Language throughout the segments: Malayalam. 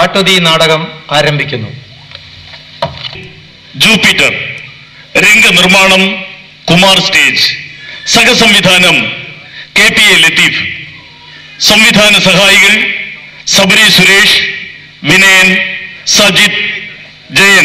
കാട്ടുതീ നാടകം ആരംഭിക്കുന്നു ജൂപ്പിറ്റർ രംഗനിർമ്മാണം കുമാർ സ്റ്റേജ് സഹസംവിധാനം കെ പി എ ലത്തീഫ് സംവിധാന സഹായികൾ സബരി സുരേഷ് വിനയൻ സജിത് ജയൻ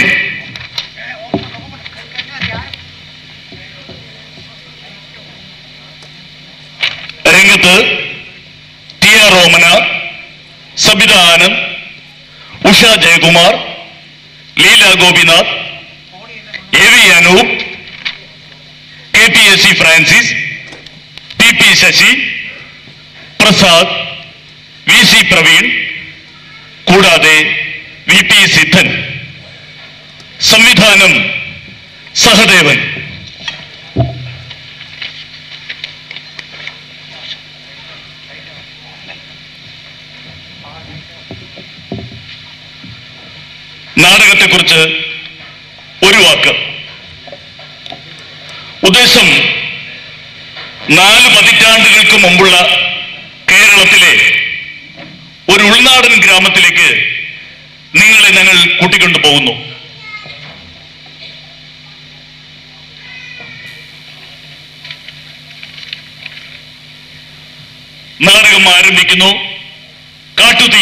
രംഗത്ത് T R Romana Sabitha Anand Usha Jayakumar Leela Gopinath A V Anoop K P S C Francis P P Sasi Prasad V C Praveen കൂടാതെ വി പി സിദ്ധൻ സംവിധാനം സഹദേവൻ നാടകത്തെക്കുറിച്ച് ഒരു വാക്ക് ഉദ്ദേശം നാല് പതിറ്റാണ്ടുകൾക്ക് മുമ്പുള്ള കേരളത്തിലെ ഒരു ഉൾനാടൻ ഗ്രാമത്തിലേക്ക് നിങ്ങളെ ഞങ്ങൾ കൂട്ടിക്കൊണ്ടു പോകുന്നു നാടകം ആരംഭിക്കുന്നു കാട്ടുതീ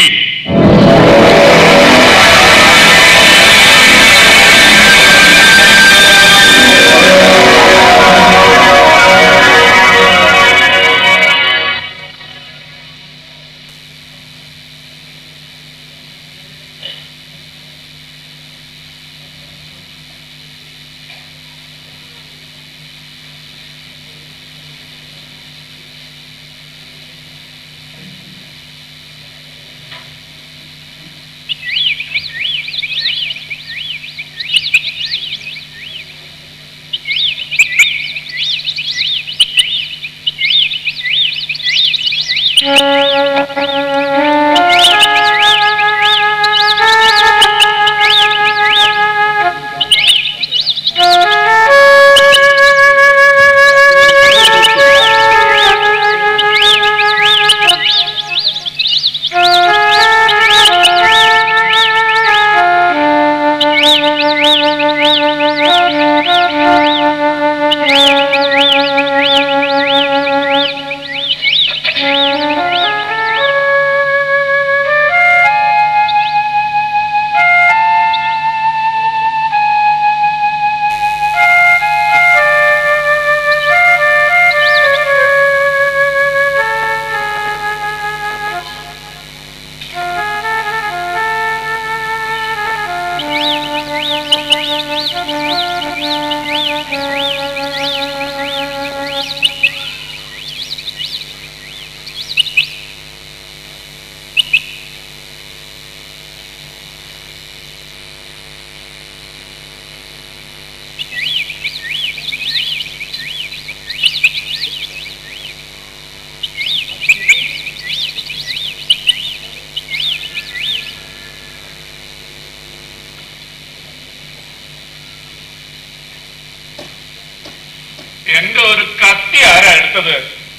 എന്റെ ഒരു കത്തി ആരാ എടുത്തത്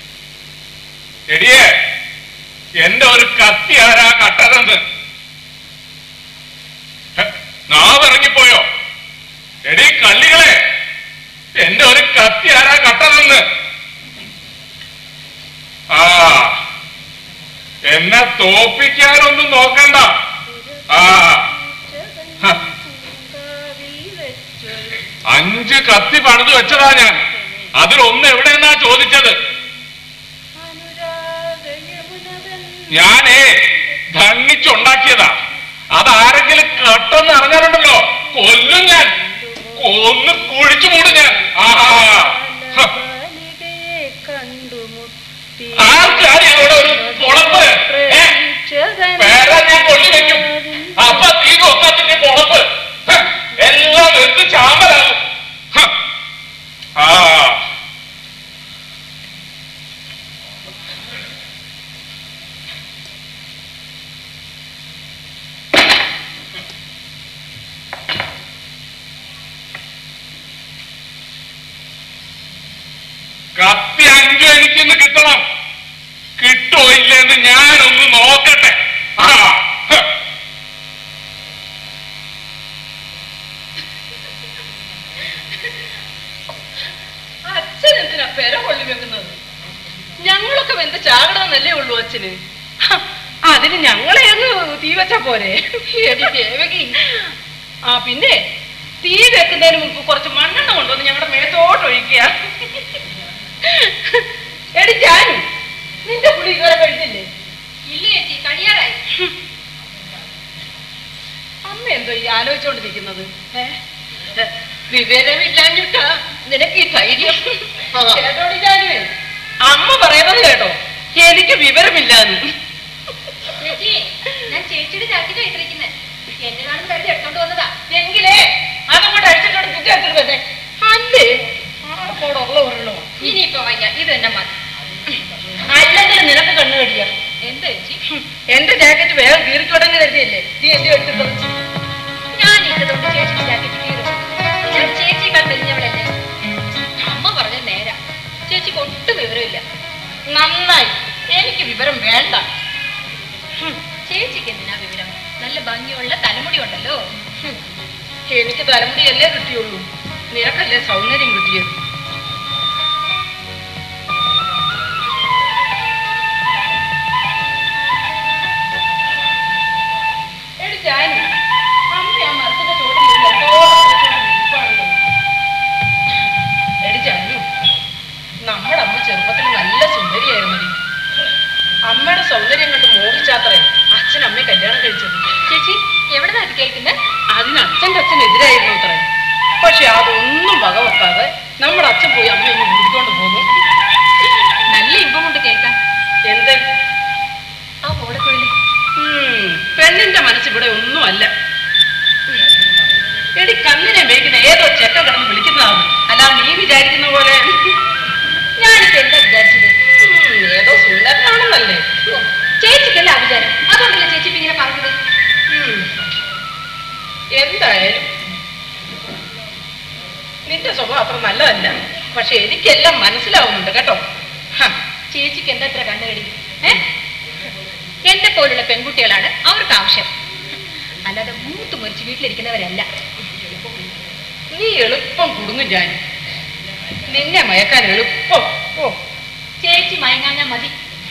എടിയേ എന്റെ ഒരു കത്തി ആരാ കട്ടതെന്ന് ഹെ, നാവിറങ്ങിപ്പോയോ എടി കള്ളികളെ എന്റെ ഒരു കത്തി ആരാ കട്ടതെന്ന് ആ എന്നെ തോപ്പിക്കാനൊന്നും നോക്കണ്ട ആ ഹ, അഞ്ച് കത്തി പണിത് വെച്ചതാ ഞാൻ അതിലൊന്ന് എവിടെയെന്നാ ചോദിച്ചത് ഞാനേ ധണ്ണിച്ചുണ്ടാക്കിയതാ അതാരെങ്കിലും കട്ടെന്ന് അറിഞ്ഞാലുണ്ടല്ലോ കൊല്ലും ഞാൻ കൊന്ന് കുഴിച്ചു മൂടും ഞാൻ ആഹാ ഹ, ആർക്കാണ് ഇവിടെ ഒരു പൊളപ്പ് ഏ? പേരാ ഞാൻ കൊല്ലി വെക്കും അപ്പൊ തീ കൊക്കത്തിന്റെ പൊളപ്പ് ഹ, എല്ലാം എടുത്ത് ചാമ്പലാകും ഹ. ആ കത്തി അഞ്ചു എനിക്കിന്ന് കിട്ടണം കിട്ടോ ഇല്ലെന്ന് ഞാനൊന്ന് നോക്കട്ടെ ആ ഹ. പെര കൊള്ളി വെക്കുന്നത് ഞങ്ങളൊക്കെ വെന്ത് ചാകണമെന്നല്ലേ ഉള്ളൂ അച്ഛന് ഹ, അതിന് ഞങ്ങളെ അങ്ങ് തീ വെച്ചാ പോരെ എടി ദേവകി ആ പിന്നെ തീ വെക്കുന്നതിന് മുമ്പ് കുറച്ച് മണ്ണെണ്ണ കൊണ്ടുവന്ന് ഞങ്ങളുടെ മേത്തോട്ട് ഒഴിക്കുക എടി ജാനു നിന്റെ കുടി ഇതുവരെ കഴിഞ്ഞില്ലേ ഇല്ല ചേച്ചി കഴിയാറായി അമ്മ എന്തോ ഈ ആലോചിച്ചോണ്ടിരിക്കുന്നത് വിവരമില്ലാഞ്ഞിട്ടാ നിനക്ക് ഈ ധൈര്യം കേട്ടോടി ജാനുവേ അമ്മ പറയുന്നത് കേട്ടോ എനിക്ക് വിവരമില്ലാന്ന് ചേച്ചി ഞാൻ ചേച്ചിയുടെ ജാക്കറ്റ് ഇട്ടിരിക്കുന്നത് എന്റേതാണെന്ന് കരുതി എടുത്തോണ്ട് വന്നതാ എങ്കിലേ അതങ്ങോട്ട് അടിച്ചിട്ടോട് കുത്തി എടുത്തിട്ട് വന്നേ അല്ലേ ആർക്കോടുള്ള ഉരുളോ ഇനിയിപ്പോ വയ്യ ഇത് തന്നെ മതി അല്ലെങ്കിൽ നിനക്ക് കണ്ണു കടിയ എന്താ ചേച്ചി എന്റെ ജാക്കറ്റ് വേഗം കീറിക്കോട്ടെന്ന് കരുതിയല്ലേ നീ എന്റെ എടുത്തിട്ടത് ഞാൻ ഇട്ടതുകൊണ്ട് ചേച്ചിയുടെ ജാക്കറ്റ് കീറും ഞാൻ ചേച്ചിയേക്കാൾ മെലിഞ്ഞവളല്ലേ അമ്മ പറഞ്ഞ നേരാ ചേച്ചിക്ക് ഒട്ടും വിവരമില്ല നന്നായി എനിക്ക് വിവരം വേണ്ട ചേച്ചിക്ക് എന്തിനാ വിവരം നല്ല ഭംഗിയുള്ള തലമുടി ഉണ്ടല്ലോ എനിക്ക് തലമുടിയല്ലേ കിട്ടിയുള്ളൂ നിനക്കല്ലേ സൗന്ദര്യം കിട്ടിയത് എടി ജാനു, അമ്മ ആ മരത്തിന്റെ ചോട്ടിൽ ഇരുന്ന് എന്തോ ആലോചിച്ചുകൊണ്ട് ഇരിപ്പാണല്ലോ. എടി ജാനു, നമ്മുടെ അമ്മ ചെറുപ്പത്തിൽ നല്ല സുന്ദരിയായിരുന്നു അമ്മയുടെ സൗന്ദര്യം കണ്ട് മോഹിച്ചാത്രേ അച്ഛൻ അമ്മയെ കല്യാണം കഴിച്ചത് ചേച്ചി എവിടെ നിന്നാ ഇത് കേൾക്കുന്നത് അതിന് അച്ഛൻ്റെ അച്ഛൻ എതിരായിരുന്നു അത്രേ പക്ഷെ അതൊന്നും വകവെക്കാതെ നമ്മുടെ അച്ഛൻ പോയി അമ്മ ഇങ്ങ് വിളിക്കൊണ്ട് പോന്നു നല്ല ഇമ്പമുണ്ട് കേൾക്കാൻ എന്തേ ആ ഓടക്കുഴലി ഉം, പെണ്ണിന്റെ മനസ്സിവിടെ ഒന്നുമല്ല എടി കണ്ണിനെ മേയ്ക്കുന്ന ഏതോ ചെക്ക കിടന്ന് വിളിക്കുന്നതാണ് അല്ലാതെ നീ വിചാരിക്കുന്ന പോലെ ഞാനിപ്പോ എന്താ വിചാരിച്ചത് ഉം, ഏതോ സുന്ദരനാണെന്നല്ലേ ഓ, ചേച്ചിക്കല്ല ആ വിചാരം അതുകൊണ്ടല്ലേ ചേച്ചി ഇപ്പൊ ഇങ്ങനെ പറഞ്ഞത് ഉം. എന്തായാലും നിന്റെ സ്വഭാവം അത്ര നല്ലതല്ല പക്ഷെ എനിക്കെല്ലാം മനസ്സിലാവുന്നുണ്ട് കേട്ടോ ഹ, ചേച്ചിക്ക് എന്താ ഇത്ര കണ്ണുകടി ഏ എന്നെ പോലുള്ള പെൺകുട്ടികളാണ് അവർക്ക് ആവശ്യം അല്ലാതെ മൂത്ത് മുറിച്ച് വീട്ടിലിരിക്കുന്നവരല്ല നീ എളുപ്പം കുടുങ്ങും ഞാൻ നിന്നെ മയക്കാൻ എളുപ്പം ഓ ചേച്ചി മയങ്ങാഞ്ഞാ മതി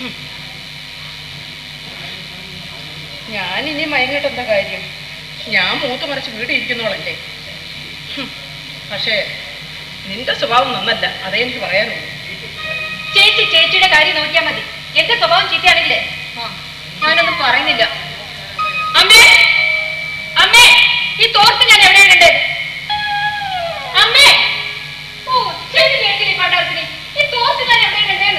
ഞാൻ ഇനി മയങ്ങിട്ട് എന്താ കാര്യം ഞാൻ മൂത്ത് മറിച്ച് വീട്ടിൽ ഇരിക്കുന്നോളല്ലേ ഹും, പക്ഷേ നിന്റെ സ്വഭാവം നന്നല്ല അതേ എനിക്ക് പറയാനുള്ളൂ ചേച്ചി ചേച്ചിയുടെ കാര്യം നോക്കിയാ മതി എന്റെ സ്വഭാവം ചീത്തയാണെങ്കിലേ ആ ഞാനൊന്നും പറയുന്നില്ല അമ്മേ അമ്മേ ഈ തോർത്ത് ഞാൻ എവിടെയാണ് അമ്മേ ഓ ചെവി കേട്ടില്ലേ പണ്ടാരത്തിന് ഈ തോർത്ത് ഞാൻ എവിടെയാണ്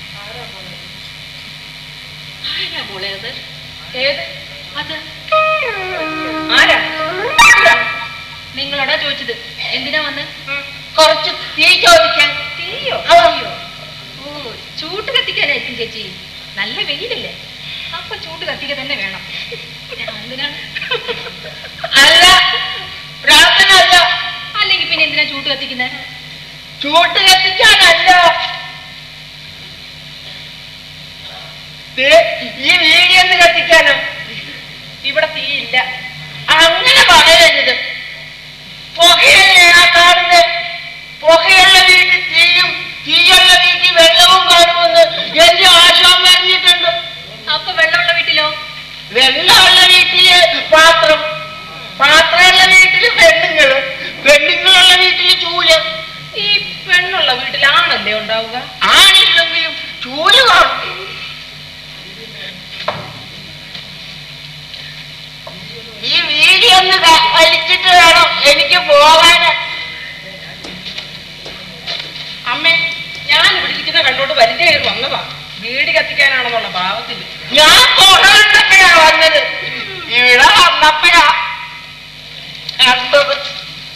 ആരാ മോളെ അത് ഏത് അത് ആരാ നിങ്ങളോടാ ചോദിച്ചത് എന്തിനാ വന്ന് കുറച്ച് തീ ചോദിക്കാൻ തീയോ ആ. തീയോ ഓ ചൂട്ട് കത്തിക്കാനായിരിക്കും ചേച്ചി നല്ല വെയിലല്ലേ അപ്പൊ ചൂട്ട് കത്തിക്ക തന്നെ വേണം എന്തിനാണ് അല്ല പ്രാർത്ഥനല്ല അല്ലെങ്കിൽ പിന്നെ എന്തിനാ ചൂട്ട് കത്തിക്കുന്നത് ചൂട്ട് കത്തിക്കാനല്ല ദേ, ഈ വീടിയൊന്ന് കത്തിക്കാനോ ഇവിടെ തീയില്ല അങ്ങനെ പറയരുത് പുകയല്ലേ ആ കാണുന്നത് പുകയുള്ള വീട്ടിൽ തീയും തീയുള്ള വീട്ടിൽ വെള്ളവും കാണുമെന്ന് എന്റെ ആശാൻ പറഞ്ഞിട്ടുണ്ട് അപ്പൊ വെള്ളമുള്ള വീട്ടിലോ വെള്ളമുള്ള വീട്ടില് പാത്രം പാത്രമുള്ള വീട്ടില് പെണ്ണുങ്ങള് പെണ്ണുങ്ങളുള്ള വീട്ടില് ചൂല് ഈ പെണ്ണുള്ള വീട്ടിലാണല്ലേ ഉണ്ടാവുക ആണില്ലെങ്കിലും ചൂല് കാണും ഈ വീഡിയോ ഒന്ന് ക- വലിച്ചിട്ട് വേണം എനിക്ക് പോകാൻ അമ്മേ ഞാൻ ഇവിടെ ഇരിക്കുന്ന കണ്ടോട്ട് വലിച്ചു കയറി വന്നതാ വീട് കത്തിക്കാനാണെന്നുള്ള ഭാവത്തിൽ ഞാൻ പുറത്തൊക്കെയാ വന്നത് ഇവിടെ വന്നപ്പോഴാ കണ്ടത്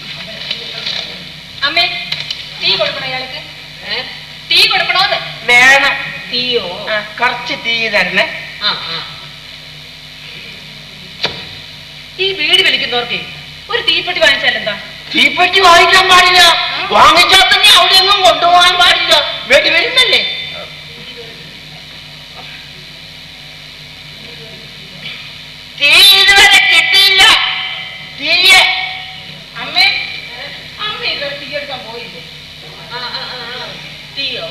അമ്മേ തീ കൊടുക്കണോ ഇയാൾക്ക് തീ കൊടുക്കണോന്ന് വേണം തീയോ കുറച്ച് തീ തരണേ ഈ വീട് വലിക്കുന്നവർക്ക് ഒരു തീപ്പെട്ടി വാങ്ങിച്ചാൽ എന്താ തീപ്പെട്ടി വാങ്ങിക്കാൻ പാടില്ല വാങ്ങിച്ചാൽ തന്നെ അവിടെ ഒന്നും കൊണ്ടുപോകാൻ പാടില്ല വെടി വരുന്നല്ലേ തീ ഇതുവരെ കിട്ടിയില്ല തീയെ അമ്മേ അമ്മ ഇതുവരെ തീ എടുക്കാൻ പോയില്ലേ തീയോ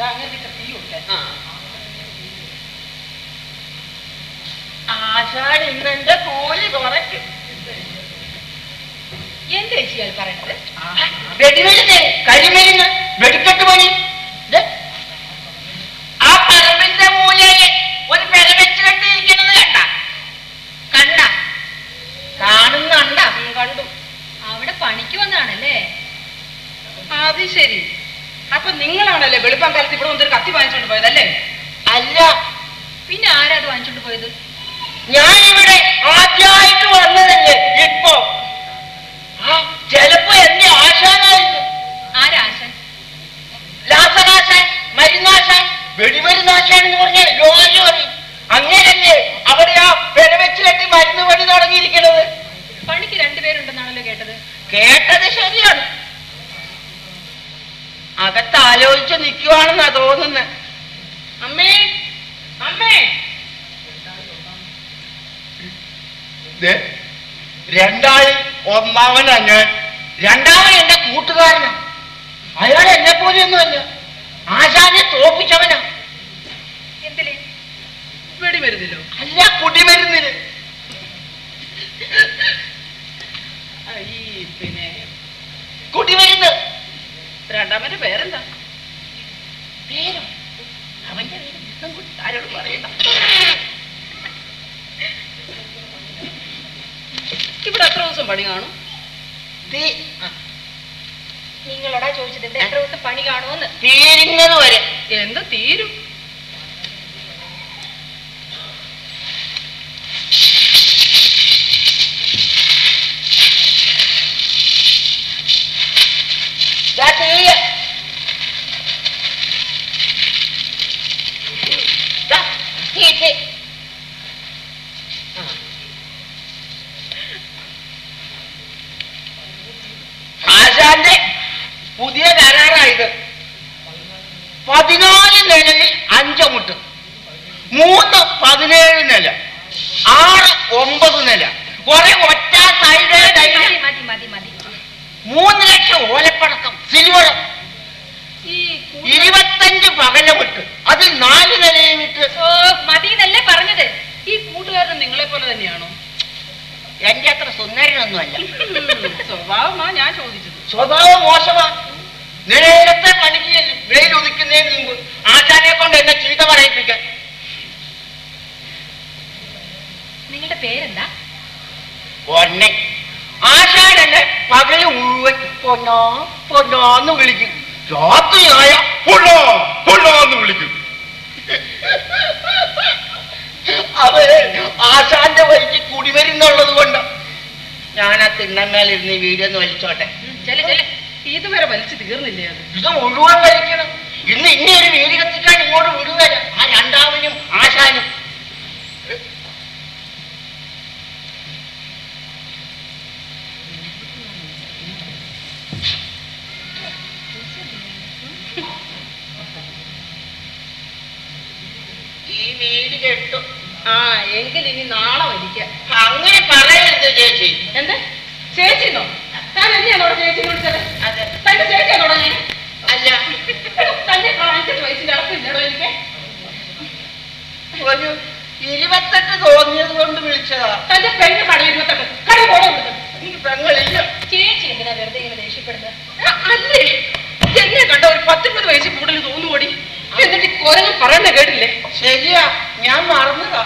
ദാ അങ്ങനെ തീയുണ്ട് ആശാൻ ഇന്നെന്റെ കൂലി കുറയ്ക്കും എന്താ ചേച്ചി അത് പറയണത് വെടിമരുന്ന് കരിമരുന്ന് വെടിക്കെട്ട് പണി ദേ, ആ പറമ്പിന്റെ മൂലയിൽ ഒരു പെര വെച്ച് കെട്ടിയിരിക്കുന്നത് കണ്ട കണ്ട കാണുന്നുണ്ട കണ്ടു അവിടെ പണിക്ക് വന്നാണല്ലേ അത് ശരി അപ്പൊ നിങ്ങളാണല്ലേ വെളുപ്പം കാലത്ത് ഇവിടെ വന്നൊരു കത്തി വാങ്ങിച്ചോണ്ട് പോയതല്ലേ അല്ല പിന്നെ ആരാ അത് വാങ്ങിച്ചോണ്ട് പോയത് ഞാനിവിടെ ആദ്യമായിട്ട് വന്നതല്ലേ ഇപ്പോ ആ ചിലപ്പോ എന്റെ ആശാനായിരിക്കും ആരാശൻ ലാസനാശാൻ മരുന്നാശാൻ വെടിമരുന്നാശാൻ എന്ന് പറഞ്ഞാൽ എല്ലാവരും അറിയും അങ്ങനല്ലേ അവിടെ ആ പെര വെച്ച് കെട്ടി മരുന്ന് പണി തുടങ്ങിയിരിക്കുന്നത് പണിക്ക് രണ്ടുപേരുണ്ടെന്നാണല്ലോ കേട്ടത് കേട്ടത് ശരിയാണ് അകത്ത് ആലോചിച്ച് നിൽക്കുവാണെന്നാ തോന്നുന്നത് അമ്മേ അമ്മേ രണ്ടാളിൽ ഒന്നാമനാ ഞാൻ രണ്ടാമൻ എന്റെ കൂട്ടുകാരനാ അയാൾ എന്നെ പോലെയൊന്നുമല്ല ആശാനെ തോപ്പിച്ചവനാ എന്തില് വെടിമരുന്നില്ലോ അല്ല കുടിമരുന്നിന് ആ, ഈ പിന്നെ കുടിമരുന്ന് രണ്ടാമന്റെ പേരെന്താ പേരും അവന്റെ പേര് വിഷ്ണുൻകുട്ടി. ആരോട് പറയണ്ട ഇവിടെ എത്ര ദിവസം പണി കാണും തീ- ആ, നിങ്ങളോടാ ചോദിച്ചത് ഇവിടെ എത്ര ദിവസം പണി കാണുമെന്ന് തീരുന്നത് വരെ എന്ത് തീരും ദാ തീയ. ദാ, തീ, തീ. ആ. ആശാന്റെ പുതിയ കരാറായത് പതിനാല് നിലയിൽ അഞ്ചമുട്ട് മൂന്ന് പതിനേഴ് നില ആറ് ഒമ്പത് നില കുറെ ഒറ്റ സൈഡ് മതി മതി മതി മതി മൂന്ന് ലക്ഷം ഓലപ്പടക്കം സിൽവറും ഈ ഇരുപത്തഞ്ച് പകലമിട്ട് അത് നാല് നിലയും ഇട്ട് ഓ മതി എന്നല്ലേ പറഞ്ഞത് ഈ കൂട്ടുകാരൻ നിങ്ങളെ പോലെ തന്നെയാണോ എന്റെ അത്ര സുന്ദരനൊന്നുമല്ല ഉം, സ്വഭാവമാ ഞാൻ ചോദിച്ചത് സ്വഭാവം മോശമാ നേരത്തെ പണിക്ക് വെയിൽ ഉദിക്കുന്നതിന് മുമ്പ് ആശാനെ കൊണ്ട് എന്നെ ചീത്ത പറയിപ്പിക്കാൻ നിങ്ങളുടെ പേരെന്താ പൊന്നെ ആശാൻ എന്നെ പകല് മുഴുവൻ പൊന്നോ പൊന്നോന്ന് വിളിക്കും രാത്രിയായ പൊന്നോ പൊന്നോന്ന് വിളിക്കും അവര് ആശാന്റെ വഴിക്ക് കുടിവരുന്നുള്ളത് കൊണ്ട് ഞാൻ ആ തിണ്ണമേലിരുന്ന് ഈ വീഡിയോ ഒന്ന് വലിച്ചോട്ടെ ഉം, ചെല്ല് ചെല്ല് ഇതുവരെ വലിച്ചു തീർന്നില്ലേ അത് ഇത് മുഴുവൻ വലിക്കണം ഇന്ന് ഇനി ഒരു വീട് കത്തിക്കാൻ ഇങ്ങോട്ട് വിടുകയില്ല ആ രണ്ടാമനും ആശാനും ഈ വീട് കെട്ടു ആ എങ്കിൽ ഇനി നാളെ വലിക്കാം അങ്ങനെ പറയരുത് ചേച്ചി എന്താ ചേച്ചിന്നോ താൻ എന്നെയാണോ ചേച്ചി വിളിച്ചത് അതെ തന്റെ ചേച്ചിയാണോടോ ഞാൻ അല്ല തന്നെ കാണിച്ചിട്ട് വയസ്സിന്റെ അടപ്പില്ലടോ എനിക്ക് ഒരു ഇരുപത്തെട്ട് തോന്നിയത് കൊണ്ട് വിളിച്ചതാ തന്റെ പെണ്ണ് കട ഇരുപത്തെട്ട് കട പോടെ കൊടുത്തു എനിക്ക് പെങ്ങളില്ല ചേച്ചി എന്തിനാ വെറുതെ ഇങ്ങനെ ദേഷ്യപ്പെടുന്നത് അല്ലേ എന്നെ കണ്ട ഒരു പത്തിരുപത് വയസ്സിൽ കൂടുതൽ തോന്നുകൂടി എന്നിട്ട് ഈ കൊരങ്ങ് പറയണ കേട്ടില്ലേ ശരിയാ ഞാൻ മറന്നതാ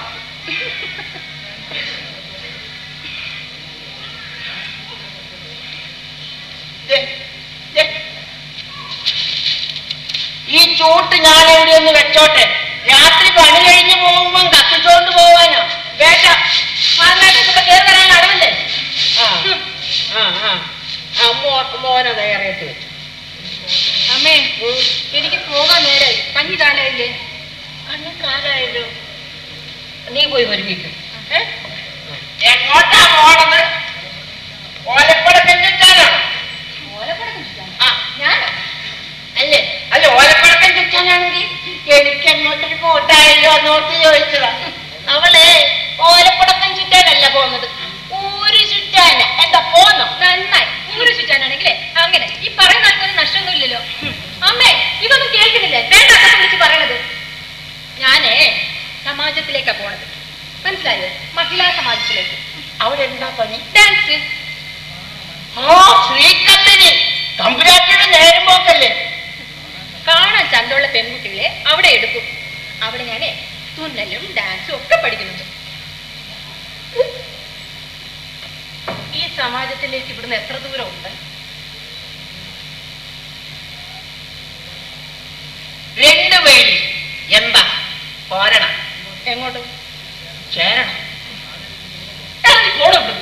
ദേ, ദേ. ഈ ചൂട്ട് ഞാൻ എവിടെ ഒന്ന് വെച്ചോട്ടെ രാത്രി പണി കഴിഞ്ഞ് പോകുമ്പോ കത്തിച്ചോണ്ട് പോവാനാ വേണ്ട മാതാപിതാക്കളൊക്കെ കയറി വരാൻ അടവല്ലേ ആ ആ ആ ആ മോ മോനെ തയ്യാറായിട്ട് വെച്ചു അമ്മേ എനിക്ക് പോകാൻ നേരായി കഞ്ഞി കാലായില്ലേ കണ്ണു കാലായല്ലോ നീ പോയി ഒരുമിക്കും എങ്ങോട്ടാ പോണത് ഓലപ്പടക്കം ചുറ്റാനാണ് ഓലപ്പടക്കം ചുറ്റാൻ ആ ഞാനോ അല്ലേ അല്ല ഓലപ്പടക്കം ചുറ്റാനാണെങ്കിൽ എനിക്ക് അങ്ങോട്ടൊരു കൂട്ടായല്ലോ എന്നോർത്ത് ചോദിച്ചതാ അവളെ ഓലപ്പടക്കം ചുറ്റാനല്ല പോകുന്നത് ഊര് ചുറ്റാന എന്താ പോന്നോ നന്നായി ഊര് ചുറ്റാനാണെങ്കിലേ അങ്ങനെ ഈ പറയുന്ന ആൾക്കൊന്നും നഷ്ടമൊന്നുമില്ലല്ലോ അമ്മേ ഇതൊന്നും കേൾക്കുന്നില്ലേ വേണ്ട മനസ്സിലായോ മഹിളാ സമാജത്തിലേക്ക് അവിടെ എന്താ പണി ഡാൻസ് ആ ശ്രീകണ്ഠന് തമ്പുരാട്ടിയുടെ നേരം പോക്കല്ലേ കാണാൻ ചന്തമുള്ള പെൺകുട്ടികളെ അവിടെ എടുക്കും അവിടെ ഞാനേ തുന്നലും ഡാൻസും ഒക്കെ പഠിക്കുന്നുണ്ട് ഈ സമാജത്തിലേക്ക് ഇവിടുന്ന് എത്ര ദൂരം ഉണ്ട് രണ്ട് വഴി എന്താ പോരണം എങ്ങോട്ട് ചേരണം ഇറങ്ങി പോണം ഇവിടുന്ന്.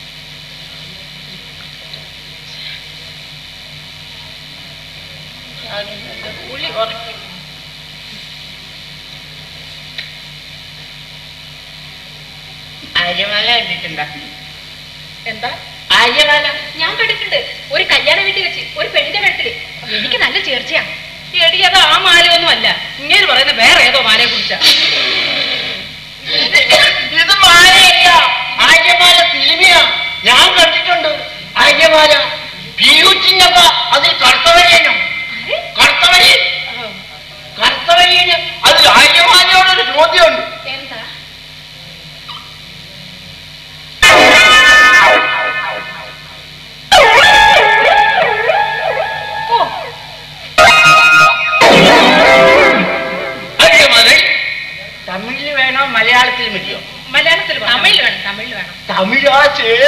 അതിന്റെ കൂലി കുറയ്ക്കും അരിമല കണ്ടിട്ടുണ്ടോ എന്താ അരിമല ഞാൻ കണ്ടിട്ടുണ്ട് ഒരു കല്യാണ വീട്ടിൽ വെച്ച് ഒരു പെണ്ണിന്റെ കഴുത്തില് എനിക്ക് നല്ല ചേർച്ചയാ എടി അത് ആ മാലയൊന്നും അല്ല ഇങ്ങനെ പറയുന്ന വേറെ ഏതോ മാലയെ കുറിച്ചാ ഇത് മാലയല്ല ആര്യമാല സിനിമയാ ഞാൻ കണ്ടിട്ടുണ്ട് ആര്യമാല പിയൂച്ചിന്നൊക്കെ അതിൽ കർത്തവര്യനും കർത്തവര്യൻ കർത്തവര്യന് അതിൽ ആര്യമാലയോടൊരു ചോദ്യമുണ്ട് എന്താ ആര്യമാല തമിഴിൽ വേണോ മലയാളത്തിൽ മതിയോ മലയാളത്തിൽ പറ. തമിഴിൽ വേണം തമിഴിൽ വേണം തമിഴാ ചേർ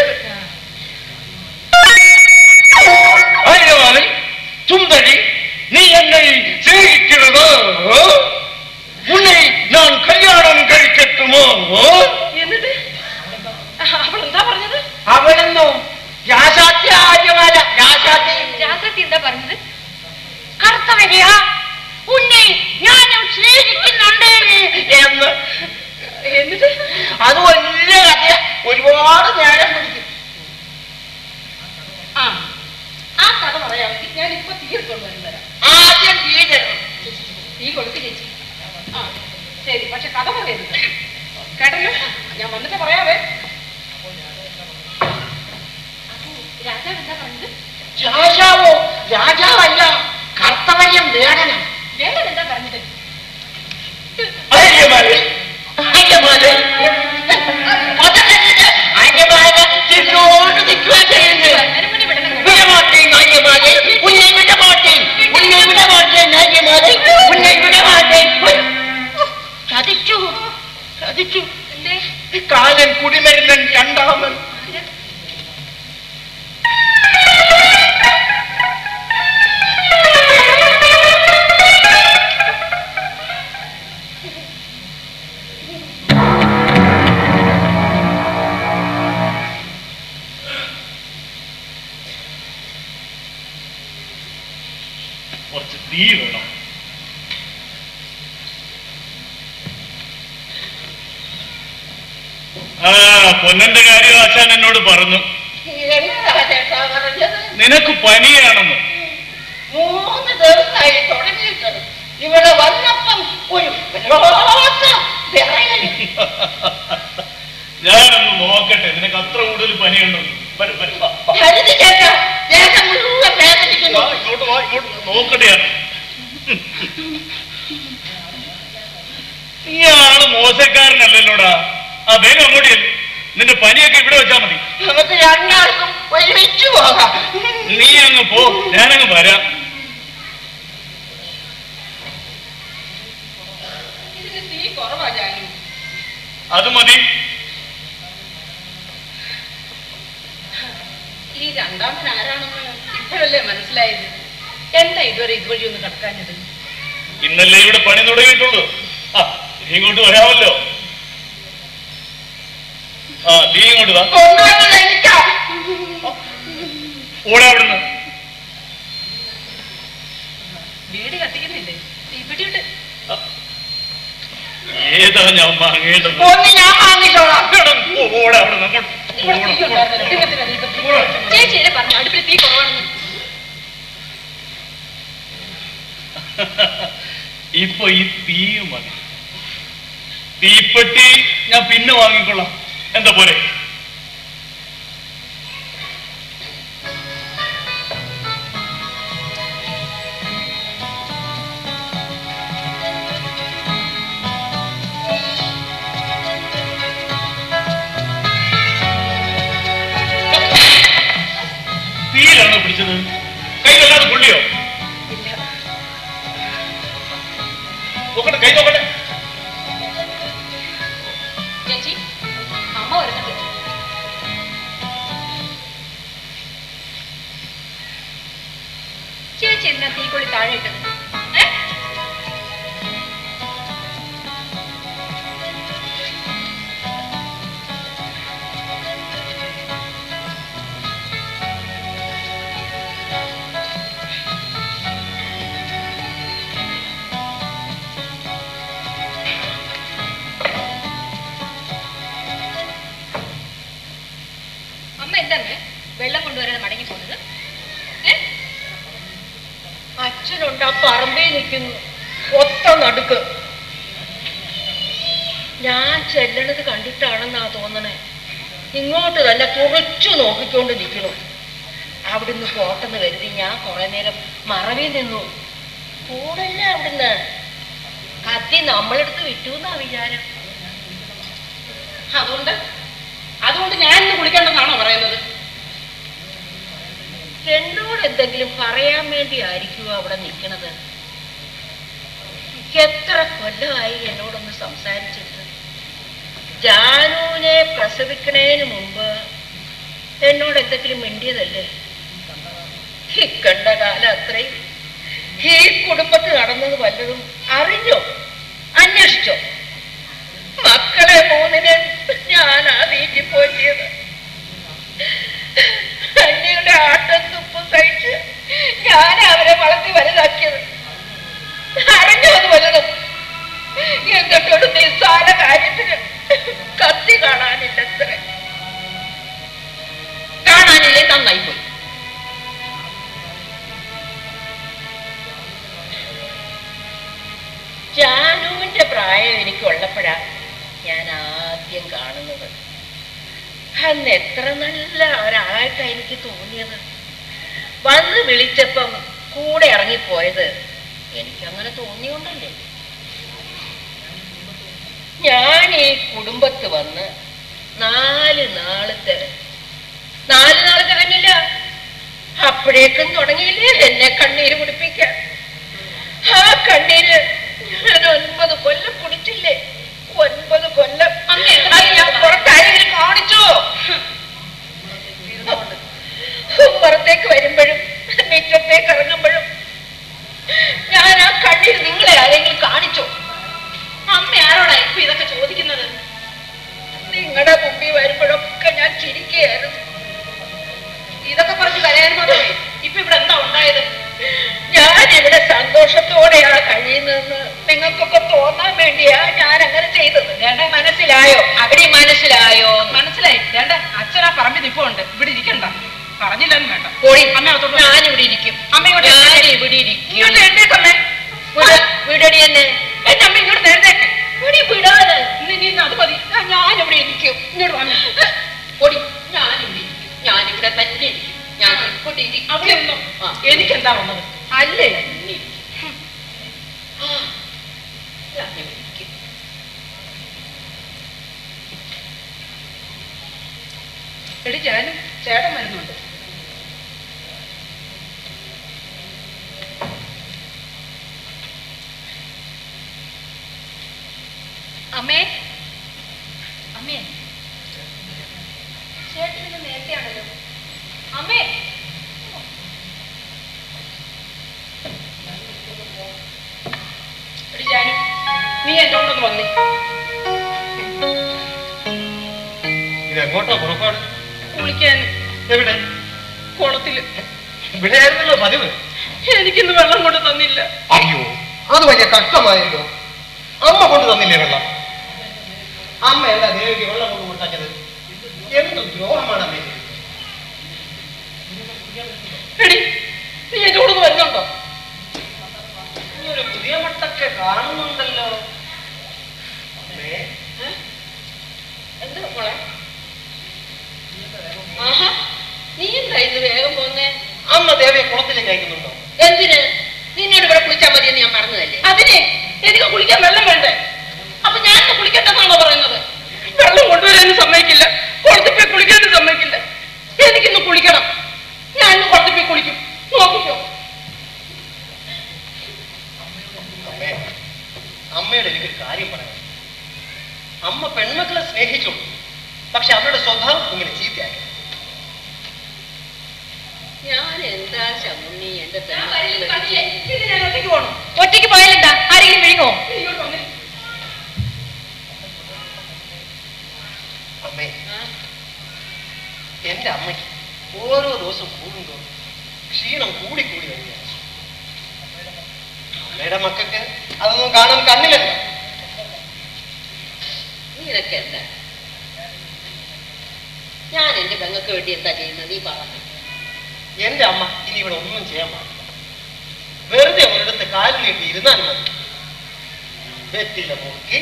ആര്യമാല சுந்தரி நீ என்னை சேவிக்கிறதோ உன்னை நான் கல்யாணம் കഴിക്കട്ടുമോ എന്നിട്ട് അവളെന്താ പറഞ്ഞത് അവളെന്നോ രാശാത്തി ആര്യമാല രാശാത്തി രാസത്തി എന്താ പറഞ്ഞത് കർത്തവരിയാ ഉന്നെ ഞാനും സ്നേഹിക്കുന്നുണ്ട് എന്ന് എന്നിട്ട് അത് വലിയ കഥ ഒരുപാട് നേരം പിടിക്കും ആ ആ കഥ പറയാമെങ്കിൽ ഞാൻ ഇപ്പൊ തീർത്തോണ്ട് വരും തരാം ആദ്യം തീരണം തീ കൊടുക്ക് ചേച്ചി ആ ശരി പക്ഷെ കഥ പറയരുത് കേട്ടല്ലോ ഞാൻ വന്നിട്ട് പറയാവേ അപ്പോ രാജാവ് എന്താ പറഞ്ഞത് രാജാവോ രാജാവല്ല കർത്തവര്യം വേടനം വേണ്ടത് എന്താ പറഞ്ഞത് ആര്യമാല ആര്യമാല ആര്യമാല തിരിഞ്ഞോണ്ട് നിൽക്കുക ചെയ്യുന്നത് അരമണി വിടണം விடமாட்டேன் நாயமானே உன்னை விடமாட்டேன் உன்னை விடமாட்டேன் நாயமானே உன்னை விடமாட்டேன் ചതിച്ചു ചതിച്ചു എന്തേ കാലൻ കുടിമരുന്നൻ രണ്ടാമൻ കുറച്ച് തീ വേണം ആ പൊന്നന്റെ കാര്യം ആശാൻ എന്നോട് പറഞ്ഞു എന്താ ചേട്ടാ പറഞ്ഞത് നിനക്ക് പനിയാണെന്ന് മൂന്ന് ദിവസമായി തുടങ്ങിയിട്ട് ഇവിടെ വന്നപ്പം ഒരു വല്ലാത്ത വിറയല്. ഞാനൊന്ന് നോക്കട്ടെ നിനക്ക് അത്ര കൂടുതൽ പനിയുണ്ടെന്ന് വരും, വരും, വാ, വാ. കരുതി ചേട്ടാ ദേഹം മുഴുവൻ വേദനിക്കുന്നു വാ, ഇങ്ങോട്ട് വാ ഇങ്ങോട്ട് വാ, നോക്കട്ടെ ഞാൻ ഇയാള് മോശക്കാരനല്ലല്ലോടാ ആ വേഗം അങ്ങോട്ട് ചെല്ല്. നിന്റെ പനിയൊക്കെ ഇവിടെ വെച്ചാ മതി നമുക്ക് രണ്ടാൾക്കും ഒരുമിച്ച് പോകാം നീ അങ്ങ് പോ ഞാനങ്ങ് വരാം ഇതിന് തീ കുറവാ ജാനു അത് മതി ഈ രണ്ടാമൻ ആരാണെന്ന് ഇപ്പോഴല്ലേ മനസ്സിലായത് എന്താ ഇതുവരെ ഇതുവഴി ഒന്ന് കടക്കാഞ്ഞത് ഇന്നല്ലേ ഇവിടെ പണി തുടങ്ങിയിട്ടുള്ളൂ ആ നീ ഇങ്ങോട്ട് വരാമല്ലോ ആ നീ ഇങ്ങോട്ട് വാ കൊണ്ടുവന്നത് എനിക്കാ ഓടെ അവിടുന്ന് വീട് കത്തിക്കുന്നില്ലേ തീപ്പെട്ടിയിട്ട് ഏതാ ഞാൻ വാങ്ങേണ്ടത് ഒന്ന് ഞാൻ വാങ്ങിച്ചോളാം ഓടെ അവിടുന്ന് അങ്ങോട്ട് ഇവിടെ തീ ഓടെ, ഉണ്ടായിരുന്നല്ലോ. ഓടെ. പിന്നെ എന്തിനാ നീ ഇപ്പൊ തീ വെച്ചത്? ചേച്ചിയെ പറഞ്ഞു അടുപ്പിൽ തീ കുറവാണെന്ന് ഇപ്പൊ ഈ തീ മതി തീപ്പെട്ടി ഞാൻ പിന്നെ വാങ്ങിക്കൊള്ളാം എന്താ പോലെ നോക്കട്ടെ കൈ നോക്കട്ടെ ചേച്ചി അമ്മ വരുന്നുണ്ട് ചേച്ചി എന്നാ തീക്കൊള്ളി താഴെ ഇട്ടത് ഏ? അമ്മ എന്താണ് വെള്ളം കൊണ്ടുവരാതെ മടങ്ങി പോകുന്നത് ഏ? അച്ഛനുണ്ട് ആ പറമ്പിൽ നിൽക്കുന്നു ഒത്ത നടുക്ക് ഞാൻ ചെല്ലണത് കണ്ടിട്ടാണെന്നാ തോന്നണേ ഇങ്ങോട്ട് തന്നെ തുറച്ചു നോക്കിക്കൊണ്ട് നിൽക്കണു അവിടുന്ന് പോട്ടെന്ന് കരുതി ഞാൻ കുറെ നേരം മറവിൽ നിന്നു കൂടല്ല അവിടുന്ന് കത്തി നമ്മളെടുത്ത് വിറ്റു എന്നാ വിചാരം അതുകൊണ്ട് അതുകൊണ്ട് ഞാൻ ഇന്ന് കുളിക്കണ്ടെന്നാണോ പറയുന്നത് എന്നോട് എന്തെങ്കിലും പറയാൻ വേണ്ടി ആയിരിക്കുമോ അവിടെ നിൽക്കണത് എത്ര കൊല്ലമായി എന്നോടൊന്ന് സംസാരിച്ചിട്ട് ജാനുവിനെ പ്രസവിക്കണേന് മുമ്പ് എന്നോട് എന്തെങ്കിലും മിണ്ടിയതല്ലേ ഇക്കണ്ട കാലം അത്രയും ഈ കുടുംബത്തിൽ നടന്നത് വല്ലതും അറിഞ്ഞോ അന്വേഷിച്ചോ മക്കളെ മൂന്നിനെ ഞാനാ തീറ്റിപ്പോറ്റിയത് അന്യയുടെ ആട്ടം തുപ്പും കഴിച്ച് ഞാൻ അവരെ വളർത്തി വലുതാക്കിയത് അറിഞ്ഞു അത് വലുതും എന്നിട്ടൊരു നിസ്സാര കാര്യത്തിന് കത്തി കാണാനില്ലത്ര കാണാനില്ലേ നന്നായി പോയി ജാനുവിന്റെ പ്രായം എനിക്കുള്ളപ്പോഴാ ഞാൻ ആദ്യം കാണുന്നത് അന്ന് എത്ര നല്ല ഒരാളായിട്ടാ എനിക്ക് തോന്നിയത് വന്ന് വിളിച്ചപ്പം കൂടെ ഇറങ്ങിപ്പോയത് എനിക്കങ്ങനെ തോന്നിയോണ്ടല്ലേ ഞാൻ ഈ കുടുംബത്ത് വന്ന് നാല് നാളത്തെ നാല് നാള് തികഞ്ഞില്ല അപ്പോഴേക്കും തുടങ്ങിയില്ലേ എന്നെ കണ്ണീര് കുടിപ്പിക്കാൻ ആ കണ്ണീര് ഞാൻ ഒൻപത് കൊല്ലം കുടിച്ചില്ലേ ഒൻപത് കൊല്ലം അമ്മേ, അത് ഞാൻ പുറത്താരെങ്കിലും കാണിച്ചോ പുറത്തേക്ക് വരുമ്പോഴും മിറ്റത്തേക്ക് ഇറങ്ങുമ്പോഴും ഞാൻ ആ കണ്ണീര് നിങ്ങളെ ആരെങ്കിലും കാണിച്ചോ അമ്മ ആരോടാ ഇപ്പൊ ഇതൊക്കെ ചോദിക്കുന്നത് നിങ്ങളുടെ മുമ്പിൽ വരുമ്പോഴൊക്കെ ഞാൻ ചിരിക്കുകയായിരുന്നു ഇതൊക്കെ പറഞ്ഞ് കരയാൻ മാത്രമേ ഇപ്പൊ ഇവിടെ എന്താ ഉണ്ടായത് ഞാൻ ഇവിടെ സന്തോഷത്തോടെയാണ് കഴിയുന്നതെന്ന് നിങ്ങൾക്കൊക്കെ തോന്നാൻ വേണ്ടിയാ ഞാൻ അങ്ങനെ ചെയ്തത് മനസ്സിലായോ അവിടെ മനസ്സിലായോ മനസ്സിലായി വേണ്ട അച്ഛനാ പറമ്പിൽ നിപ്പുണ്ട് ഇവിടെ ഇരിക്കണ്ട പറഞ്ഞില്ലെന്ന് വേണ്ട പോയി അമ്മ അകത്തോട്ട് ഞാൻ ഇവിടെ ഇരിക്കും അമ്മയോട് ഞാൻ ഇവിടെ ഇരിക്കും ഇങ്ങോട്ട് എഴുന്നേക്കമ്മേ വിട- വിടടി എന്നെ എന്റെ അമ്മ ഇങ്ങോട്ട് എഴുന്നേക്ക് വിടി വിടാതെ ഇന്ന് ഇനി ഇന്ന് അത് മതി ആ, ഞാനിവിടെ ഇരിക്കും ഇങ്ങോട്ട് വന്നു പൊടി ഞാനിവിടെ ഇരിക്കും ഞാനിവിടെ തന്നെ ഇരിക്കും ഞാൻ ഇവിടെ ഇരിക്കും അവിടെ ഒന്നോ ആ. എനിക്കെന്താ വന്നത് അല്ലേ നീ ആ, ഞാനിവിടെ ഇരിക്കും എടി ഞാനും ചേട്ടൻ വരുന്നുണ്ട് അമ്മേ അമ്മേ ചേട്ടൻ ഇന്ന് നേരത്തെയാണല്ലോ അമ്മേ എടി ജാനു നീ എന്റെ കൂടെ ഒന്ന് വന്നേ ഇത് എങ്ങോട്ടാ പുറപ്പാട് കുളിക്കാൻ എവിടെ കുളത്തില് ഇവിടെ ആയിരുന്നല്ലോ പതിവ് എനിക്കിന്ന് വെള്ളം കൊണ്ട് തന്നില്ല അയ്യോ അത് വലിയ കഷ്ടമായല്ലോ അമ്മ കൊണ്ട് തന്നില്ലേ വെള്ളം അമ്മ എന്താ ദേവിക്ക് വെള്ളം കൊണ്ട് കൊടുത്തത് എന്ത് ദ്രോഹമാണ് അമ്മ ചെയ്തത്? എടി നീ എന്റെ കൂടെ ഒന്ന് വരുന്നുണ്ടോ ഈ ഒരു പുതിയ മട്ടൊക്കെ കാണുന്നുണ്ടല്ലോ അമ്മേ, എന്താ മോളെ ആഹാ നീ എന്താ ഇത് വേഗം പോന്നേ അമ്മ ദേവിയെ കുളത്തിലേക്ക് അയക്കുന്നുണ്ടോ എന്തിന് നിന്നോട് ഇവിടെ കുളിച്ചാൽ മതിയെന്ന് ഞാൻ പറഞ്ഞതല്ലേ അതിനെ എനിക്ക് കുളിക്കാൻ വെള്ളം വേണ്ടേ അപ്പൊ ഞാൻ കുളിക്കട്ടെന്നാണോ പറയുന്നത് വെള്ളം കൊണ്ടുവരാനും സമ്മതിക്കില്ല കുളത്തിൽ പോയി കുളിക്കാനും സമ്മതിക്കില്ല എനിക്കിന്ന് കുളിക്കണം ഞാൻ ഇന്ന് കുളത്തിൽ പോയി കുളിക്കും നോക്കിക്കോ അമ്മേ അമ്മയുടെ എനിക്കൊരു കാര്യം പറയാം അമ്മ പെൺമക്കളെ സ്നേഹിച്ചു പക്ഷെ അവരുടെ സ്വഭാവം ഇങ്ങനെ ചീത്തയാക്കി ഞാൻ എന്താ ശമുണ്ണി എന്റെ ഞാൻ വരരുത് പറഞ്ഞില്ലേ? പിന്നെ ഞാൻ ഒറ്റയ്ക്ക് പോണം ഒറ്റയ്ക്ക് പോയാലെന്താ ആരെങ്കിലും വിഴുങ്ങോ നീ ഇങ്ങോട്ട് വന്നേ. അമ്മേ എന്റെ അമ്മയ്ക്ക് ഓരോ ദിവസം കൂടുന്തോറും ക്ഷീണം കൂടി കൂടി വരികയാണ് അമ്മയുടെ മക്കൾക്ക് അതൊന്നും കാണാൻ കണ്ണിലല്ല നിനക്ക് എന്താ ഞാൻ എന്റെ പെങ്ങൾക്ക് വേണ്ടി എന്താ ചെയ്യുന്നത് നീ പറ എന്റെ അമ്മ ഇനി ഇവിടെ ഒന്നും ചെയ്യാൻ പാടില്ല വെറുതെ ഒരിടത്ത് കാലിലിട്ട് ഇരുന്നാൽ മതി വെറ്റില മുറുക്കി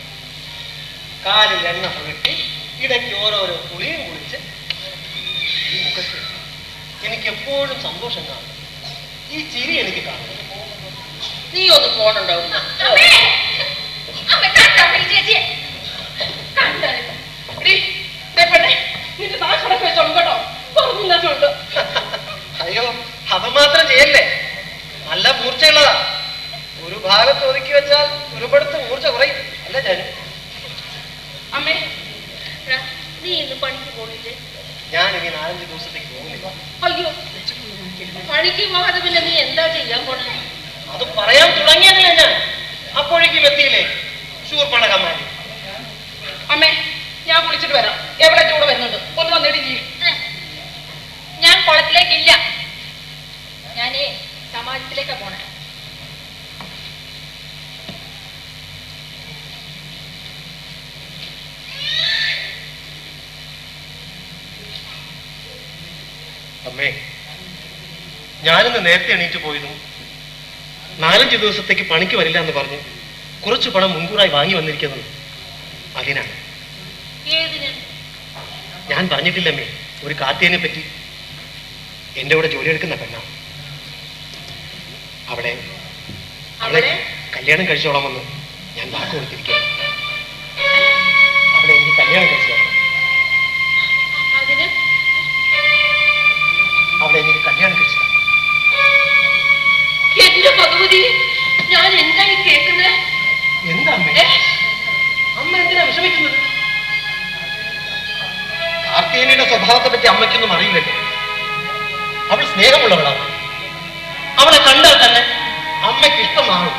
കാലിൽ എണ്ണ പുരട്ടി ഇടയ്ക്ക് ഓരോരോ കുളിയും കുളിച്ച് ഈ മുഖത്ത് എനിക്ക് എപ്പോഴും സന്തോഷം കാണും ഈ ചിരി എനിക്ക് കാണും നീ ഒന്ന് ഫോണുണ്ടാവും അമ്മേ അമ്മ കണ്ടാ ചേച്ചിയെ കണ്ടായിരുന്നു. എടീ, ദേ പെണ്ണേ, നിന്റെ നാ കണക്ക് വെച്ചോളും കേട്ടോ പറഞ്ഞു തന്നുണ്ട് അയ്യോ അത് മാത്രം ചെയ്യല്ലേ നല്ല മൂർച്ചയുള്ളതാ ഒരു ഭാഗത്ത് ഒതുക്കി വെച്ചാൽ ഒരുപടുത്ത് മൂർച്ച കുറയും അല്ല ഞാൻ അമ്മേ എടാ, നീ ഇന്ന് പണിക്ക് പോണില്ലേ ഞാൻ ഇനി നാലഞ്ച് ദിവസത്തേക്ക് പോകുന്നില്ല അയ്യോ പണിക്ക് പോകാതെ പിന്നെ നീ എന്താ ചെയ്യാൻ പോണേ അത് പറയാൻ തുടങ്ങിയതല്ലേ ഞാൻ അപ്പോഴേക്കും എത്തിയില്ലേ ശൂർപ്പണകന്മാര് അമ്മേ ഞാൻ കുളിച്ചിട്ട് വരാം എവിടെ ചൂട് വരുന്നുണ്ട് ഒന്ന് വന്നിട്ട് ചെയ്യും ഞാൻ കുളത്തിലേക്കില്ല ഞാനേ സമാജത്തിലേക്കാ പോണേ അമ്മേ ഞാനിന്ന് നേരത്തെ എണീറ്റ് പോയതും നാലഞ്ച് ദിവസത്തേക്ക് പണിക്ക് വരില്ല എന്ന് പറഞ്ഞ് കുറച്ച് പണം മുൻകൂറായി വാങ്ങി വന്നിരിക്കുന്നത് അതിനാണ് ഏതിന് ഞാൻ പറഞ്ഞിട്ടില്ലമ്മേ ഒരു കാത്തേനെ പറ്റി എന്റെ കൂടെ ജോലിയെടുക്കുന്ന പെണ്ണ അവിടെ അവളെ അവിടെ? കല്യാണം കഴിച്ചോളാമെന്ന് ഞാൻ വാക്ക് കൊടുത്തിരിക്കുന്നു അവിടെ എനിക്ക് കല്യാണം കഴിച്ചു തരണം. അതിന് അവിടെ എനിക്ക് കല്യാണം കഴിച്ചു തരണം. എന്റെ ഭഗവതി ഞാൻ എന്തായി കേൾക്കുന്നത് എന്താ അമ്മേ അമ്മ എന്തിനാ വിഷമിക്കുന്നത് കാർത്തികേനിയുടെ സ്വഭാവത്തെ പറ്റി അമ്മയ്ക്കൊന്നും അറിയില്ലല്ലോ അവൾ സ്നേഹമുള്ളവളാണ് അവളെ കണ്ടാൽ തന്നെ അമ്മയ്ക്ക് ഇഷ്ടമാകും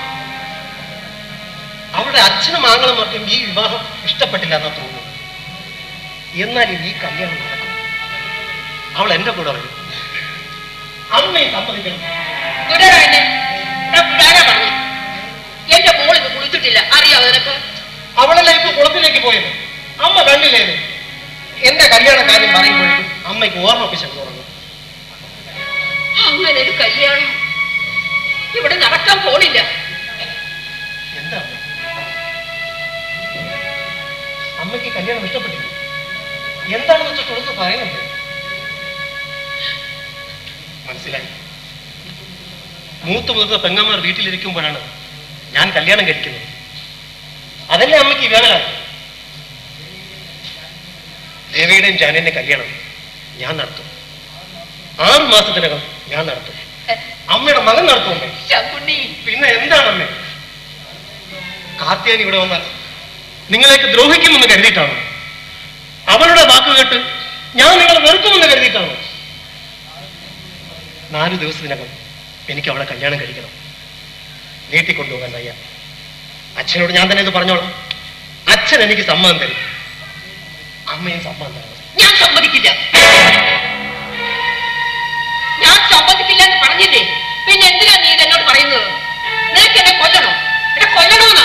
അവളുടെ അച്ഛനും ആങ്ങളുമാർക്കും ഈ വിവാഹം ഇഷ്ടപ്പെട്ടില്ല എന്ന് തോന്നുന്നു എന്നാൽ ഈ കല്യാണം നടക്കും അവൾ എന്റെ കൂടെ വരും അമ്മയെ സമ്മതിക്കണം വിടടാ എന്നെ എടാ, വിടാനാ പറഞ്ഞു എന്റെ മോളിത് കുളിച്ചിട്ടില്ല അറിയാവോ നിനക്ക് അവളല്ല ഇപ്പൊ കുളത്തിലേക്ക് പോയത് അമ്മ കണ്ടില്ലേ ഇത്? എന്റെ കല്യാണ കാര്യം പറയുമ്പോഴേക്കും അമ്മയ്ക്ക് ഓർമ്മ പിശക് തുടങ്ങും അങ്ങനെ ഒരു കല്യാണം ഇവിടെ നടക്കാൻ പോണില്ല എന്താ അമ്മേ? അമ്മയ്ക്ക് കല്യാണം ഇഷ്ടപ്പെട്ടില്ല എന്താണെന്ന് വെച്ചാൽ തുറന്ന് പറയുന്നുണ്ട് മനസ്സിലായി മൂത്ത് മുതിർന്ന പെങ്ങന്മാർ വീട്ടിലിരിക്കുമ്പോഴാണ് ഞാൻ കല്യാണം കഴിക്കുന്നത് അതല്ലേ അമ്മയ്ക്ക് വേവലായി ദേവിയുടെയും ജാനുവിന്റെ കല്യാണം ഞാൻ നടത്തും ആറ് മാസത്തിനകം ഞാൻ നടത്തും അമ്മയുടെ മകൻ നടത്തുമേ ശങ്കുണ്ണി പിന്നെ എന്താണ് അമ്മേ കാർത്തിയാൻ ഇവിടെ വന്നാൽ നിങ്ങളെയൊക്കെ ദ്രോഹിക്കുമെന്ന് കരുതിയിട്ടാണോ അവളുടെ വാക്ക് കേട്ട് ഞാൻ നിങ്ങളെ വെറുക്കുമെന്ന് കരുതിയിട്ടാണോ നാല് ദിവസത്തിനകം എനിക്ക് അവളെ കല്യാണം കഴിക്കണം നീട്ടിക്കൊണ്ടുപോകാൻ വയ്യ അച്ഛനോട് ഞാൻ തന്നെ ഇത് പറഞ്ഞോളാം അച്ഛൻ എനിക്ക് സമ്മതം തരും അമ്മയും സമ്മതം തരണം ഞാൻ സമ്മതിക്കില്ല ഞാൻ സമ്മതിക്കില്ല എന്ന് പറഞ്ഞില്ലേ പിന്നെ എന്തിനാ നീ ഇത് എന്നോട് പറയുന്നത് നിനക്ക് എന്നെ കൊല്ലണോ എന്നെ കൊല്ലണോന്നാ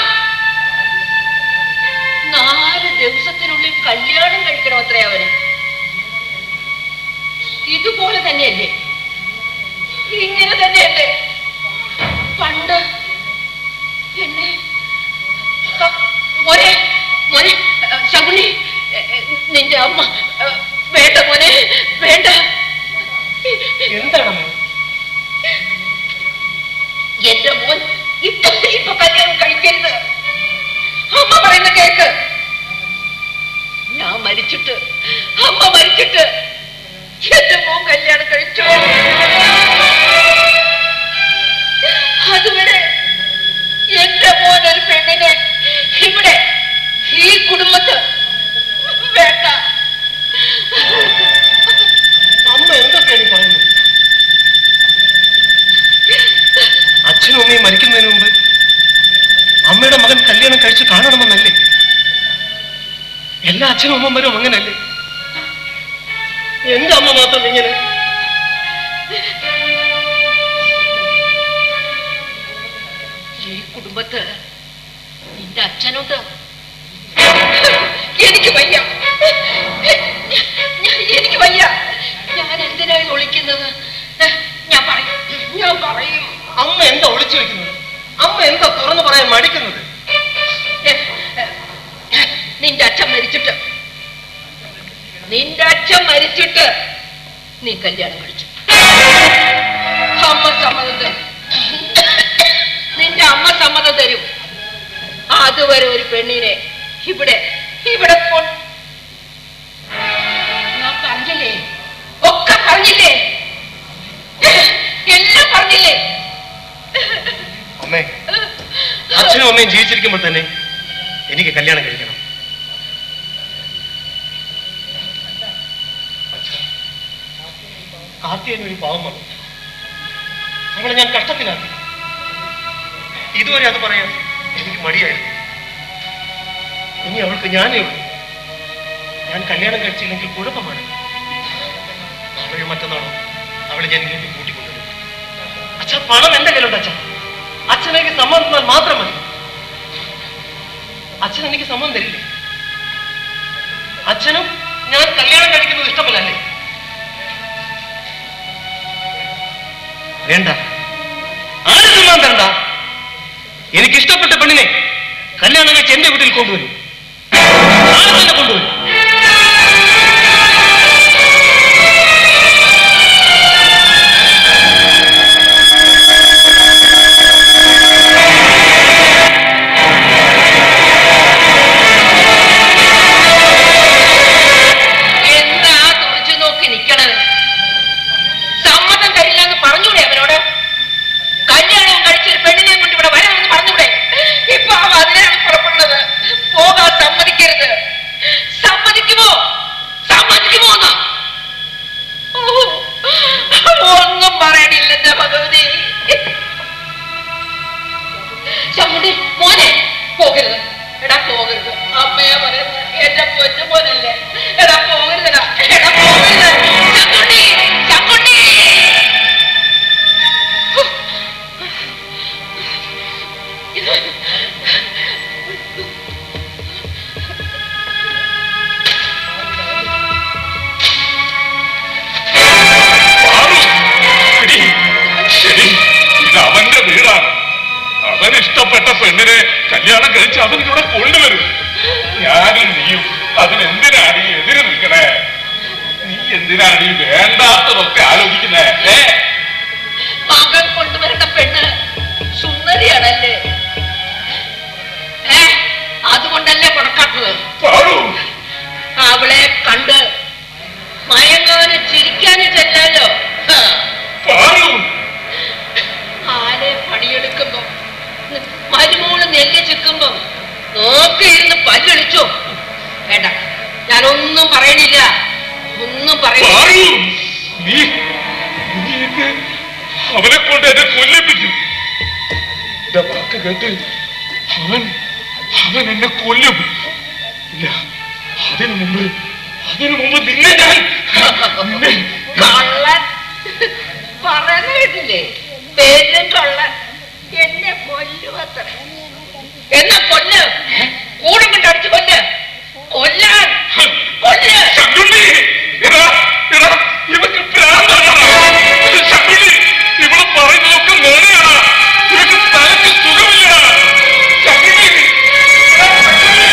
നാല് ദിവസത്തിനുള്ളിൽ കല്യാണം കഴിക്കണം അത്രേ അവന് ഇതുപോലെ തന്നെയല്ലേ ഇങ്ങനെ തന്നെയല്ലേ പണ്ട് എന്നെ ക- മോനെ മോനെ ഏ, ശകുനി ഏ, ഏ, നിന്റെ അമ്മ ഏ, വേണ്ട മോനെ വേണ്ട എന്താണ് അമ്മ എന്റെ മോൻ ഇപ്പൊ ഇപ്പൊ കല്യാണം കഴിക്കരുത് അമ്മ പറയുന്ന കേക്ക് ഞാൻ മരിച്ചിട്ട് അമ്മ മരിച്ചിട്ട് എന്റെ മോൻ കല്യാണം കഴിച്ചു അതുവരെ എന്റെ മോൻ ഒരു പെണ്ണിനെ കുടുംബത്ത് വേണ്ട അമ്മ എന്തൊക്കെയാണ് ഈ പറയുന്നത് അച്ഛനും അമ്മയും മരിക്കുന്നതിന് മുമ്പ് അമ്മയുടെ മകൻ കല്യാണം കഴിച്ച് കാണണമെന്നല്ലേ എല്ലാ അച്ഛനും അമ്മമാരും അങ്ങനല്ലേ എന്റെ അമ്മ മാത്രം ഇങ്ങനെ ഈ കുടുംബത്ത് നിന്റെ അച്ഛനുണ്ട് എനിക്ക് വയ്യ എനിക്ക് വയ്യ ഞാൻ എന്തിനായി ഒളിക്കുന്നത് ഞാൻ പറയും ഞാൻ പറയും അമ്മ എന്താ ഒളിച്ചു വെക്കുന്നത് അമ്മ എന്താ തുറന്നു പറയാൻ മടിക്കുന്നത് നിന്റെ അച്ഛൻ മരിച്ചിട്ട് നിന്റെ അച്ഛൻ മരിച്ചിട്ട് നീ കല്യാണം കഴിച്ചു അമ്മ സമ്മതം തരും നിന്റെ അമ്മ സമ്മതം തരും അതുവരെ ഒരു പെണ്ണിനെ ഇവിടെ ഇവിടെ കൊ- ഞാൻ പറഞ്ഞില്ലേ ഒക്കെ പറഞ്ഞില്ലേ എല്ലാം പറഞ്ഞില്ലേ അമ്മേ അച്ഛനും അമ്മയും ജീവിച്ചിരിക്കുമ്പോൾ തന്നെ എനിക്ക് കല്യാണം കഴിക്കണം കാർത്തികന് ഒരു പാവം വന്നു അവളെ ഞാൻ കഷ്ടത്തിലാക്കി ഇതുവരെ അത് പറയാൻ എനിക്ക് മടിയായിരുന്നു ഇനി അവൾക്ക് ഞാനേ ഉള്ളൂ ഞാൻ കല്യാണം കഴിച്ചില്ലെങ്കിൽ കുഴപ്പമാണ് നാളെയോ മറ്റന്നാളോ അവളെ ഞാൻ ഇങ്ങോട്ട് കൂട്ടിക്കൊണ്ടുവരും അച്ഛാ പണം എന്റെ കയ്യിലുണ്ട് അച്ഛാ അച്ഛനെനിക്ക് സമ്മതം തന്നാൽ മാത്രം മതി അച്ഛൻ എനിക്ക് സമ്മതം തരില്ലേ അച്ഛനും ഞാൻ കല്യാണം കഴിക്കുന്നത് ഇഷ്ടമല്ലല്ലേ വേണ്ട ആര് സമ്മതം തരണ്ട എനിക്ക് ഇഷ്ടപ്പെട്ട പെണ്ണിനെ കല്യാണം കഴിച്ച് എന്റെ വീട്ടിൽ കൊണ്ടുവരും നാളെ തന്നെ കൊണ്ടുവരും എന്താ തുറച്ചു നോക്കി നിക്കണത് സമ്മതം തരില്ലെന്ന് പറഞ്ഞൂടെ അവനോട് കല്യാണവും കഴിച്ചൊരു പെണ്ണിനെ കൊണ്ട് ഇവിടെ വരാമെന്ന് പറഞ്ഞൂടെ ഇപ്പൊ അവ അതിനാണ് പുറപ്പെടുന്നത് പോകാൻ സമ്മതിക്കരുത് സമ്മതിക്കുമോ സമ്മതിക്കുമോ എന്നാ ഓ, ഒന്നും പറയണില്ല എന്റെ ഭഗവതി ചമ്മുണ്ടി മോനെ പോകരുത് എടാ പോകരുത് അമ്മയാ പറയുന്നത് എന്റെ പൊറ്റ മോനല്ലേ എടാ പോകരുതടാ എടാ പോകരുത് ചമ്മുണ്ടി ചമ്മുണ്ടി പാറു, എടി, എടി, ഇത് അവന്റെ വീടാണ് അവൻ ഇഷ്ടപ്പെട്ട പെണ്ണിനെ കല്യാണം കഴിച്ച് അവൻ ഇവിടെ കൊണ്ടുവരും ഞാനും നീയും അതിനെന്തിനാണ് ഈ എതിര് നിൽക്കണേ നീ എന്തിനാണ് ഈ വേണ്ടാത്തതൊക്കെ ആലോചിക്കുന്നേ ഏ മകൻ കൊണ്ടുവരേണ്ട പെണ്ണ് സുന്ദരിയാണല്ലേ ഏ അതുകൊണ്ടല്ലേ കൊടുക്കാത്തത് പാറു അവളെ കണ്ട് മയങ്ങാനും ചിരിക്കാനും ചെല്ലാലോ ഹ. പാറു ആരെ പണിയെടുക്കുമ്പോ മരുമോള് നെല്ല് ചിക്കുമ്പം നോക്കിയിരുന്ന് പല്ലൊളിച്ചോ വേണ്ട ഞാനൊന്നും പറയണില്ല ഒന്നും പറയണില്ല പാറു നീ നീ എന്നെ അവനെ കൊണ്ട് എന്നെ കൊല്ലിപ്പിച്ചു എന്റെ വാക്ക് കേട്ട് അവൻ അവൻ എന്നെ കൊല്ലും ഇല്ല അതിനു മുമ്പ് അതിനു മുമ്പ് നിന്നെ ഞാൻ നിന്നെ കള്ളൻ പറയുന്ന കേട്ടില്ലേ പേരും കള്ളൻ എന്നെ കൊല്ലുവത്ര എന്നാ കൊല്ല് കൂടെ കൊണ്ട് അടിച്ചു കൊല്ല് കൊല്ലാൻ കൊല്ല് ശങ്കുണ്ണി, എടാ, എടാ, ഇവക്ക് ഭ്രാന്താണെടാ. ശങ്കുണ്ണി, ഇവള് പറയുന്നതൊക്കെ നേരെയാടാ. ഇവക്ക് തലയ്ക്ക് സുഖമില്ല. ശങ്കുണ്ണി, എടാ, ശങ്കുണ്ണി.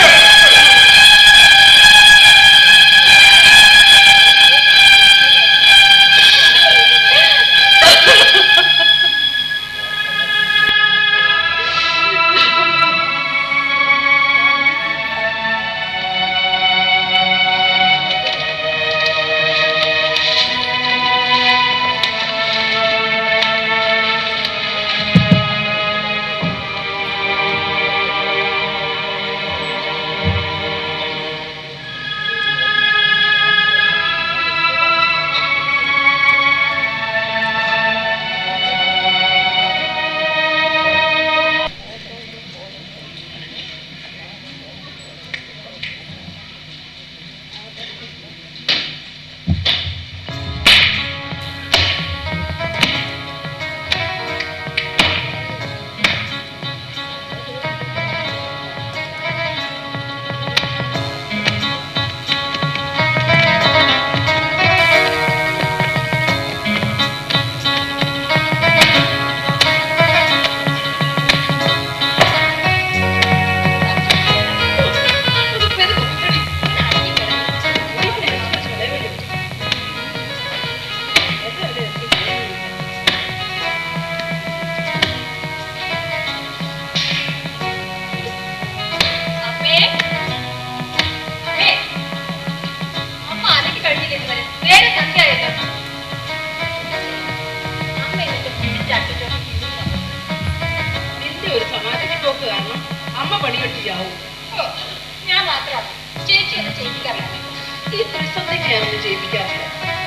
അമ്മ പണിയെടുത്ത് ചാവും ഓ, ഞാൻ മാത്രമാണ് ചേച്ചി ഒന്ന് ചെയ്യിപ്പിക്കാറില്ല ഈ ത്രിസന്ധയ്ക്ക് ഞാനൊന്നും ചെയ്യിപ്പിക്കാറില്ല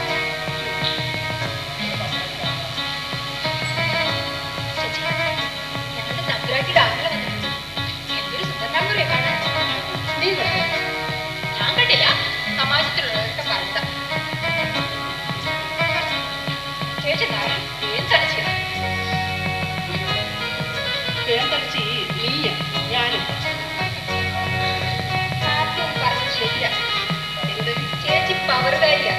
ചേച്ചി ഞങ്ങളുടെ നമ്പുരാട്ടിയുടെ ആങ്ങളെ വന്നിട്ടുണ്ട് എന്തൊരു സുന്ദരനാകുറിയെ കാണാൻ നീ കണ്ടോ ഞാൻ കണ്ടില്ല സമാജത്തിലുള്ളവരുടെ പറഞ്ഞ ചേച്ചി നാളെ ഏത് തടച്ചില്ല വേണ്ടച്ചി നീയ ഞാനും ആദ്യം പറഞ്ഞത് ശരിയാ എന്ത് ചേച്ചി പവറുകാരിയാ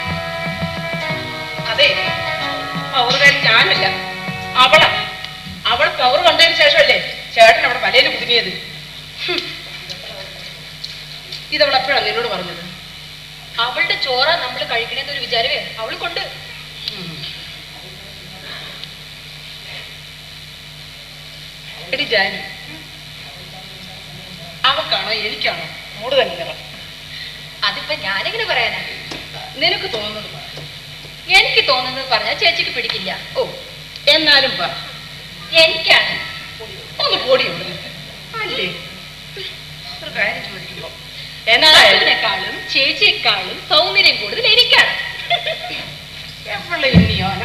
അതെ പവറുകാരി ഞാനല്ല അവളാ അവൾ പവർ കണ്ടതിന് ശേഷമല്ലേ ചേട്ടൻ അവിടെ വലയിൽ കുടുങ്ങിയത് ഹും. ഇതവൾ എപ്പോഴാണ് നിന്നോട് പറഞ്ഞത് അവളുടെ ചോറ നമ്മൾ കഴിക്കണേന്നൊരു വിചാരമേ അവൾ കൊണ്ട് ഉം. എടി ജാനി അവക്കാണോ എനിക്കാണോ കൂടുതൽ നിറം അതിപ്പോ ഞാനെങ്ങനെ പറയാനാ നിനക്ക് തോന്നുന്നത് പറ. എനിക്ക് തോന്നുന്നത് പറഞ്ഞാൽ ചേച്ചിക്ക് പിടിക്കില്ല ഓ എന്നാലും പറ എനിക്കാണ് ഒന്ന് പോടി ഇവിടെ അല്ലേ ഒരു കാര്യം ചോദിക്കുമ്പോ എന്തായാലും നാട്ടുവിനേക്കാളും ചേച്ചിയെക്കാളും സൗന്ദര്യം കൂടുതൽ എനിക്കാണ് എവിടെ ഇനിയോന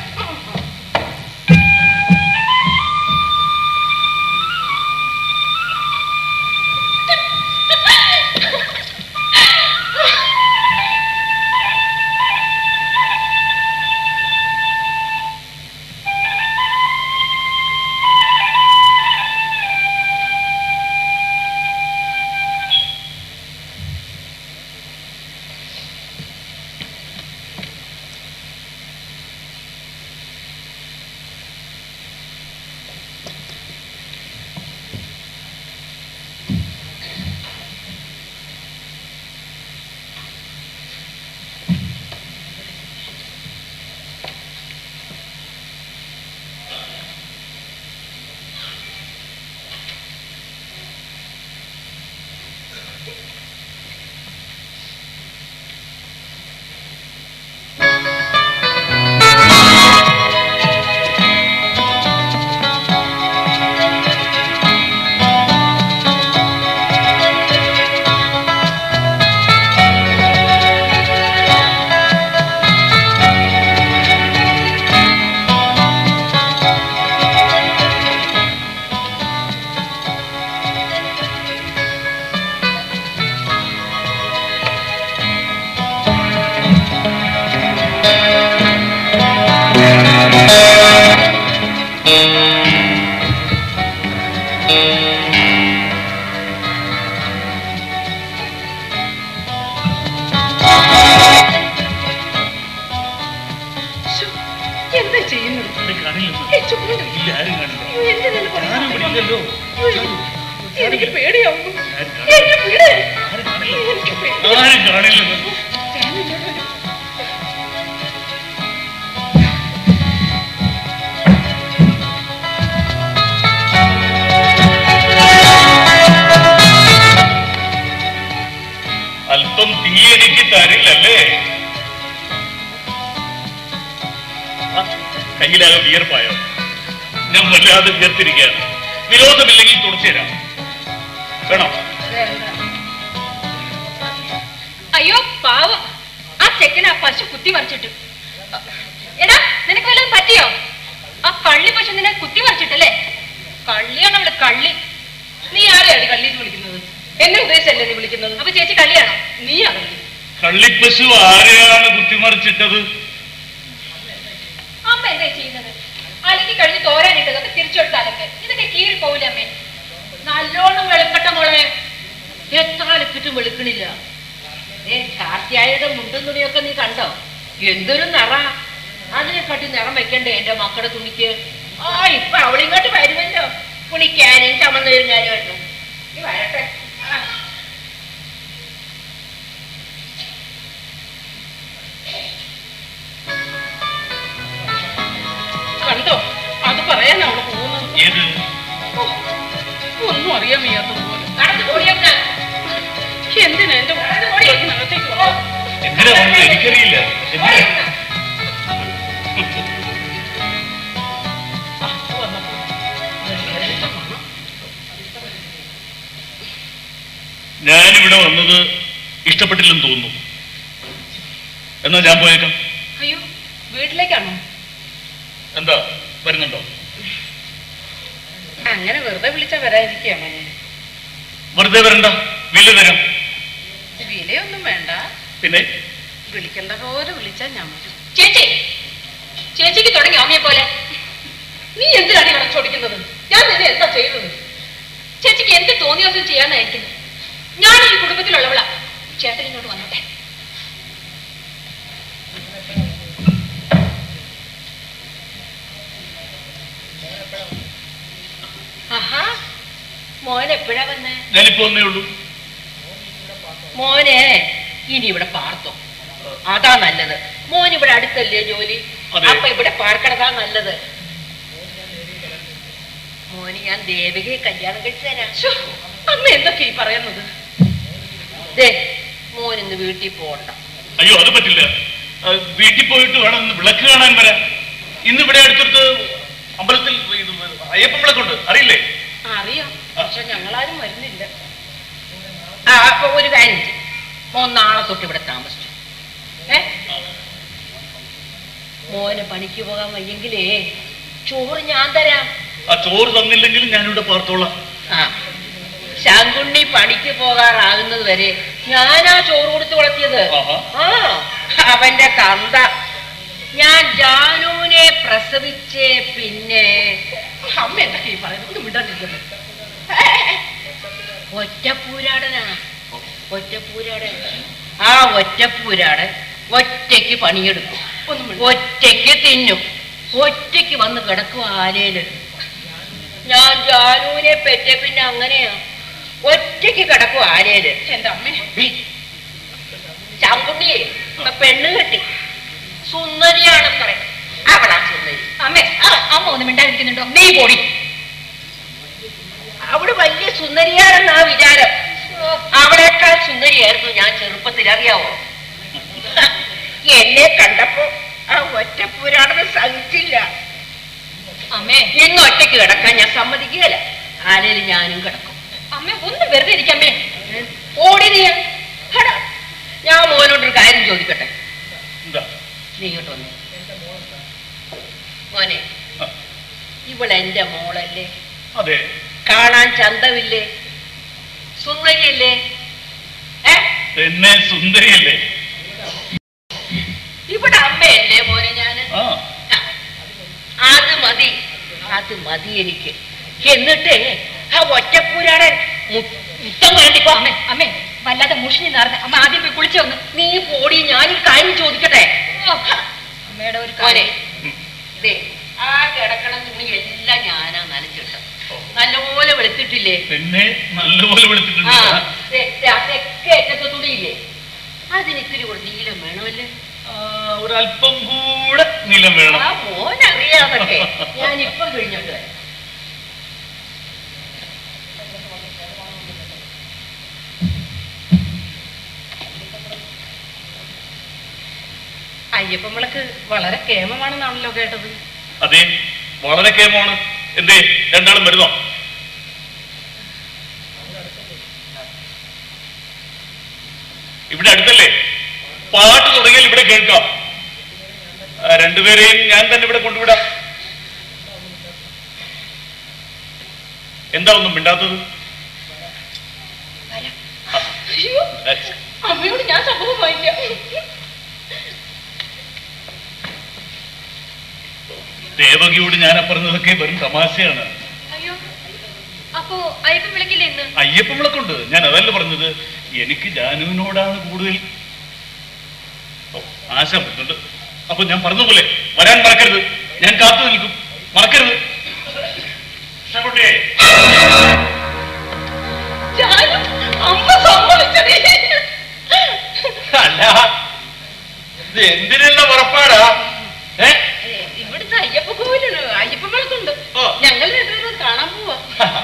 ശ്ശോ, എന്താ ചെയ്യുന്നത് ഏ, ചുമ്മാ ഇരി. അയ്യോ, എന്റെ നില പറഞ്ഞു. അയ്യോ, എനിക്ക് പേടിയാവുന്നു എന്നെ വിട്. എനിക്ക് പേടി. ആരും കാണില്ലെന്ന് അല്പം തീ എനിക്ക് തരില്ലല്ലേ ആ, കയ്യിലാകെ വിയർപ്പായോ ഞാൻ വല്ലാതെ വിയർത്തിരിക്കുകയാണ് വിരോധമില്ലെങ്കിൽ തുടച്ചു തരാം വേണോ വേണ്ട. അയ്യോ പാവം ആ ചെക്കൻ ആ പശു കുത്തി മറിച്ചിട്ടു എടാ നിനക്ക് വല്ലതും പറ്റിയോ ആ കള്ളി പശു നിന്നെ കുത്തി മറിച്ചിട്ടല്ലേ കള്ളിയാണ് അവള് കള്ളി നീ ആരെയാണ് കള്ളീന്ന് വിളിക്കുന്നത് എന്നെ ഉദ്ദേശിച്ചല്ലേ നീ വിളിക്കുന്നത് അപ്പൊ ചേച്ചി കള്ളിയാണോ നീ കള്ളി കള്ളിപ്പശു ആരെയാണ് കുത്തിമറിച്ചിട്ടത് അമ്മ എന്താ ചെയ്യുന്നത് അലക്കി കഴിഞ്ഞ് തോരാനിട്ടതൊക്കെ തിരിച്ചെടുത്താലൊക്കെ ഇതൊക്കെ കീറി പോവില്ല അമ്മേ നല്ലോണം വെളുക്കട്ട മോളെ എത്താലിപ്പിട്ടും വെളുക്കണില്ല ഏ കാർത്തിയായുടെ മുണ്ടും തുണിയൊക്കെ നീ കണ്ടോ എന്തൊരു നിറ അതിനെക്കാട്ടി നിറം വെക്കണ്ടേ എന്റെ മക്കളുടെ തുണിക്ക് ആ ഇപ്പൊ അവളിങ്ങോട്ട് വരുമല്ലോ കുളിക്കാനും ചമന്ന് വരുന്നാലുമായിട്ട് നീ വരട്ടെ ആ. കണ്ടോ അത് പറയാനാ അവള് പോകുന്നത് ഏത് ഓ, ഒന്നും അറിയാൻ വയ്യാത്തതുപോലെ കടന്നു പോടിയമ്മ എന്തിനാ എന്റെ അകത്തേക്ക് വന്നത്? എന്തിനാ വന്നത് എനിക്കറിയില്ല എന്തിനാ ആ, വന്നപ്പോ. ഞാനിവിടെ വന്നത് ഇഷ്ടപ്പെട്ടില്ലെന്ന് തോന്നുന്നു എന്നാ ഞാൻ പോയേക്കാം അയ്യോ വീട്ടിലേക്കാണോ എന്താ വരുന്നുണ്ടോ അങ്ങനെ വെറുതെ വിളിച്ചാ വരാതിരിക്കുകയാണോ ഞാൻ വെറുതെ വരണ്ട വില തരാം വിലയൊന്നും വേണ്ട പിന്നെ വിളിക്കേണ്ട പോലെ വിളിച്ചാ ഞാൻ വരും ചേച്ചി ചേച്ചിക്ക് തുടങ്ങി അമ്മയെ പോലെ നീ എന്തിനാണ് ഇവിടെ ചോദിക്കുന്നത് ഞാൻ നിന്നെ എന്താ ചെയ്തത് ചേച്ചിക്ക് എന്ത് തോന്നിയ ദിവസം ചെയ്യാന്നായിരിക്കുന്നു ഞാൻ ഈ കുടുംബത്തിലുള്ളവളാ ചേട്ടൻ ഇങ്ങോട്ട് വന്നോട്ടെ ആഹാ മോൻ എപ്പോഴാ വന്നേ ഞാനിപ്പോ വന്നേ ഉള്ളൂ മോനെ ഇനി ഇവിടെ പാർത്തോ അതാ നല്ലത് മോൻ ഇവിടെ അടുത്തല്ലേ ജോലി അതെ. അപ്പൊ ഇവിടെ പാർക്കണതാ നല്ലത് മോന് ഞാൻ ദേവികയെ കല്യാണം കഴിച്ചു തരാം അമ്മ എന്തൊക്കെ ഈ പറയുന്നത് ദേ മോൻ ഇന്ന് വീട്ടിൽ പോകണ്ട അയ്യോ അത് പറ്റില്ല ആ, വീട്ടിൽ പോയിട്ട് വേണം ഒന്ന് വിളക്ക് കാണാൻ വരാൻ ഇന്ന് ഇവിടെ അടുത്തടുത്ത് അമ്പലത്തിൽ ഇത് അയ്യപ്പൻ വിളക്കുണ്ട് അറിയില്ലേ അറിയാം പക്ഷെ ഞങ്ങളാരും വരുന്നില്ല ആ അപ്പൊ ഒരു കാര്യം ചെയ്യ്. മോൻ നാളെ തൊട്ട് ഇവിടെ താമസിച്ചു ഏ മോന് പണിക്ക് പോകാൻ വയ്യെങ്കിലേ ചോറ് ഞാൻ തരാം ആ ചോറ് തന്നില്ലെങ്കിലും ഞാനിവിടെ പാർത്തോളാം ആ ശങ്കുണ്ണി പണിക്ക് പോകാറാകുന്നത് വരെ ഞാനാ ചോറ് കൊടുത്ത് വളർത്തിയത് ആഹാ. ആ അവന്റെ തന്ത ഞാൻ ജാനുവിനെ പ്രസവിച്ചേ പിന്നെ അമ്മ എന്തൊക്കെ ഈ പറയുന്നത് ഒന്നും മിണ്ടാണ്ടിരിക്കുന്നത് ഒറ്റപ്പൂരാടനാ ഒറ്റപ്പൂരാടൻ ആ ഒറ്റപ്പൂരാടൻ ഒറ്റയ്ക്ക് പണിയെടുക്കും ഒറ്റയ്ക്ക് തിന്നും ഒറ്റയ്ക്ക് വന്ന് കിടക്കും ആലയില് ഞാൻ ജാനുവിനെ പെറ്റ പിന്നെ അങ്ങനെയാ ഒറ്റയ്ക്ക് കിടക്കും ആലയില് എന്റെ അമ്മ ചാങ്കുണ്ണിയെ ഇപ്പൊ പെണ്ണ് കെട്ടി സുന്ദരിയാണെന്നറേ അവളാ സുന്ദരി അമ്മേ ആ, അമ്മ ഒന്ന് മിണ്ടാതിരിക്കുന്നുണ്ടോ നീ പൊടി അവള് വലിയ സുന്ദരിയാണെന്നാ വിചാരം അവളെക്കാൾ സുന്ദരിയായിരുന്നു ഞാൻ ചെറുപ്പത്തിൽ അറിയാവോ എന്നെ കണ്ടപ്പോ ആ ഒറ്റപ്പൂരാണെന്ന് സഹിച്ചില്ല അമ്മേ ഇന്ന് ഒറ്റയ്ക്ക് കിടക്കാൻ ഞാൻ സമ്മതിക്കുകയില്ല ആലയിൽ ഞാനും കിടക്കും അമ്മേ ഒന്ന് വെറുതെ ഇരിക്കമ്മേ ഓടി നീ ഹടാ. ഞാൻ മോനോടൊരു കാര്യം ചോദിക്കട്ടെ എന്താ നീ ഇങ്ങോട്ട് വന്നു മോനെ ആ, ഇവളെന്റെ മോളല്ലേ അതെ കാണാൻ ചന്തമില്ലേ സുന്ദരിയല്ലേ ഏ എന്നെ സുന്ദരിയല്ലേ ഇവിടെ അമ്മയല്ലേ മോനെ ഞാന് ആ അത് മതി അത് മതി എനിക്ക് എന്നിട്ട് ആ ഒറ്റപ്പൂരാടൻ മു- മുത്തം വേണ്ടിപ്പോ അമ്മേ അമ്മേ വല്ലാതെ മുഷിഞ്ഞു നേർന്ന് അമ്മ ആദ്യം പോയി കുളിച്ചു വന്നു നീ പോടി ഞാനൊരു കാര്യം ചോദിക്കട്ടെ അമ്മയുടെ ഒരു മോനെ കാര്യം ദേ, ആ കിടക്കണ തുണി എല്ലാം ഞാനാ നനച്ചിട്ട് നല്ലപോലെ വെളുത്തിട്ടില്ലേ പിന്നെ നല്ലപോലെ ആ വിളിച്ചിട്ടുണ്ട് ദേ, ദേ, ആ തെക്കേ അറ്റത്തെ തുണിയില്ലേ അതിന് ഇത്തിരി കൂടെ നീലം വേണമല്ലേ ആ, ഒരല്പം കൂടെ നീളം വേണം ആ മോനറിയാതൊക്കെ ഞാൻ ഇപ്പം കഴിഞ്ഞോട്ട് വരാം അയ്യപ്പൻ വിളക്ക് വളരെ കേമമാണെന്നാണല്ലോ കേട്ടത് അതെ വളരെ കേമാണ് എന്തേ രണ്ടാളും വരുന്നോ ഇവിടെ അടുത്തല്ലേ പാട്ട് തുടങ്ങിയാൽ ഇവിടെ കേൾക്കാം ആ, രണ്ടുപേരെയും ഞാൻ തന്നെ ഇവിടെ കൊണ്ടുവിടാം എന്താ ഒന്നും മിണ്ടാത്തത് ആ, അയ്യോ that's- അമ്മയോട് ഞാൻ സംഭവം വായിക്കാം ദേവകിയോട് ഞാൻ പറഞ്ഞതൊക്കെ വെറും തമാശയാണ് അയ്യോ അപ്പോ അയ്യപ്പൻ വിളിക്കില്ലേ ഇന്ന് അയ്യപ്പൻ വിളക്കുണ്ട് ഞാൻ അതല്ല പറഞ്ഞത് എനിക്ക് ജാനുവിനോടാണ് കൂടുതൽ ഓ, ആശ വരുന്നുണ്ട് അപ്പൊ ഞാൻ പറഞ്ഞ പോലെ വരാൻ മറക്കരുത് ഞാൻ കാത്തു നിൽക്കും മറക്കരുത് ഉഷാക്കുട്ടി, ഞാനും അമ്മ സമ്മതിച്ചതേ അല്ല ഇത് എന്തിനുള്ള പുറപ്പാടാ ഏ ഇവിടുത്തെ അയ്യപ്പ കോവിലാണ് അയ്യപ്പ വിളക്കുണ്ട് ഓ. ഞങ്ങൾ രണ്ടുപേരും കാണാൻ പോവാ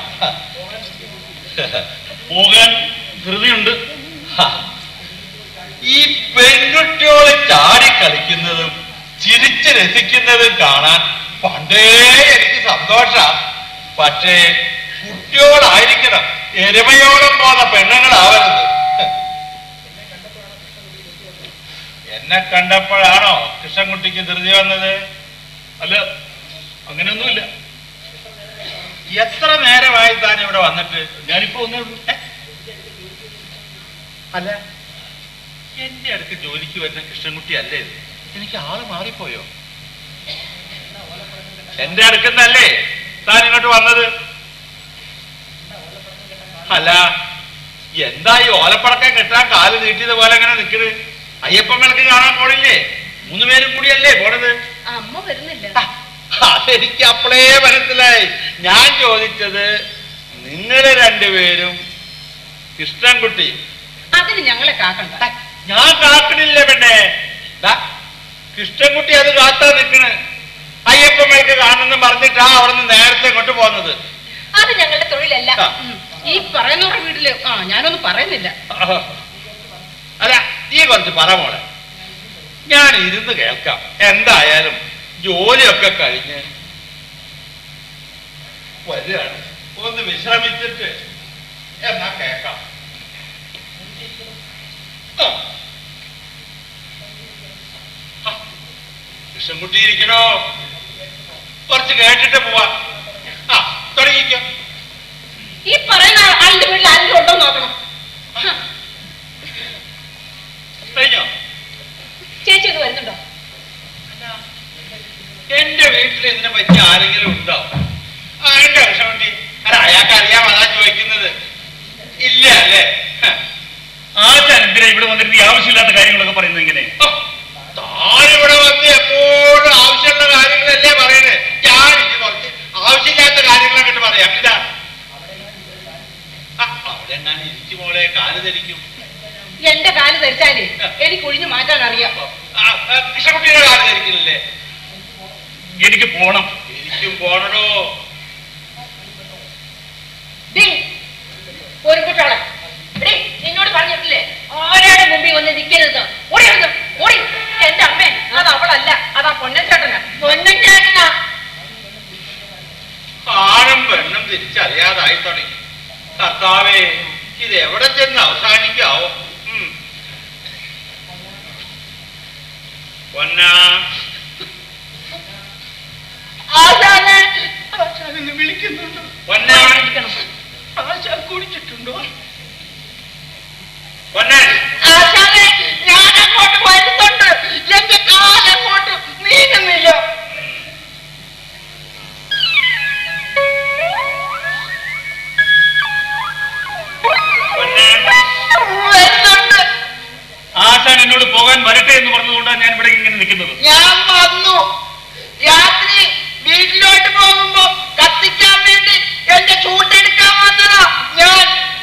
പോകാൻ ധൃതിയുണ്ട് ഹ. ഈ പെൺകുട്ടിയോള് ചാടി കളിക്കുന്നതും ചിരിച്ച് രസിക്കുന്നതും കാണാൻ പണ്ടേ എനിക്ക് സന്തോഷ പക്ഷേ കുട്ടിയോളായിരിക്കണം എരുമയോളം പോന്ന പെണ്ണുങ്ങളാവരുത് എന്നെ കണ്ടപ്പോഴാണോ കൃഷ്ണൻകുട്ടിക്ക് ധൃതി വന്നത് അല്ല അങ്ങനെയൊന്നുമില്ല എത്ര നേരമായി താൻ ഇവിടെ വന്നിട്ട് ഞാനിപ്പോ ഒന്നേ ഉള്ളൂ ഏ? അല്ല എന്റെ അടുത്ത് ജോലിക്ക് വരുന്ന കൃഷ്ണൻകുട്ടി അല്ലേ ഇത്? എനിക്ക് ആള് മാറിപ്പോയോ എന്റെ അടുക്കുന്നല്ലേ താൻ ഇങ്ങോട്ട് വന്നത് അല്ല എന്താ ഈ ഓലപ്പടക്കം കെട്ടാൻ കാല് നീട്ടിയത് പോലെ അങ്ങനെ നിക്കണ് അയ്യപ്പൻ വിളക്ക് കാണാൻ പോണില്ലേ മൂന്ന് പേരും കൂടിയല്ലേ പോണത് അമ്മ വരുന്നില്ല അതെനിക്ക് അപ്പോഴേ മനസ്സിലായി ഞാൻ ചോദിച്ചത് നിങ്ങള് രണ്ടുപേരും കൃഷ്ണൻകുട്ടി അതിന് ഞങ്ങളെ കാക്കണ്ട ഞാൻ കാക്കണില്ല പെണ്ണെ ദാ, കൃഷ്ണൻകുട്ടി അത് കാത്താ നിക്കണ് അയ്യപ്പമ്മയ്ക്ക് കാണുന്നു പറഞ്ഞിട്ടാ അവിടുന്ന് നേരത്തെ ഇങ്ങോട്ട് പോകുന്നത് അത് ഞങ്ങളുടെ തൊഴിലല്ല ആ. ഉം. ഈ പറയുന്നവരുടെ വീട്ടില് ആ ഞാനൊന്നും പറയുന്നില്ല അല്ല നീ കുറച്ച് പറ മോളെ ഞാൻ ഇരുന്ന് കേൾക്കാം എന്തായാലും ജോലിയൊക്കെ കഴിഞ്ഞ് വരികയാണ് ഒന്ന് വിശ്രമിച്ചിട്ട് എന്നാ കേൾക്കാം ആ. ആ. കൃഷ്ണൻകുട്ടി ഇരിക്കണോ കുറച്ച് കേട്ടിട്ട് പോവാ ആ തുടങ്ങിക്കോ ഈ പറയുന്ന ആളുടെ വീട്ടിൽ ആരെങ്കിലും ഉണ്ടോ എന്ന് നോക്കണം ഹ, കഴിഞ്ഞോ ചേച്ചി ഒന്ന് വരുന്നുണ്ടോ എന്റെ വീട്ടിൽ ഇതിനെ പറ്റി ആരെങ്കിലും ഉണ്ടോ ആരുടെ കൃഷ്ണൻകുട്ടി അല്ല അയാൾക്ക് അറിയാം അതാ ചോദിക്കുന്നത് ഇല്ല അല്ലേ ഹ. ആശാൻ എന്തിനാ ഇവിടെ വന്നിട്ട് ഈ ആവശ്യമില്ലാത്ത കാര്യങ്ങളൊക്കെ പറയുന്നത് ഇങ്ങനെ ഓ, താനിവിടെ വന്ന് എപ്പോഴും ആവശ്യമുള്ള കാര്യങ്ങളല്ലേ പറയുന്നത് ഞാൻ ഇത് കുറച്ച് ആവശ്യമില്ലാത്ത കാര്യങ്ങളൊക്കെ പറയാം ഇതാ ആ, അവിടെ ഞാൻ ഇരിച്ചു മോളെ കാല് ധരിക്കും എന്റെ കാല് ധരിച്ചാലേ എനിക്ക് ഒഴിഞ്ഞു മാറ്റാൻ അറിയാം ആ, ആ, കൃഷ്ണൻകുട്ടിയുടെ കാല് ധരിക്കുന്നില്ലേ എനിക്ക് പോണം എനിക്കും പോണടോ ഡീ, ഒരു കുട്ടാളെ ഡീ, നിന്നോട് പറഞ്ഞിട്ടില്ലേ ആരുടെ മുമ്പിൽ വന്ന് നിൽക്കരുത് ഓടി അവിടുന്ന്, ഓടി എന്റെ അമ്മേ അത് അവളല്ല അതാ പൊന്നച്ചേട്ടനാ പൊന്നച്ചേട്ടനാ ആണും പെണ്ണും തിരിച്ചറിയാതായി തുടങ്ങി കർത്താവേ ഇത് എവിടെ ചെന്ന് അവസാനിക്കാവോ ഉം. പൊന്നാ ആശാനെ ആശാനെന്ന് വിളിക്കുന്നുണ്ട് പൊന്നാ ആശാൻ കുടിച്ചിട്ടുണ്ടോ പൊന്നാ ആശാനെ ഞാൻ അങ്ങോട്ട് വരുന്നുണ്ട് എന്റെ കാലങ്ങോട്ട് നീങ്ങുന്നില്ല പൊന്നാ വരുന്നുണ്ട് ആശാൻ എന്നോട് പോകാൻ വരട്ടെ എന്ന് പറഞ്ഞതുകൊണ്ടാണ് ഞാൻ ഇവിടെ ഇങ്ങനെ നിൽക്കുന്നത് ഞാൻ വന്നു രാത്രി വീട്ടിലോട്ട് പോകുമ്പോ കത്തിക്കാൻ വേണ്ടി എന്റെ ചൂട്ടെടുക്കാൻ വന്നതാ ഞാൻ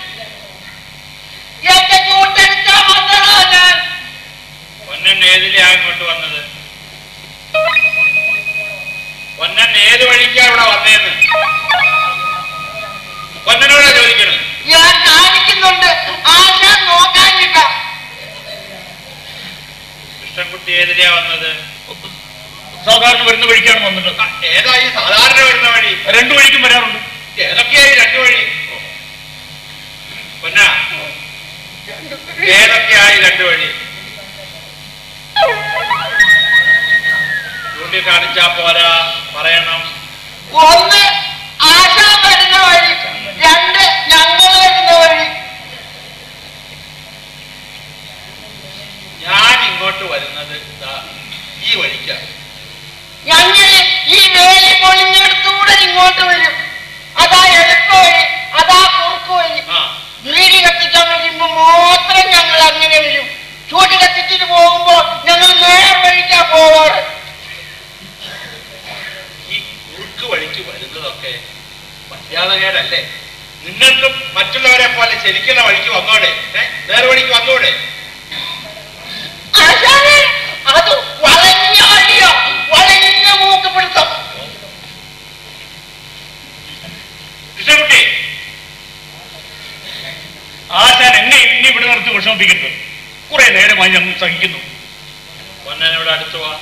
എന്റെ ചൂട്ടെടുക്കാൻ വന്നതാ ഞാൻ പൊന്നൻ ഏതിലെയാ ഇങ്ങോട്ട് വന്നത് പൊന്നൻ ഏത് വഴിക്കാ ഇവിടെ വന്നേന്ന് പൊന്നനോടാ ചോദിക്കണത് ഞാൻ കാണിക്കുന്നുണ്ട് ആശാൻ നോക്കാനില്ല കൃഷ്ണൻകുട്ടി ഏതിലെയാ വന്നത് സാധാരണ വരുന്ന വഴിക്കാണ് വന്നത് ആ, ഏതാ ഈ സാധാരണ വരുന്ന വഴി രണ്ടു വഴിക്കും വരാറുണ്ട് ഏതൊക്കെയായി രണ്ടു വഴി പൊന്ന ഏതൊക്കെയായി രണ്ടു വഴി ചൂണ്ടിക്കാണിച്ചാ പോരാ പറയണം ഒന്ന് ആശാൻ വരുന്ന വഴി രണ്ട് ഞങ്ങൾ വരുന്ന വഴി ഞാൻ ഇങ്ങോട്ട് വരുന്നത് ദാ ഈ വഴിക്കാണ് ഞങ്ങൾ ഈ വേലി പൊളിഞ്ഞെടുത്തൂടെ ഇങ്ങോട്ട് വരും അതാ എളുപ്പ വഴി അതാ കുറുക്ക് വഴി ആ വീട് കത്തിക്കാൻ വരുമ്പോ മാത്രം ഞങ്ങൾ അങ്ങനെ വരും ചൂട് കത്തിച്ചിട്ട് പോകുമ്പോ ഞങ്ങൾ നേരെ വഴിക്കാ പോവാറ് ഈ കുറുക്ക് വഴിക്ക് വരുന്നതൊക്കെ മര്യാദകേടല്ലേ നിങ്ങൾക്കും മറ്റുള്ളവരെ പോലെ ശരിക്കുള്ള വഴിക്ക് വന്നോടെ ഏ? നേരെ വഴിക്ക് വന്നോടെ ആശാനെ അത് വളഞ്ഞ വഴിയോ വളഞ്ഞ മൂക്ക് പിടുത്തം കൃഷ്ണൻകുട്ടി ആശാൻ എന്നെ ഇനി ഇവിടെ നിർത്തി വിഷമിപ്പിക്കരുത് കുറെ നേരമായി ഞാൻ സഹിക്കുന്നു പൊന്നനോട് അടുത്ത് വാ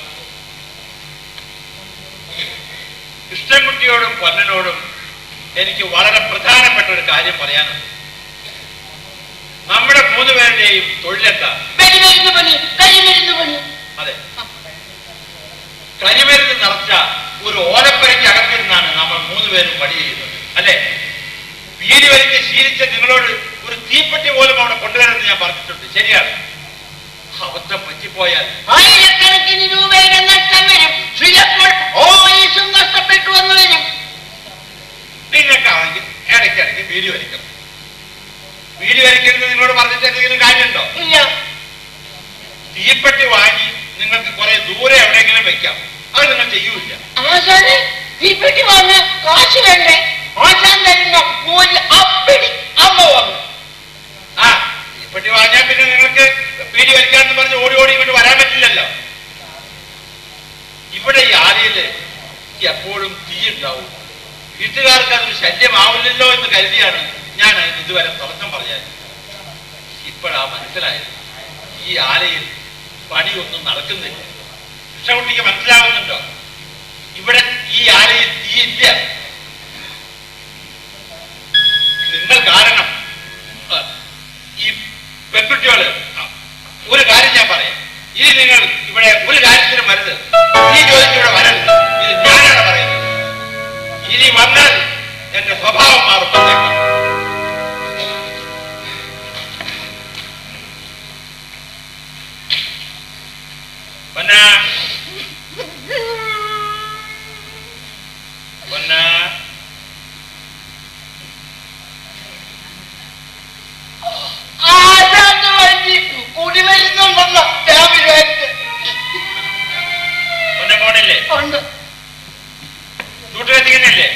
കൃഷ്ണൻകുട്ടിയോടും പൊന്നനോടും എനിക്ക് വളരെ പ്രധാനപ്പെട്ട ഒരു കാര്യം പറയാനുണ്ട് നമ്മുടെ മൂന്ന് പേരുടെയും തൊഴിലെന്താ കരിമരുന്ന് പണി കരിമരുന്ന് പണി അതെ കരിമരുന്ന് നിറച്ച ഒരു ഓലപ്പരയ്ക്ക് അകത്തിരുന്നാണ് നമ്മൾ മൂന്ന് പേരും പണി ചെയ്യുന്നത് അല്ലേ വീടി വലിച്ച് ശീലിച്ച നിങ്ങളോട് ഒരു തീപ്പെട്ടി പോലും അവിടെ കൊണ്ടുവരുമെന്ന് ഞാൻ പറഞ്ഞിട്ടുണ്ട് ശരിയാണ് അബദ്ധം പറ്റിപ്പോയാൽ ആയിരക്കണക്കിന് രൂപയുടെ നഷ്ടം വരും ചിലപ്പോൾ ഓവീസും നഷ്ടപ്പെട്ടു എന്ന് വരും നിങ്ങൾക്കാണെങ്കിൽ ഇടയ്ക്കിടയ്ക്ക് വീടി വലിക്കണം വീടി വലിക്കരുത് നിങ്ങളോട് പറഞ്ഞിട്ട് എന്തെങ്കിലും കാര്യമുണ്ടോ ഇല്ല തീപ്പെട്ടി വാങ്ങി നിങ്ങൾക്ക് കുറെ ദൂരെ എവിടെയെങ്കിലും വെക്കാം അത് നിങ്ങൾ ചെയ്യൂല ആശാന് തീപ്പെട്ടി വാങ്ങാൻ കാശ് വേണ്ടേ ആശാൻ തരുന്ന ഒരു അപ്പിടി അമ്മ വന്നു ആ തീപ്പെട്ടി വാങ്ങിയാൽ പിന്നെ നിങ്ങൾക്ക് വീടി വലിക്കാന്ന് പറഞ്ഞ് ഓടി ഓടി ഇങ്ങോട്ട് വരാൻ പറ്റില്ലല്ലോ ഇവിടെ ഈ ആലയില് എപ്പോഴും തീ ഉണ്ടാവും വീട്ടുകാർക്ക് അതൊരു ശല്യമാവില്ലല്ലോ എന്ന് കരുതിയാണ് ഞാൻ അതിന് ഇതുവരെ തുറക്കം പറഞ്ഞത് ഇപ്പോഴാ മനസ്സിലായത് ഈ ആലയിൽ പണിയൊന്നും നടക്കുന്നില്ല കൃഷ്ണകുട്ടിക്ക് മനസ്സിലാവുന്നുണ്ടോ ഇവിടെ ഈ ആലയിൽ തീയില്ല നിങ്ങൾ കാരണം ആ, ഈ പെൺകുട്ടികള് ആ, ഒരു കാര്യം ഞാൻ പറയാം ഇനി നിങ്ങൾ ഇവിടെ ഒരു കാര്യത്തിനും വരരുത് ഈ ചോദിച്ച് ഇവിടെ വരരുത് ഇത് ഞാനാണ് പറയുന്നത് ഇനി വന്നാൽ എന്റെ സ്വഭാവം മാറും പറഞ്ഞേക്കാം. പൊന്നാ പൊന്നാ ആശാന്റെ വണ്ടി കുടിമരുന്നുണ്ടല്ലോ ഞാൻ വിചാരിച്ചു പൊന്നെ മോണില്ലേ ഉണ്ട് ചൂട്ടിലെത്തിക്കുന്നില്ലേ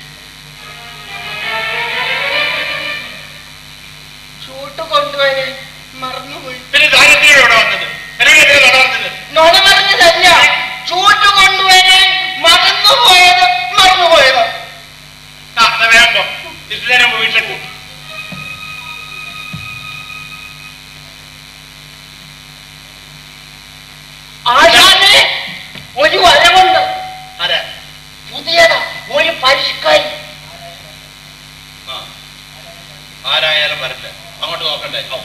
ചൂട്ട് കൊണ്ടുവരാൻ മറന്നുപോയി പിന്നെ സാഹിത്യയുടെ ഇവിടെ വന്നത് എന്നോട് കഥ വന്നത് നോണ പറഞ്ഞതല്ല ചൂട്ട് കൊണ്ടുവരാൻ മറന്നുപോയത് മറന്നുപോയത് ആ എന്നാ വേഗം പോ തിരിച്ചു നേരം വീട്ടിലേക്ക് പോ. ആശാന് ഒരു വരവുണ്ട് ആരാ പുതിയതാ ഒരു പരിഷ്കാരി ആ ആരായാലും വരട്ടെ അങ്ങോട്ട് നോക്കണ്ടേ ഓ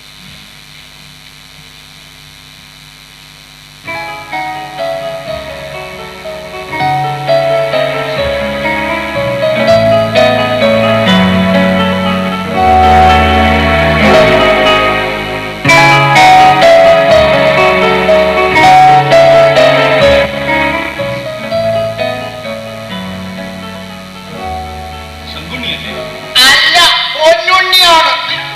ശങ്കുണ്ണിയല്ലേ അല്ല പൊന്നുണ്ണിയാണ്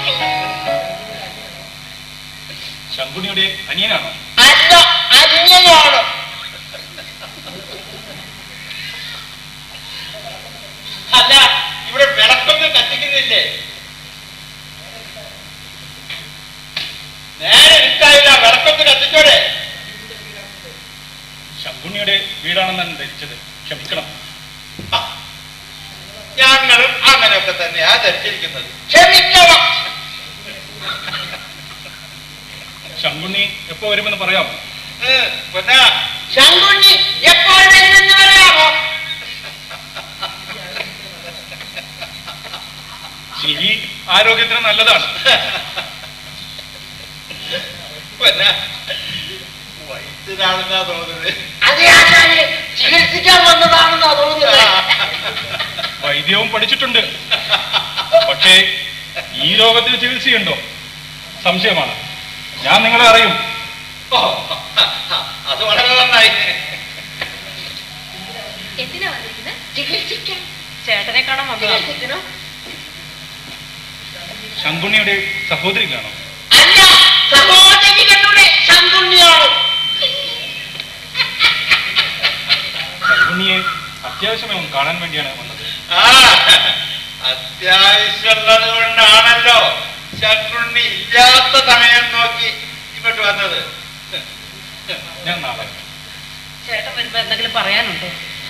ശങ്കുണ്ണിയുടെ അനിയനാണോ അല്ല അന്യനാണ് അല്ല ഇവിടെ വിളക്കൊന്നും കത്തിക്കുന്നില്ലേ നേരെ ഇട്ടായില്ല വിളക്കൊന്ന് കത്തിച്ചോടെ ശങ്കുണ്ണിയുടെ വീടാണെന്നാണ് ധരിച്ചത് ക്ഷമിക്കണം ആ, ഞങ്ങളും അങ്ങനെയൊക്കെ തന്നെയാ ധരിച്ചിരിക്കുന്നത് ക്ഷമിക്കണം ശങ്കുണ്ണി എപ്പോ വരുമെന്ന് പറയാമോ ഏ, പൊന്നാ ശങ്കുണ്ണി എപ്പോൾ വരുമെന്ന് പറയാമോ ചിരി ആരോഗ്യത്തിന് നല്ലതാണ് പൊന്നാ വയസ്സിനാണെന്നാ തോന്നുന്നത് അത് ആശാനെ ചികിത്സിക്കാൻ വന്നതാണെന്നാ തോന്നുന്നത് വൈദ്യവും പഠിച്ചിട്ടുണ്ട് പക്ഷേ ഈ രോഗത്തിന് ചികിത്സയുണ്ടോ സംശയമാണ് ഞാൻ നിങ്ങളെ അറിയും ഓ, അത് വളരെ നന്നായി എന്തിനാ വന്നിരിക്കുന്നത് ചികിത്സിക്കാൻ ചേട്ടനെ കാണാൻ വന്നതാണ് ചികിത്സിക്കണോ ശങ്കുണ്ണിയുടെ സഹോദരിക്കാണോ അല്ല സഹോദരികളുടെ ശങ്കുണ്ണിയാണ് ശങ്കുണ്ണിയെ അത്യാവശ്യമായി ഒന്ന് കാണാൻ വേണ്ടിയാണ് വന്നത് ആ അത്യാവശ്യമുള്ളത് കൊണ്ടാണല്ലോ ശത്രുണ്ണി ഇല്ലാത്ത സമയം നോക്കി ഇങ്ങോട്ട് വന്നത് ഞാൻ നാളെ ചേട്ടൻ വരുമ്പോ എന്തെങ്കിലും പറയാനുണ്ടോ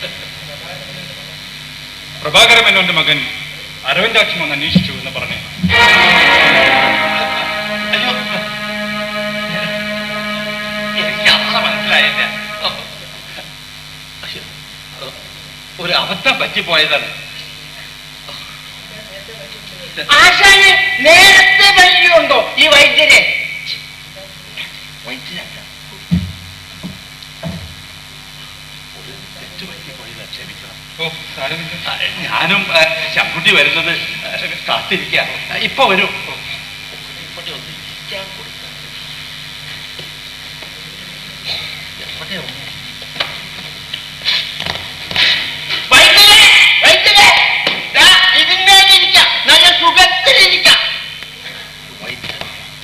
പ്രഭാകര മേനോന്റെ മകൻ അരവിന്ദാക്ഷൻ വന്ന് അന്വേഷിച്ചു എന്ന് പറഞ്ഞു അയ്യോ എനിക്ക് അത്ര മനസ്സിലായില്ല ഓ. അയ്യോ. ഒരു അബദ്ധം പറ്റിപ്പോയതാണ് ആശാന് നേരത്തെ പരിചയമുണ്ടോ ഈ വൈദ്യരെ വൈദ്യരല്ല ഒരു തെറ്റ് പറ്റിപ്പോയതാ ക്ഷമിക്കണം ഓ സാരമില്ല ആ, ഞാനും ആ, ശങ്കുട്ടി വരുന്നത് കാത്തിരിക്കാം ഇപ്പൊ വരും ഇവിടെ ഒന്ന് ഇരിക്കാൻ കൊടുക്കാം. എവിടെ ഒന്ന്? വൈദ്യരെ, വൈദ്യരെ, ദാ ഇതിന്മേലിരിക്കാം. നല്ല സുഖത്തിലിരിക്കാം. വൈദ്യൻ.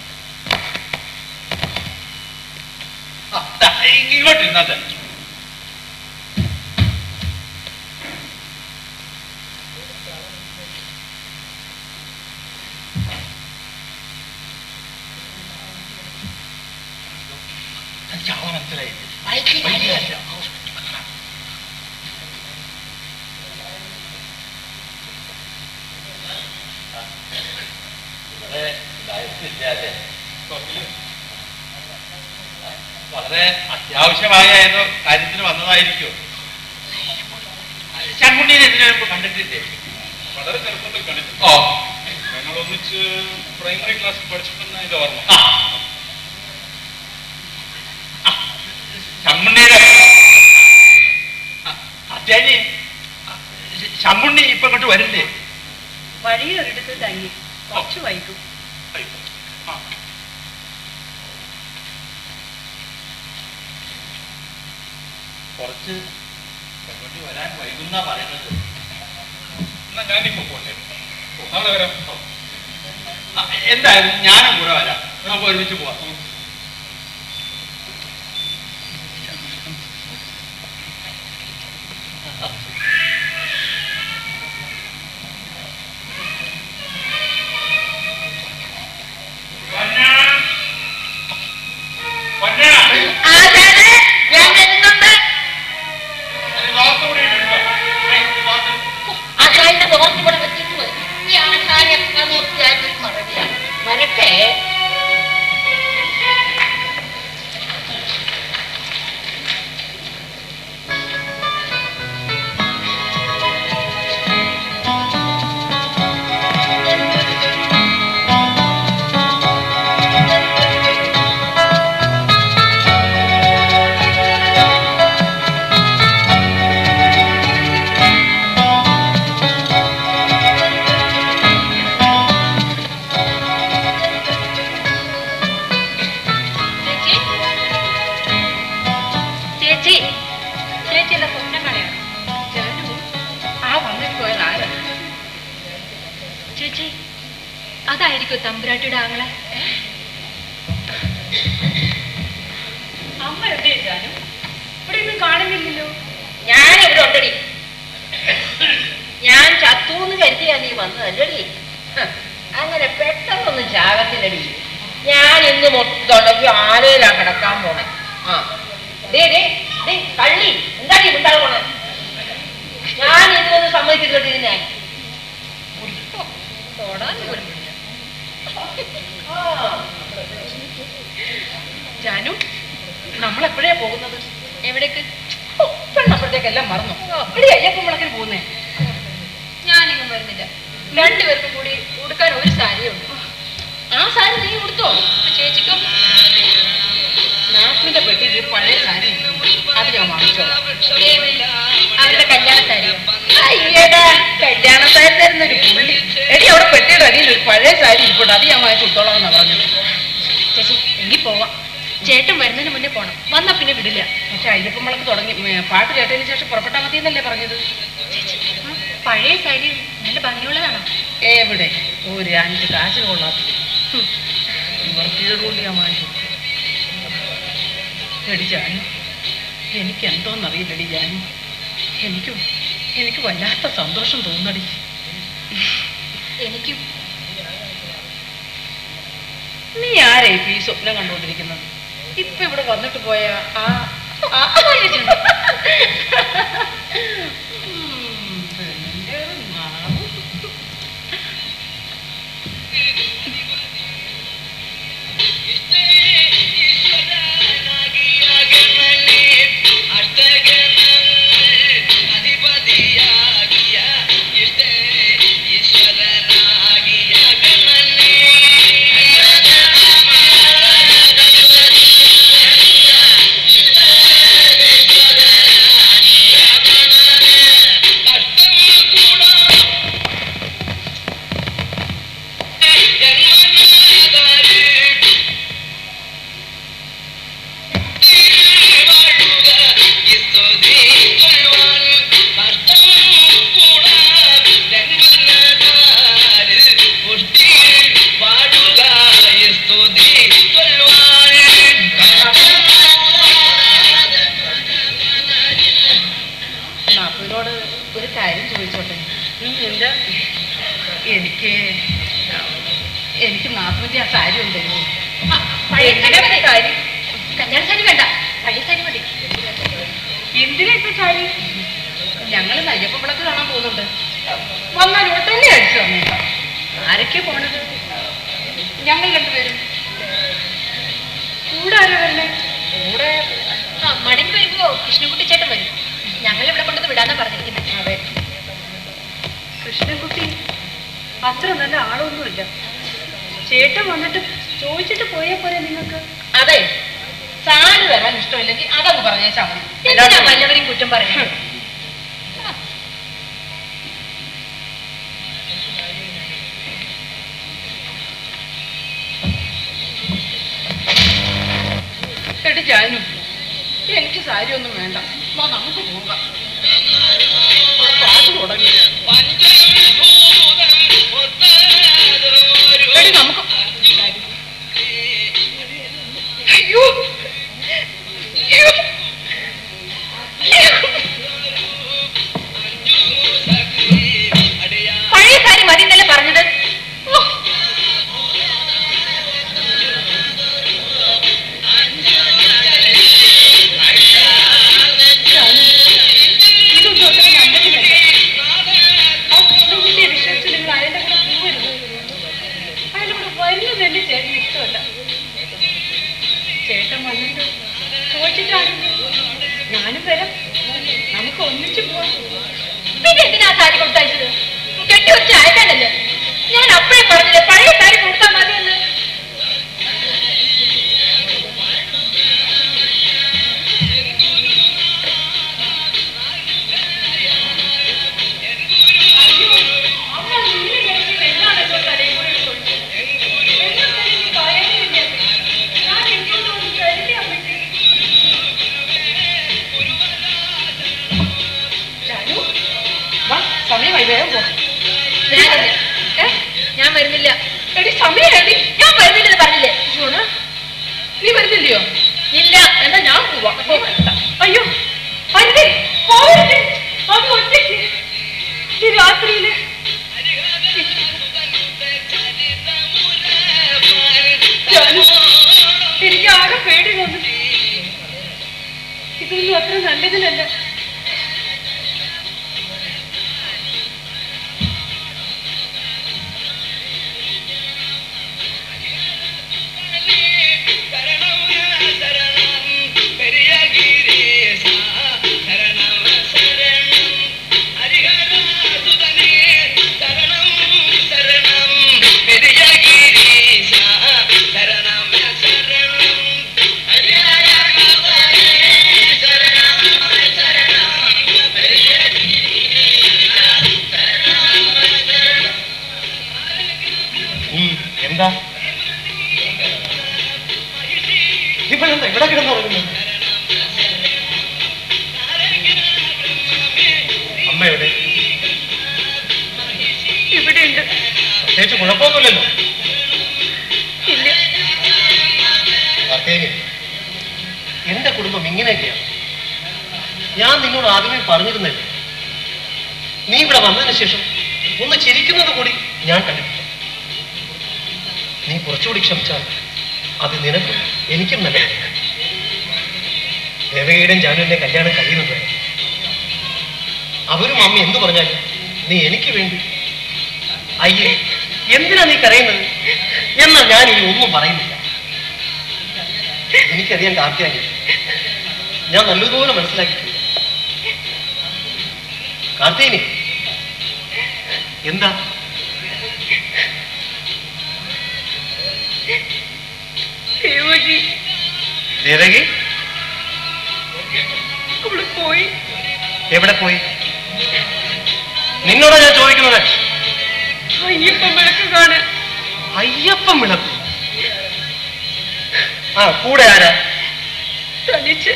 ആ, ദാ, ഇങ്ങോട്ട് ഇരുന്നാട്ടെ തനിക്ക് ആളെ മനസ്സിലായില്ലേ വൈദ്യരല്ല. വളരെ ദാരിദ്ര്യമില്ലാതെ വളരെ അത്യാവശ്യമായ ഏതോ കാര്യത്തിന് വന്നതായിരിക്കും ശങ്കുണ്ണീനെ ഇതിനു മുമ്പ് കണ്ടിട്ടില്ലേ വളരെ ചെറുപ്പത്തിൽ കണ്ടിട്ട് ഓ ഞങ്ങൾ ഒന്നിച്ച് പ്രൈമറി ക്ലാസ്സിൽ പഠിച്ചിട്ടുണ്ടെന്ന് ഇത് ഓർമ്മ ആ ശങ്കുണ്ണിയുടെ അത്യാജി ശങ്കുണ്ണി ഇപ്പൊ ഇങ്ങോട്ട് വരില്ലേ വഴിയൊരിടത്ത് തങ്ങി കുറച്ച് വൈകും അയ്യോ. ആ. കുറച്ച് ശങ്കുണ്ണി വരാൻ വൈകുന്ന പറയുന്നത് എന്നാ ഞാനിപ്പോ പോട്ടെ നാളെ വരാം ആ, എന്തായാലും ഞാനും കൂടെ വരാം നമുക്ക് ഒരുമിച്ച് പോവാം ഞാൻ വരുന്നുണ്ട് ആശാന്റെ തോർത്ത് ഇവിടെ വെച്ചിട്ട് പോയി ഈ ആശാൻ എത്ര നോക്കിയാലും മറവില്ല വരട്ടെ ചേച്ചി ചേച്ചി ചേച്ചി എന്താ സ്വപ്നം കളയാണ് ആ വന്നിട്ട് പോയത് ആരാ ചേച്ചി അതായിരിക്കും തമ്പുരാട്ടിയുടെ ആങ്ങളെ അമ്മ എവിടെ ജാനു ഇവിടെ ഒന്നും കാണുന്നില്ലല്ലോ ഞാൻ ഇവിടെ ഉണ്ടടി ഞാൻ ചത്തൂന്ന് കരുതിയാ നീ വന്നതല്ലടി ഹ്, അങ്ങനെ പെട്ടെന്നൊന്നും ചാകത്തില്ലടി ഞാൻ ഇന്ന് മൊത്തം ആലയിലാ കിടക്കാൻ പോണേ ആ ഡേ ഡേ ഡേ കള്ളി എന്താടി ഉണ്ടാകാൻ പോണേ ഞാൻ ഇതിനൊന്നും സമ്മതിച്ചിട്ട് ഇതിനെ തൊടാൻ പോലും ഇല്ല. ആ ജാനു നമ്മൾ എപ്പോഴാ പോകുന്നത് എവിടേക്ക് ഓ, പെണ്ണപ്പോഴത്തേക്കെല്ലാം മറന്നു എടി അയ്യപ്പം വിളക്കിന് പോകുന്നേ ഞാനിങ്ങും വരുന്നില്ല രണ്ടുപേർക്കും കൂടി ഉടുക്കാൻ ഒരു സാരിയുണ്ട് ആ സാരി നീ കൊടുത്തോ ചേച്ചിക്കും നാട്ടിന്റെ പെട്ടിയിൽ ഒരു പഴയ സാരി ഉണ്ട്. അത് ഞാൻ വാങ്ങിച്ചോളാം ഏത്? അവരുടെ കല്യാണ സാരിയോ അയ്യടാ കല്യാണ സാരി തരുന്ന ഒരു പുള്ളി എടി അവിടെ പെട്ടിയുടെ അടിയിൽ ഒരു പഴയ സാരി ഇരിപ്പുണ്ട് അത് ഞാൻ വാങ്ങിച്ചു കൊടുത്തോളാം എന്നാ പറഞ്ഞത് ചേച്ചി എങ്കിൽ പോവാം ചേട്ടൻ വരുന്നതിന് മുന്നേ പോണം വന്നാ പിന്നെ വിടില്ല പക്ഷെ അയ്യപ്പം വിളക്ക് തുടങ്ങി ഉം, പാട്ട് കേട്ടതിന് ശേഷം പുറപ്പെട്ടാൽ മതി എന്നല്ലേ പറഞ്ഞത് ആ, പഴയ സാരി നല്ല ഭംഗിയുള്ളതാണോ എവിടെ ഒരു അഞ്ച് കാശ് കൊള്ളാത്ത വൃത്തിയോടുകൂടി ഞാൻ വാങ്ങിച്ചു എടി ജാനു എനിക്ക് എന്തോന്നറിയില്ലടി ജാനു എനിക്ക് എനിക്ക് വല്ലാത്ത സന്തോഷം തോന്നടി എനിക്കും നീ ആരാ ഇപ്പൊ ഈ സ്വപ്നം കണ്ടുകൊണ്ടിരിക്കുന്നത് ഇപ്പൊ ഇവിടെ വന്നിട്ട് പോയ ആ ആ ചേച്ചിയുണ്ടോ? ഉം, പെണ്ണിന്റെ ഒരു നാവ്. ಈಶ್ವರನಾಗಿಯ ಗಣನೆ എനിക്ക് നാത്തൂന്റെ ആ സാരി ഒന്ന് തരുമോ ആ, പഴയ സാരി എങ്ങനെ മതി. സാരി കല്യാണ സാരി വേണ്ട പഴയ സാരി മതി എന്തിനാ ഇപ്പൊ സാരി ഞങ്ങൾ അയ്യപ്പ വിളക്ക് കാണാൻ പോകുന്നുണ്ട് വന്നാൽ ഉടനെ അടിച്ചു തന്നേക്കാം ആരൊക്കെ പോണത് ഞങ്ങൾ രണ്ടുപേരും കൂടെ ആരാ വരണേ കൂടെ ആ മടങ്ങി വരുമ്പോ കൃഷ്ണൻകുട്ടി ചേട്ടൻ വരും ഞങ്ങൾ ഇവിടെ കൊണ്ടുവന്ന് വിടാന്നാ പറഞ്ഞിരിക്കുന്നത് അതെ കൃഷ്ണൻകുട്ടി അത്ര നല്ല ആളൊന്നുമില്ല ചേട്ടൻ വന്നിട്ട് ചോദിച്ചിട്ട് പോയാ പോരെ നിങ്ങൾക്ക് അതെ സാരി തരാൻ ഇഷ്ടമില്ലെങ്കിൽ അതങ്ങ് പറഞ്ഞേച്ചാ മതി എന്തിനാ വല്ലവരെയും കുറ്റം പറയുന്നത് എടി ജാനു എനിക്ക് സാരി ഒന്നും വേണ്ട വാ നമുക്ക് പോകാം ക്ലാസ് തുടങ്ങി എടി നമുക്ക് അയ്യോ അയ്യോ. പഴയ സാരി മതി എന്നല്ലേ പറഞ്ഞത് ഓ, ഇതൊന്നും അത്ര നല്ലതിനല്ല. ആ കൃഷ്ണൻകുട്ടിയെ വിശ്വസിച്ച് നിങ്ങൾ അയാളുടെ കൂടെ പോകരുത്. അയാളുടെ കൂടെ വരുന്നത് എന്റെ ചേട്ടന് ഇഷ്ടമല്ല ചേട്ടൻ വന്നിട്ട് ചോദിച്ചിട്ടാണെങ്കിൽ ഞാനും വരാം നമുക്ക് ഒന്നിച്ച് പോവാം പിന്നെ എന്തിനാ ആ സാരി കൊടുത്തയച്ചത് കെട്ടി വെച്ച് അയക്കാനല്ലേ ഞാൻ അപ്പഴേ പറഞ്ഞില്ലേ പഴയ സാരി കൊടുത്താൽ മതിയെന്ന് അമ്മ നിന്നെ കിടന്നിട്ട് എന്നാണ് ഇപ്പോൾ തലയിൽ കൂടെ ഇട്ടുകൊണ്ട്? എന്നൊക്കെ എനിക്ക് പറയാനില്ല. ഞാൻ എനിക്കൊന്ന് ഒന്ന് കരുതി അമ്മയ്ക്ക്. ജാനു, വാ, സമയമായി വേഗം പോ ഞാനില്ല ഏ? ഞാൻ വരുന്നില്ല എടി സമയമായി ഞാൻ വരുന്നില്ലെന്ന് പറഞ്ഞില്ലേ ജോണ നീ വരുന്നില്ലയോ ഇല്ല എന്നാ ഞാൻ പോവാം നീ വരണ്ട. അയ്യോ അരുതേ പോവരുത് അത് ഒറ്റയ്ക്ക് ഈ രാത്രിയില് ജാനു, എനിക്ക് ആകെ പേടി തോന്നുന്നു ഇതൊന്നും അത്ര നല്ലതിനല്ല ഉം, എന്താ ഇവളെന്താ ഇവിടെ കിടന്നുറങ്ങുന്നു അമ്മയുടെ ഇവിടെ ഉണ്ട് പ്രത്യേകിച്ച് കുഴപ്പമൊന്നുമില്ലല്ലോ ഇല്ല കാർത്തേക് എന്റെ കുടുംബം ഇങ്ങനെയൊക്കെയാണ് ഞാൻ നിന്നോട് ആദ്യമേ പറഞ്ഞിരുന്നല്ലേ നീ ഇവിടെ വന്നതിന് ശേഷം ഒന്ന് ചിരിക്കുന്നത് കൂടി ഞാൻ കണ്ടിട്ടില്ല നീ കുറച്ചുകൂടി ക്ഷമിച്ചാൽ അത് നിനക്കും എനിക്കും നല്ലത് ദേവകയുടെയും ജാനുവിന്റെ കല്യാണം കഴിയുന്നത് വരെ അവരും അമ്മ എന്തു പറഞ്ഞാലും നീ എനിക്ക് വേണ്ടി അയ്യേ എന്തിനാ നീ കരയുന്നത് എന്നാ ഞാൻ ഇനി ഒന്നും പറയുന്നില്ല എനിക്കറിയാൻ കാർത്തിയാക്കി ഞാൻ നല്ലതുപോലെ മനസ്സിലാക്കിയിട്ടുണ്ട് കാർത്തികനെ എന്താ ദേവകി ദേവകി അവള് പോയി എവിടെ പോയി നിന്നോടാ ഞാൻ ചോദിക്കുന്നത് അയ്യപ്പൻ വിളക്ക് കാണാൻ അയ്യപ്പം വിളക്കും ആ കൂടെ ആരാ തനിച്ച്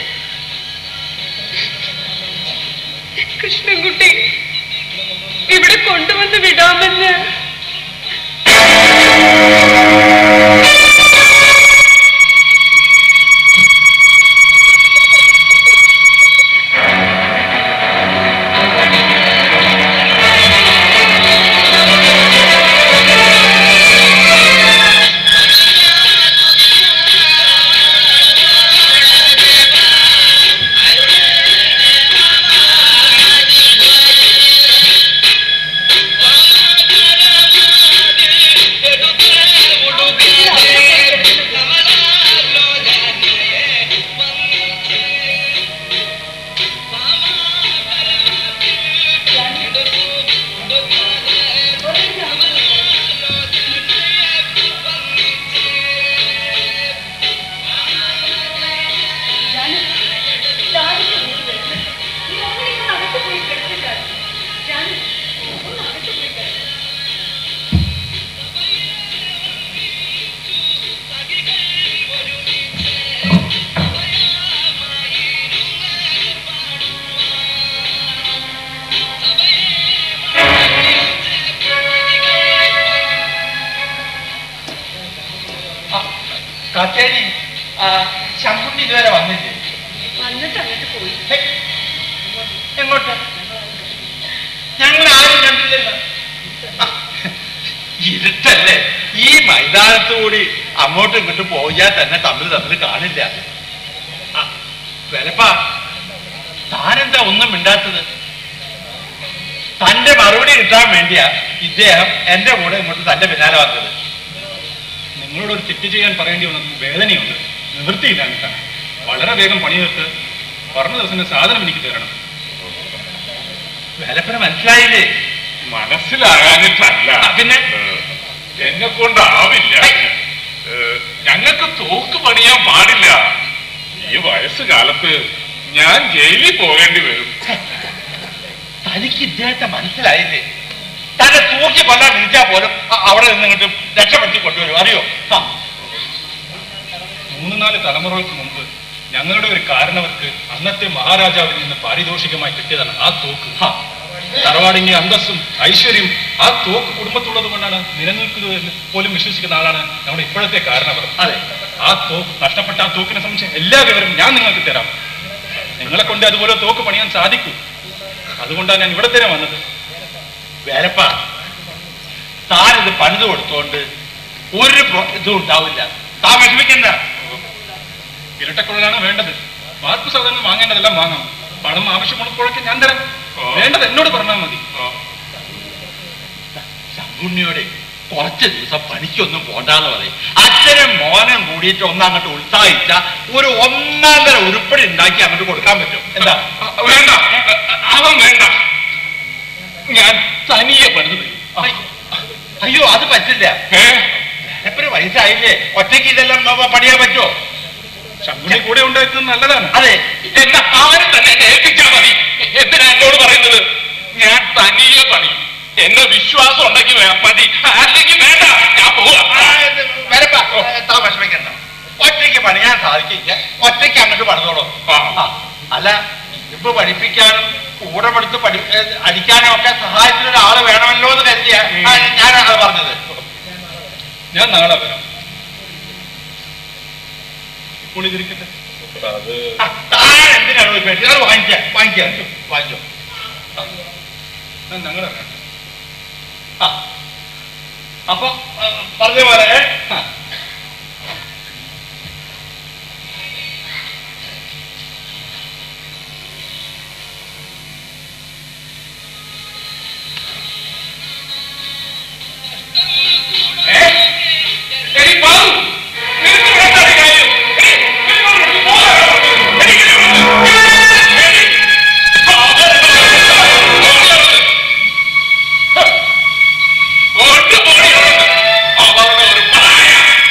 കൃഷ്ണൻകുട്ടി ഇവിടെ കൊണ്ടുവന്ന് വിടാമെന്ന് ആ കച്ചേരി ശങ്കുട്ടി ഇതുവരെ വന്നില്ലേ വന്നിട്ട് അങ്ങോട്ട് പോയി ഹേ, എങ്ങോട്ട് ഞങ്ങൾ ആരും കണ്ടില്ലല്ലോ ആ, ഇരുട്ടല്ലേ ഈ മൈതാനത്ത് കൂടി അങ്ങോട്ടും ഇങ്ങോട്ടും പോയാൽ തന്നെ തമ്മിൽ തമ്മിൽ കാണില്ല ആ, വിലപ്പാ താനെന്താ ഒന്നും മിണ്ടാത്തത് തന്റെ മറുപടി കിട്ടാൻ വേണ്ടിയാ ഇദ്ദേഹം എന്റെ കൂടെ ഇങ്ങോട്ട് തന്റെ പിന്നാലെ വന്നത് നിങ്ങളോട് ഒരു തെറ്റ് ചെയ്യാൻ പറയേണ്ടി വന്നത് വേദനയുണ്ട് നിവൃത്തിയില്ല എന്നിട്ടാ വളരെ വേഗം പണി തീർത്ത് പറഞ്ഞ ദിവസം സാധനം എനിക്ക് തരണം വിലപ്പന മനസ്സിലായില്ലേ മനസ്സിലാകാനിട്ടല്ല ആ, പിന്നെ എന്നെ കൊണ്ടാവില്ല ഞങ്ങൾക്ക് തോക്ക് പണിയാൻ പാടില്ല ഈ വയസ്സുകാലത്ത് ഞാൻ ജയിലിൽ പോകേണ്ടി വരും തനിക്ക് ഇദ്ദേഹത്തെ മനസ്സിലായില്ലേ തന്നെ തൂക്കി കൊല്ലാൻ വിളിച്ചാൽ പോലും അ- അവിടെ നിന്നിട്ട് രക്ഷപ്പെടുത്തി കൊണ്ടുവരും അറിയോ ആ, മൂന്ന് നാല് തലമുറകൾക്ക് മുമ്പ് ഞങ്ങളുടെ ഒരു കാരണവർക്ക് അന്നത്തെ മഹാരാജാവിൽ നിന്ന് പാരിതോഷികമായി കിട്ടിയതാണ് ആ തോക്ക് ആ. തറവാടിന്റെ അന്തസ്സും ഐശ്വര്യം ആ തോക്ക് കുടുംബത്തുള്ളത് കൊണ്ടാണ് നിലനിൽക്കുന്നത് എന്ന് പോലും വിശ്വസിക്കുന്ന ആളാണ് നമ്മുടെ ഇപ്പോഴത്തെ കാരണവർ അതെ ആ തോക്ക് നഷ്ടപ്പെട്ട ആ തോക്കിനെ സംബന്ധിച്ച എല്ലാ വിവരവും ഞാൻ നിങ്ങൾക്ക് തരാം നിങ്ങളെ കൊണ്ട് അതുപോലെ തോക്ക് പണിയാൻ സാധിക്കൂ അതുകൊണ്ടാണ് ഞാൻ ഇവിടെ തന്നെ വന്നത് വേലപ്പ താനിത് പണിത് കൊടുത്തോണ്ട് ഒരു പ്രോ- ഇതും ഉണ്ടാവില്ല താൻ വിഷമിക്കണ്ട ഇരട്ടക്കുഴലാണ് വേണ്ടത് വാർപ്പ് സാധനങ്ങൾ വാങ്ങേണ്ടതെല്ലാം വാങ്ങാം പണം ആവശ്യമുള്ളപ്പോഴൊക്കെ ഞാൻ തരാം വേണ്ടത് എന്നോട് പറഞ്ഞാൽ മതി ശങ്കുണ്ണിയോടെ കുറച്ച് ദിവസം പണിക്കൊന്നും പോണ്ടാന്ന് പറയും അച്ഛനും മോനും കൂടിയിട്ട് ഒന്നങ്ങോട്ട് ഉത്സാഹിച്ച ഒരു ഒന്നാം തരം ഉരുപ്പടി ഉണ്ടാക്കി അങ്ങോട്ട് കൊടുക്കാൻ പറ്റും എന്താ വേണ്ട അവൻ വേണ്ട ഞാൻ തനിയെ പണിത് തരും അയ്യോ, അയ്യോ അത് പറ്റില്ല ഏ എപ്പോഴും വയസ്സായില്ലേ ഒറ്റയ്ക്ക് ഇതെല്ലാം പ- പണിയാൻ പറ്റുമോ ശങ്കുണ്ണി കൂടെ ഉണ്ടായിരുന്നത് നല്ലതാണ് അതെ എന്നാ അവനെ തന്നെ എന്നെ ഏൽപ്പിച്ചാൽ മതി എന്തിനാ എന്നോട് പറയുന്നത് ഞാൻ തനിയെ പണിയും എന്നെ വിശ്വാസം ഉണ്ടെങ്കിൽ വേ- മതി അല്ലെങ്കിൽ വേണ്ട ഞാൻ പോവാ ആ, ഇത് വരപ്പാ താ വിഷമിക്കണ്ട ഒറ്റയ്ക്ക് പണിയാൻ സാധിക്കില്ല ഒറ്റയ്ക്ക് അങ്ങോട്ട് പണിതോളൂ ആ. ആ, അല്ല ഇപ്പൊ പഠിപ്പിക്കാനും കൂടെ പഠിത്ത് പഠി ഏ, അടിക്കാനും ഒക്കെ സഹായത്തിന് ഒരാള് വേണമല്ലോ എന്ന് കരുതിയ ഞാൻ അത് പറഞ്ഞത് ഞാൻ നാളെ വരാം ഇപ്പോൾ ഇതിരിക്കട്ടെ ആ, താൻ എന്തിനാണ് ഒരു പേടി അത് വാങ്ങിക്കാം വാങ്ങിക്കാം വാങ്ങിച്ചോ ഞാൻ ഞങ്ങളെ വരാം ആ അപ്പൊ ആ, പറഞ്ഞ പോലെ ആ. ഏ? എടി ബാബു, നിനക്ക് വേണ്ട ഒരു കാര്യം. ഏ, നിന്നോട് പോകാൻ പറഞ്ഞു. എനിക്ക് വേണ്ട. എടി, കൊണ്ടുപോയി അവിടുന്ന്. അവളുടെ ഒരു പ്രായ.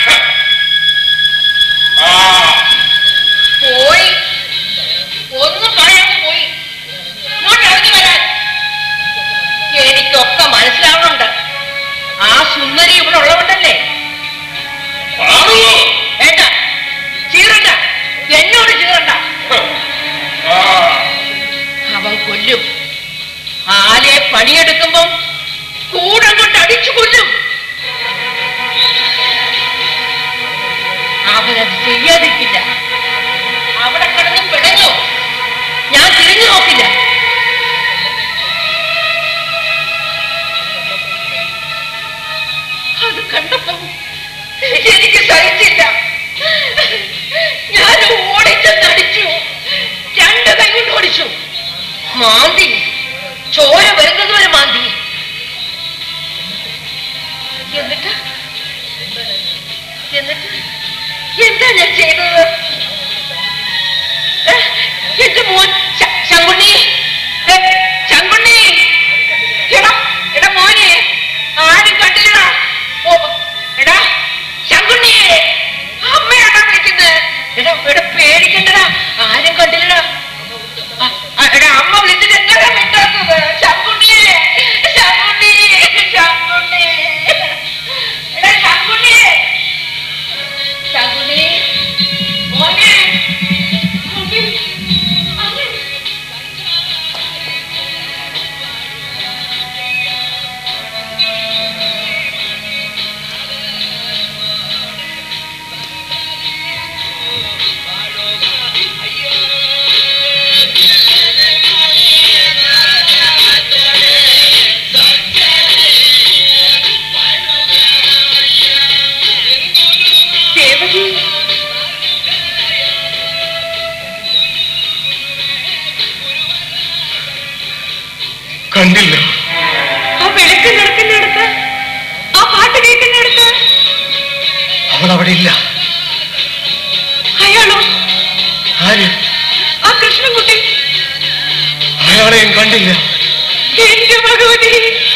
ആ പോയി ഒന്നും പറയാതെ പോയി ഇങ്ങോട്ട് ഇറങ്ങി വരാൻ എനിക്കൊക്കെ മനസ്സിലാവുന്നുണ്ട് ആ സുന്ദരി ഇവിടെ ഉള്ളതുകൊണ്ടല്ലേ പാറു വേണ്ട ചീറണ്ട എന്നോട് ചീറണ്ട ആ അവൻ കൊല്ലും ആലെ പണിയെടുക്കുമ്പം കൂടെ കൊണ്ട് അടിച്ചു കൊല്ലും അവനത് ചെയ്യാതിരിക്കില്ല അവിടെ കിടന്ന് പിടഞ്ഞു ഞാൻ തിരിഞ്ഞു നോക്കില്ല അത് കണ്ടപ്പോ എനിക്ക് സഹിച്ചില്ല ഞാൻ ഓടിച്ചെന്നടിച്ചു രണ്ട് കൈ കൊണ്ട് ഓടിച്ചു മാന്തി ചോര വരുന്നത് വരെ മാന്തി എന്നിട്ട് എന്നിട്ട് എന്താ ഞാൻ ചെയ്തത് ഏ, എന്റെ മോൻ ശ- ശങ്കുണ്ണി ഏ, ശങ്കുണ്ണി എടാ എടാ മോനെ ആരും കണ്ടില്ലടാ ഓ എടാ ശങ്കുണ്ണിയെ അമ്മയാണോ വിളിക്കുന്നത് എടാ എടാ പേടിക്കണ്ടടാ ആരും കണ്ടില്ലടാ ആ, ആ, എടാ അമ്മ വിളിച്ചിട്ട് എന്താ മിണ്ടാത്തത് ശങ്കുണ്ണിയെ ശങ്കുണ്ണി ശങ്കുണ്ണി എടാ ശങ്കുണ്ണിയെ ശങ്കുണ്ണി മോനെ മോനെ അമ്മ അവൾ അവിടെ ഇല്ല അയാളോ ആര് ആ കൃഷ്ണൻകുട്ടി അയാളെയും കണ്ടില്ല എന്റെ ഭഗവതി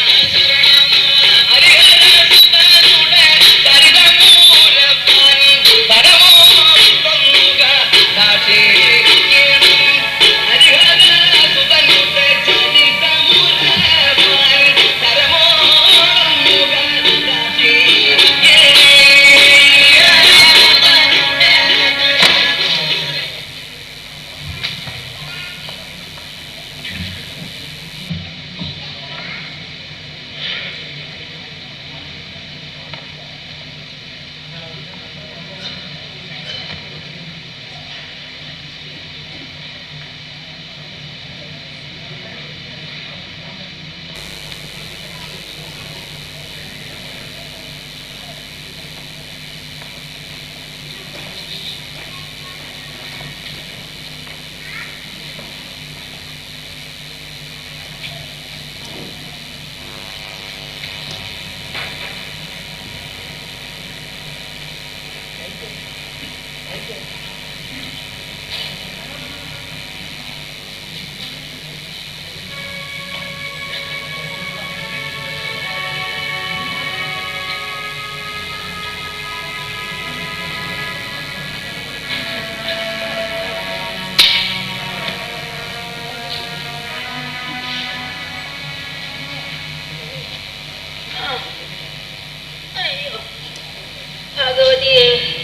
അയ്യോ ഭഗവതിയെ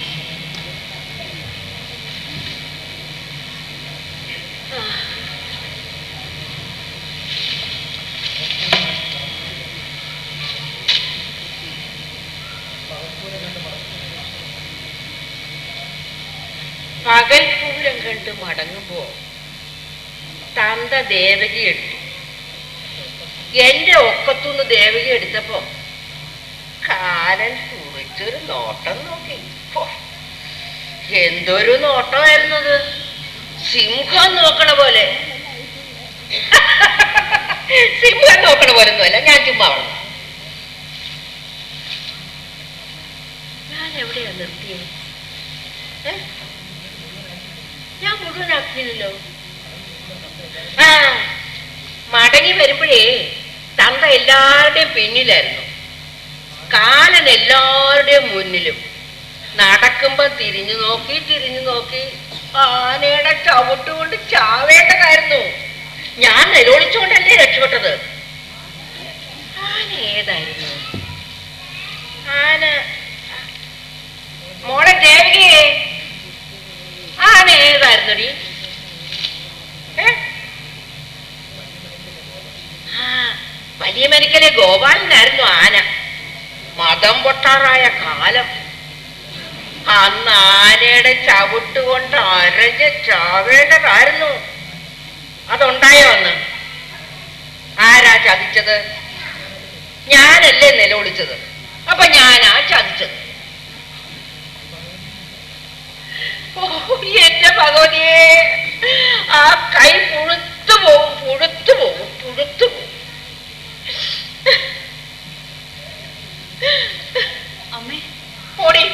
പകൽ പൂരം കണ്ട് മടങ്ങുമ്പോ തന്ത ദേവകി എടുത്തു എന്റെ ഒക്കത്തുനിന്ന് ദേവകി എടുത്തപ്പോ കാലൻ കുറിച്ചൊരു നോട്ടം നോക്കി ഹോ, എന്തൊരു നോട്ടമായിരുന്നത് സിംഹം നോക്കണ പോലെ സിംഹം നോക്കണ പോലെ ഒന്നുമല്ല ഞാൻ ചുമ്മാ പറഞ്ഞു ഞാൻ എവിടെയാ നിർത്തിയത് ഏ? ഞാൻ മുഴുവനാക്കിയില്ലല്ലോ ആ മടങ്ങി വരുമ്പോഴേ തന്ത എല്ലാവരുടെയും പിന്നിലായിരുന്നു കാലൻ എല്ലാവരുടെയും മുന്നിലും നടക്കുമ്പോ തിരിഞ്ഞു നോക്കി തിരിഞ്ഞു നോക്കി ആനയുടെ ചവിട്ടുകൊണ്ട് ചാവേണ്ടതായിരുന്നു ഞാൻ നിലവിളിച്ചുകൊണ്ടല്ലേ രക്ഷപ്പെട്ടത് ആന ഏതായിരുന്നു ആന മോളെ ദേവികയെ ആന ഏതായിരുന്നടി ഏ? ആ വലിയ മെനക്കലെ ഗോപാലനായിരുന്നു ആന മതം പൊട്ടാറായ കാലം അന്ന് ആനയുടെ ചവിട്ട് കൊണ്ട് അരഞ്ഞ് ചാവേണ്ടതായിരുന്നു അതുണ്ടായോ അന്ന് ആരാ ചതിച്ചത് ഞാനല്ലേ നിലവിളിച്ചത് അപ്പൊ ഞാനാ ചതിച്ചത് ഓ എന്റെ ഭഗവതിയെ ആ കൈ പുഴുത്തു പോവും പുഴുത്തു പോവും പുഴുത്തു പോവും അമ്മേ ഓടി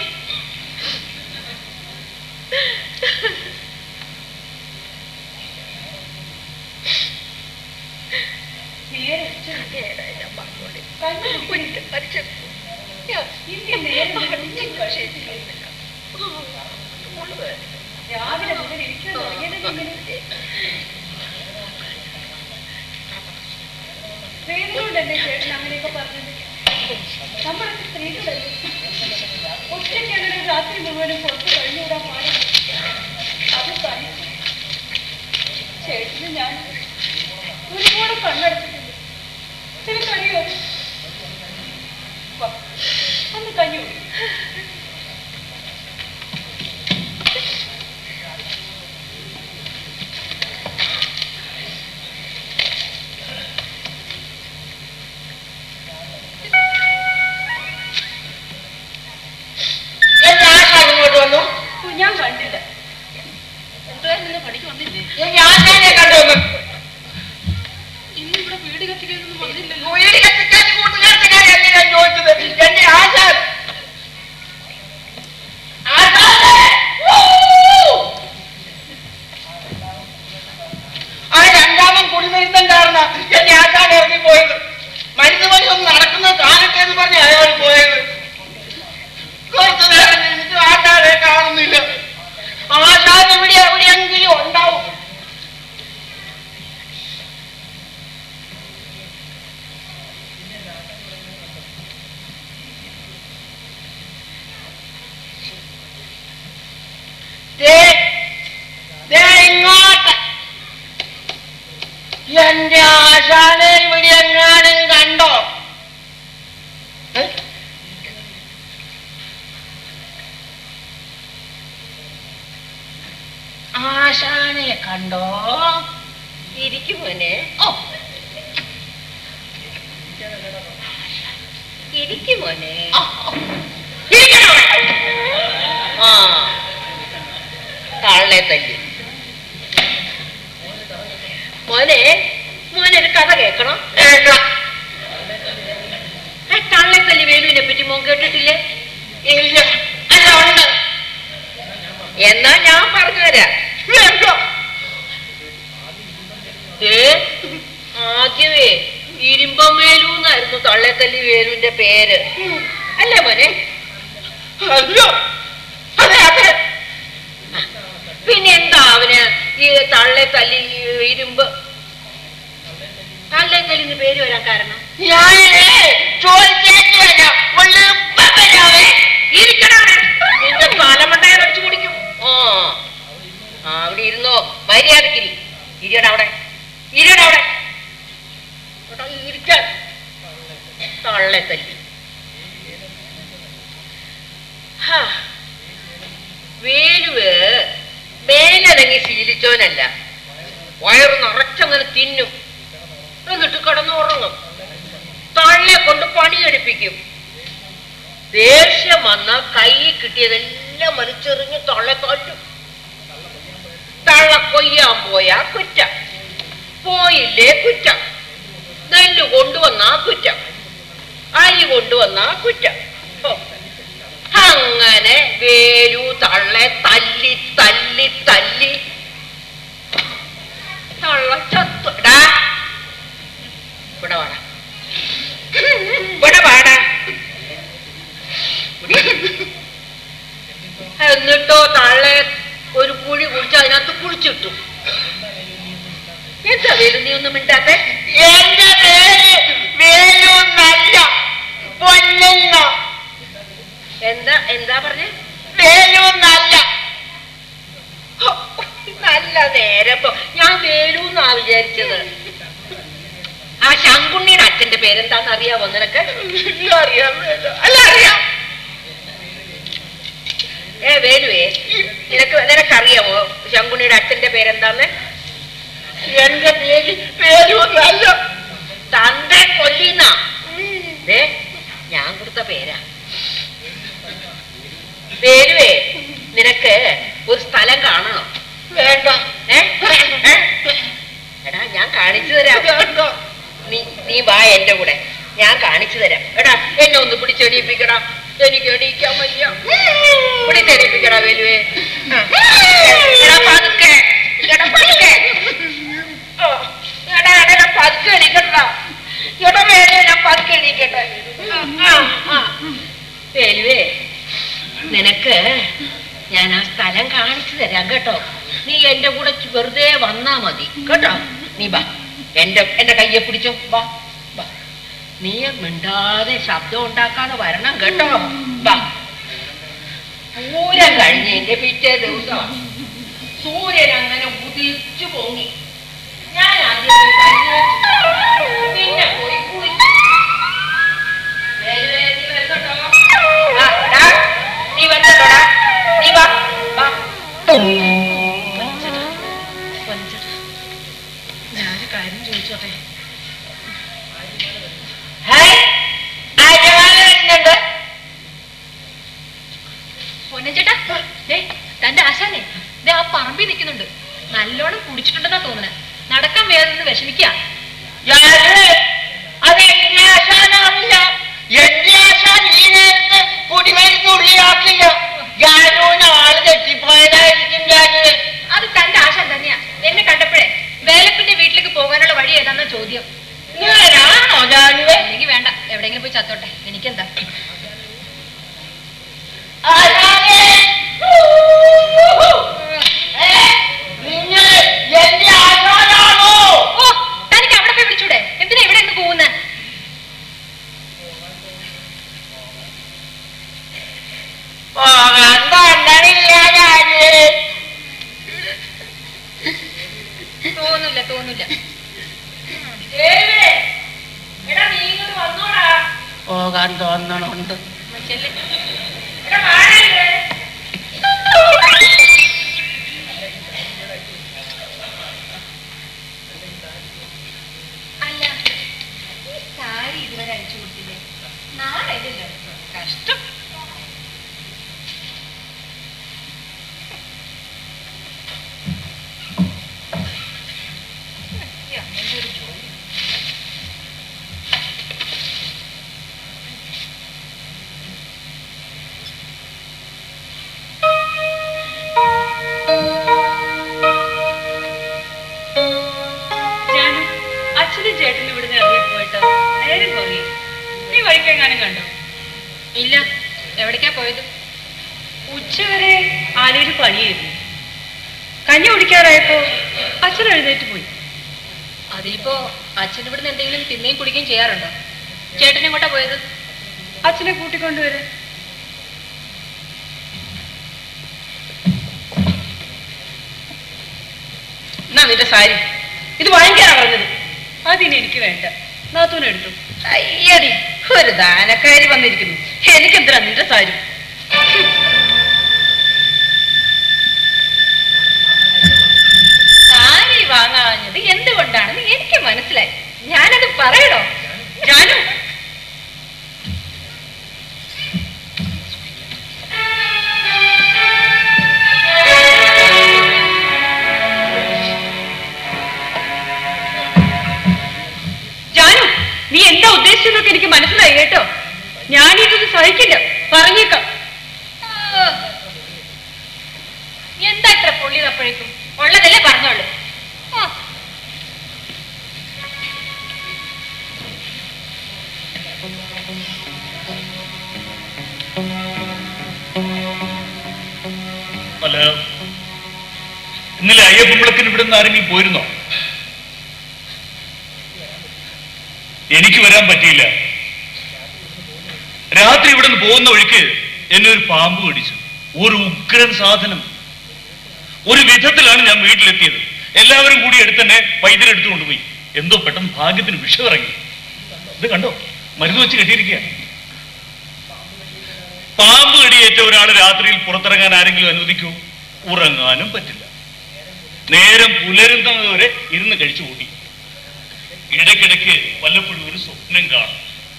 രാവിലെ മുതൽ ഇരിക്കാൻ തുടങ്ങിയത് ഇങ്ങനെ സ്ത്രീകളോടല്ലേ ചേട്ടൻ അങ്ങനെയൊക്കെ പറഞ്ഞത് നമ്മളൊക്കെ സ്ത്രീകളല്ലേ ഒറ്റയ്ക്ക് അങ്ങനെ രാത്രി മുഴുവനും പുറത്ത് കഴിഞ്ഞുകൂടാൻ പാടില്ല അത് തനിച്ച് ചേട്ടന് ഞാൻ ഒരുപാട് കണ്ണടച്ചിട്ടുണ്ട് നിനക്കറിയോ അത്? വാ, ഒന്ന് കഞ്ഞി കുടി. ഇങ്ങോട്ട് വന്നു ഓ, ഞാൻ കണ്ടില്ല എന്തുവായിരുന്നു പണിക്ക് വന്നില്ലേ ഞാൻ തന്നെ കണ്ടുവന്നു ഇന്ന് ഇവിടെ വീട് കത്തിക്കാനൊന്നും വന്നില്ലല്ലോ വീട് കത്തിക്കാൻ കൂട്ടുകാരത്തിനാണ് എന്നെ ഞാൻ ചോദിച്ചത് എന്റെ ആശാൻ എന്റെ ആശാനെ ഇവിടെ എങ്ങാനും കണ്ടോ ഏ? ആശാനെ കണ്ടോ ഇരിക്കുമോനെ ഓ ഇരിക്കുമോനെ ഓ, ഓ. ഇരിക്കണോ? ആ തള്ളെ തല്ലി മോനെ മോനെ ഒരു കഥ കേൾക്കണം കേൾക്കാം. ആ കള്ളത്തല്ലി വേലുവിനെ പറ്റി മോൻ കേട്ടിട്ടില്ലേ ഇല്ല അല്ല ഉണ്ട് എന്നാ ഞാൻ പറഞ്ഞു തരാം വേണ്ട. ഏ ആദ്യമേ ഇരുമ്പമേലു എന്നായിരുന്നു തള്ളത്തല്ലി വേലുവിന്റെ പേര് അല്ലേ മോനെ അല്ല അതെ അതെ പിന്നെ എന്താ അവന് ഈ തള്ളെ തല്ലി ഈ ഇരുമ്പ് തള്ളെ തല്ലിന്ന് പേര് വരാൻ കാരണം ഞാനേ ചോദിച്ചേക്ക് വരാം ഒന്ന് ഇപ്പം വരാവേ ഇരിക്കണം നിന്റെ തലമണ്ടയെ വെച്ച് കുടിക്കും ഓ ആ അവിടെ ഇരുന്നോ മര്യാദക്കിരി ഇരിയട അവിടെ ഇരിയട അവിടെ ഇവിടെ ഇരിക്കാൻ തള്ളെ തല്ലി ഹാ. വേലുവ് മേലനങ്ങി ശീലിച്ചോനല്ല വയറ് നിറച്ചങ്ങനെ തിന്നും എന്നിട്ട് കിടന്നുറങ്ങും തള്ളെ കൊണ്ട് പണിയെടുപ്പിക്കും ദേഷ്യം വന്ന കൈ കിട്ടിയതെല്ലാം വലിച്ചെറിഞ്ഞ് തള്ളെ തല്ലും തള്ള കൊയ്യാൻ പോയാ കുറ്റം പോയില്ലേ കുറ്റം നെല്ല് കൊണ്ടുവന്നാ കുറ്റം അരി കൊണ്ടുവന്നാ കുറ്റം ഓ. അങ്ങനെ വേലു തള്ളെ തല്ലി തല്ലി തല്ലി തള്ള ചത്തു എടാ, ഇവിടെ വാടാ ഇവിടെ വാടാ എന്നിട്ടോ തള്ളെ ഒരു കുഴി കുഴിച്ച് അതിനകത്ത് കുഴിച്ചിട്ടു എന്താ വേലു നീ ഒന്നും മിണ്ടാത്തെ എന്റെ പേര് വേലു നല്ല പൊന്നുന്ന എന്താ എന്താ പറഞ്ഞേ വേലു നല്ല ഹോ, നല്ല നേരപ്പോ ഞാൻ വേലു എന്നാ വിചാരിച്ചത് ആ ശങ്കുണ്ണിയുടെ അച്ഛന്റെ പേരെന്താന്ന് അറിയാവോ നിനക്ക് അറിയാൻ വേണ്ട അല്ല അറിയാം ഏ വേലുവേ നിനക്ക് നിനക്കറിയാവോ ശങ്കുണ്ണിയുടെ അച്ഛന്റെ പേരെന്താന്ന് എന്റെ പേര് വേലു നല്ല തന്റെ കൊല്ലിന്ന ദേ ഞാൻ കൊടുത്ത പേരാ വേലുവേ നിനക്ക് ഒരു സ്ഥലം കാണണം വേണ്ട ഏ? ഏ? എടാ ഞാൻ കാണിച്ചു തരാം വേണ്ട നീ നീ വാ എന്റെ കൂടെ ഞാൻ കാണിച്ചു തരാം എടാ എന്നെ ഒന്ന് പിടിച്ചെണീപ്പിക്കടാ എനിക്ക് എണീക്കാൻ വയ്യ പിടിച്ചെണീപ്പിക്കടാ വേലുവേ ആ. എടാ പതുക്കെ എടാ പതുക്കെ ഓ, എടാ എടാ പതുക്കെ എണീക്കട്ടാ എടാ വേലുവേ ഞാൻ പതുക്കെ എണീക്കട്ടെ ആ, ആ, ആ. വേലുവേ നിനക്ക് ഞാൻ ആ സ്ഥലം കാണിച്ചു തരാം കേട്ടോ നീ എന്റെ കൂടെ ചു- വെറുതെ വന്നാ മതി കേട്ടോ നീ വാ എന്റെ എന്റെ കയ്യെ പിടിച്ചോ വാ വാ നീ മിണ്ടാതെ ശബ്ദം ഉണ്ടാക്കാതെ വരണം കേട്ടോ വാ പൂരം കഴിഞ്ഞതിന്റെ പിറ്റേ ദിവസം സൂര്യൻ അങ്ങനെ ഉദിച്ചു പൊങ്ങി ഞാൻ ആദ്യം പോയി കഞ്ഞി വെച്ചു. പിന്നെ പോയി കുളിച്ചു വേലുവേ, നീ വരുന്നുണ്ടോ? ആ, ഡാ, നീ വരുന്നുണ്ടോടാ നീ വാ വാ വഞ്ചടാ, വഞ്ചടാ. ഞാനൊരു കാര്യം ചോദിച്ചോട്ടെ ഹായ് ആചാരം വരുന്നുണ്ട് പൊന്നച്ചേട്ടാ ദേ തന്റെ ആശാനെ ദേ ആ പറമ്പിൽ നിൽക്കുന്നുണ്ട് നല്ലോണം കുടിച്ചിട്ടുണ്ടെന്നാ തോന്നണേ നടക്കാൻ വേറെ വിഷമിക്ക ഞാന് അത് എന്റെ ആശാനാവില്ല എന്റെ ആശാൻ ഈ നേരത്ത് കുടിമരുന്ന് ഉള്ളിലാക്കില്ല ഞാനൂന് ആള് തെറ്റിപ്പോയതായിരിക്കും ഞാന് അത് തന്റെ ആശാൻ തന്നെയാ എന്നെ കണ്ടപ്പോഴേ വേലപ്പിന്റെ വീട്ടിലേക്ക് പോകാനുള്ള വഴി ഏതാന്നാ ചോദ്യം ഞാനാണോ ഞാനുവേ അല്ലെങ്കിൽ വേണ്ട എവിടെയെങ്കിലും പോയി ചത്തോട്ടെ എനിക്കെന്താ ആശാനേ ഏ, നിങ്ങൾ എന്റെ ആശാനാണോ ഓ തനിക്ക് അവിടെ പോയി വിളിച്ചൂടെ എന്തിനാ ഇവിടെ നിന്ന് പോകുന്നത് പോകാൻ കണ്ടണില്ല ഞാന് തോന്നില്ല തോന്നില്ല പോകാൻ തോന്നണുണ്ട് അല്ല ഈ സാരി ഇതുവരെ അയച്ചു കൊടുത്തില്ലേ നാളെയല്ലോ കഷ്ടം ഈ അമ്മേന്റെ ഒരു ജോലി ഞാനും അച്ഛനും ചേട്ടനും ഇവിടുന്ന് ഇറങ്ങി പോയിട്ട് നേരം കുറയും നീ വഴിക്കെങ്ങാനും കണ്ടോ ഇല്ല എവിടേക്കാ പോയത് ഉച്ചവരെ ആലയിൽ പണിയായിരുന്നു കഞ്ഞി കുടിക്കാറായപ്പോ അച്ഛൻ എഴുന്നേറ്റ് പോയി അതിലിപ്പോ അച്ഛൻ ഇവിടുന്ന് എന്തെങ്കിലും തിന്നുകയും കുടിക്കുകയും ചെയ്യാറുണ്ടോ ചേട്ടൻ എങ്ങോട്ടാ പോയത് അച്ഛനെ കൂട്ടിക്കൊണ്ടുവരാൻ എന്നാ നിന്റെ സാരി ഇത് വാങ്ങിക്കാനാ പറഞ്ഞത് അതിന് എനിക്ക് വേണ്ട നാത്തൂനെ എടുത്തു അയ്യടി ഒരു ദാനക്കാരി വന്നിരിക്കുന്നു എനിക്കെന്തിനാ നിന്റെ സാരി സാരി വാങ്ങാഞ്ഞത് എന്തുകൊണ്ടാണെന്ന് എനിക്ക് മനസ്സിലായി ഞാനത് പറയണോ ജാനു ജാനു നീ എന്താ ഉദ്ദേശിച്ചെന്നൊക്കെ എനിക്ക് മനസ്സിലായി കേട്ടോ ഞാനിതൊന്നും സഹിക്കില്ല പറഞ്ഞേക്കാം ആ. എന്താ ഇത്ര പൊള്ളിയത് അപ്പോഴേക്കും ഉള്ളതല്ലേ പറഞ്ഞോളൂ ആ. അല്ല ഇന്നലെ അയ്യപ്പമ്പിളക്കിന് ഇവിടെ നിന്ന് ആരെങ്കിലും പോയിരുന്നോ എനിക്ക് വരാൻ പറ്റിയില്ല രാത്രി ഇവിടെ നിന്ന് പോകുന്ന വഴിക്ക് എന്നെ ഒരു പാമ്പ് കടിച്ചു ഒരു ഉഗ്രൻ സാധനം ഒരു വിധത്തിലാണ് ഞാൻ വീട്ടിലെത്തിയത് എല്ലാവരും കൂടി എടുത്തെന്നെ വൈദ്യരെടുത്തു കൊണ്ടുപോയി എന്തോ പെട്ടെന്ന് ഭാഗ്യത്തിന് വിഷമിറങ്ങി ഇത് കണ്ടോ മരുന്ന് വെച്ച് കെട്ടിയിരിക്കുക പാമ്പ് കടിയേറ്റ ഒരാൾ രാത്രിയിൽ പുറത്തിറങ്ങാൻ ആരെങ്കിലും അനുവദിക്കൂ ഉറങ്ങാനും പറ്റില്ല നേരം പുലരുന്നത് വരെ ഇരുന്ന് കഴിച്ചു കൂട്ടി ഇടയ്ക്കിടയ്ക്ക് വല്ലപ്പോഴും ഒരു സ്വപ്നം കാണും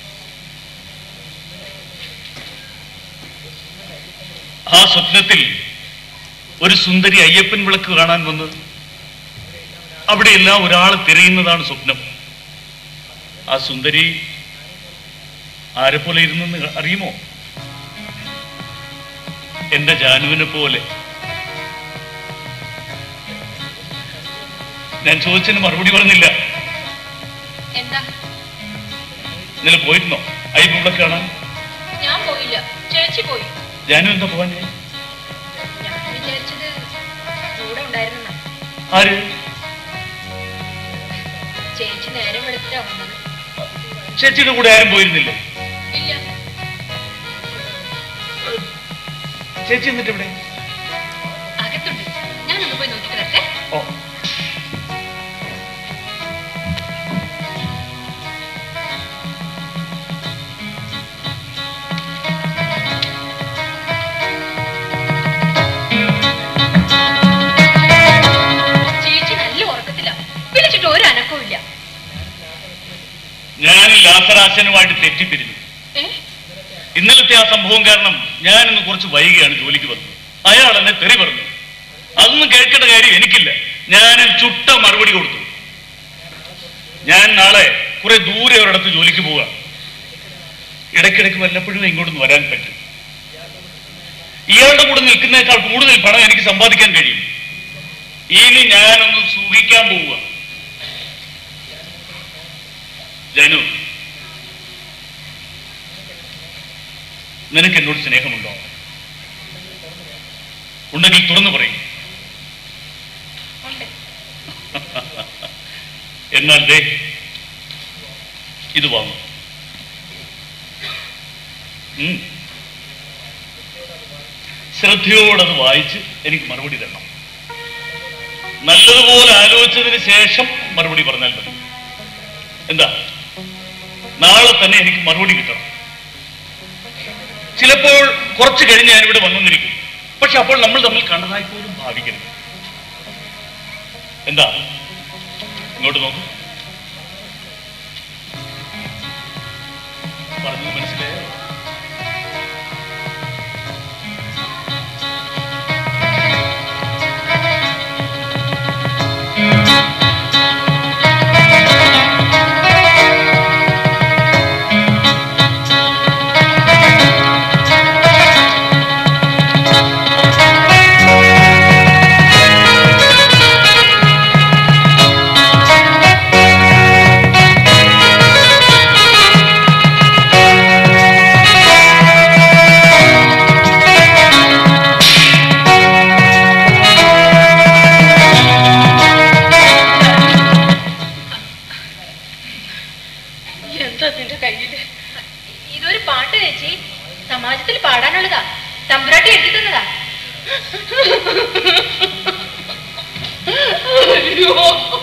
ആ സ്വപ്നത്തിൽ ഒരു സുന്ദരി അയ്യപ്പൻ വിളക്ക് കാണാൻ വന്ന് അവിടെയെല്ലാം ഒരാൾ തിരയുന്നതാണ് സ്വപ്നം ആ സുന്ദരി ആരെ പോലെ ഇരുന്നെന്ന് അറിയുമോ എന്റെ ജാനുവിനെ പോലെ ഞാൻ ചോദിച്ചതിന് മറുപടി പറഞ്ഞില്ല എന്താ ഇന്നലെ പോയിരുന്നോ അയ്യപ്പ ഇവിടെ കാണാൻ ഞാൻ പോയില്ല ചേച്ചി പോയി ജാനു എന്താ പോവാൻ ഞാൻ വിചാരിച്ചത് കൂടെ ഉണ്ടായിരുന്ന ആര് ചേച്ചി നേരം എടുത്തിട്ടാ വന്നത് ചേച്ചിയുടെ കൂടെ ആരും പോയിരുന്നില്ലേ ഇല്ല ചേച്ചി എന്നിട്ട് ഇവിടെ അകത്തുണ്ട് ഞാനൊന്ന് പോയി നോക്കിട്ട് വരട്ടെ ഓ ചേച്ചി നല്ല ഉറക്കത്തില്ല വിളിച്ചിട്ട് ഒരു അനക്കവും ഇല്ല ഞാൻ ലാസറാശനുമായിട്ട് തെറ്റിപ്പിരിഞ്ഞു ഏ ഇന്നലത്തെ ആ സംഭവം കാരണം ഞാൻ ഇന്ന് കുറച്ച് വൈകിയാണ് ജോലിക്ക് വന്നത് അയാൾ എന്നെ തെറി പറഞ്ഞു അതൊന്നും കേൾക്കേണ്ട കാര്യം എനിക്കില്ല ഞാൻ ചുട്ട മറുപടി കൊടുത്തു ഞാൻ നാളെ കുറെ ദൂരെ ഒരിടത്ത് ജോലിക്ക് പോവുക ഇടയ്ക്കിടയ്ക്ക് വല്ലപ്പോഴും ഇങ്ങോട്ടൊന്ന് വരാൻ പറ്റും ഇയാളുടെ കൂടെ നിൽക്കുന്നേക്കാൾ കൂടുതൽ പണം എനിക്ക് സമ്പാദിക്കാൻ കഴിയും ഇനി ഞാനൊന്ന് സൂഹിക്കാൻ പോവുക ജനു നിനക്ക് എന്നോട് സ്നേഹമുണ്ടോ ഉണ്ടെങ്കിൽ തുറന്നു പറയും ഉണ്ട് എന്നാൽ ദേ ഇത് വാങ്ങും ഉം. ശ്രദ്ധയോടത് വായിച്ച് എനിക്ക് മറുപടി തരണം നല്ലതുപോലെ ആലോചിച്ചതിന് ശേഷം മറുപടി പറഞ്ഞാൽ മതി എന്താ നാളെ തന്നെ എനിക്ക് മറുപടി കിട്ടണം ചിലപ്പോൾ കുറച്ച് കഴിഞ്ഞ് ഞാൻ ഇവിടെ വന്നിരിക്കും പക്ഷെ അപ്പോൾ നമ്മൾ തമ്മിൽ കണ്ടതായി പോലും ഭാവിക്കരുത് എന്താ ഇങ്ങോട്ട് നോക്കൂ പറഞ്ഞത് മനസ്സിലായോ എന്താ നിന്റെ കയ്യില് ഇതൊരു പാട്ട് ചേച്ചി സമാജത്തിൽ പാടാനുള്ളതാ തമ്പുരാട്ടി എഴുതി തന്നതാ അയ്യോ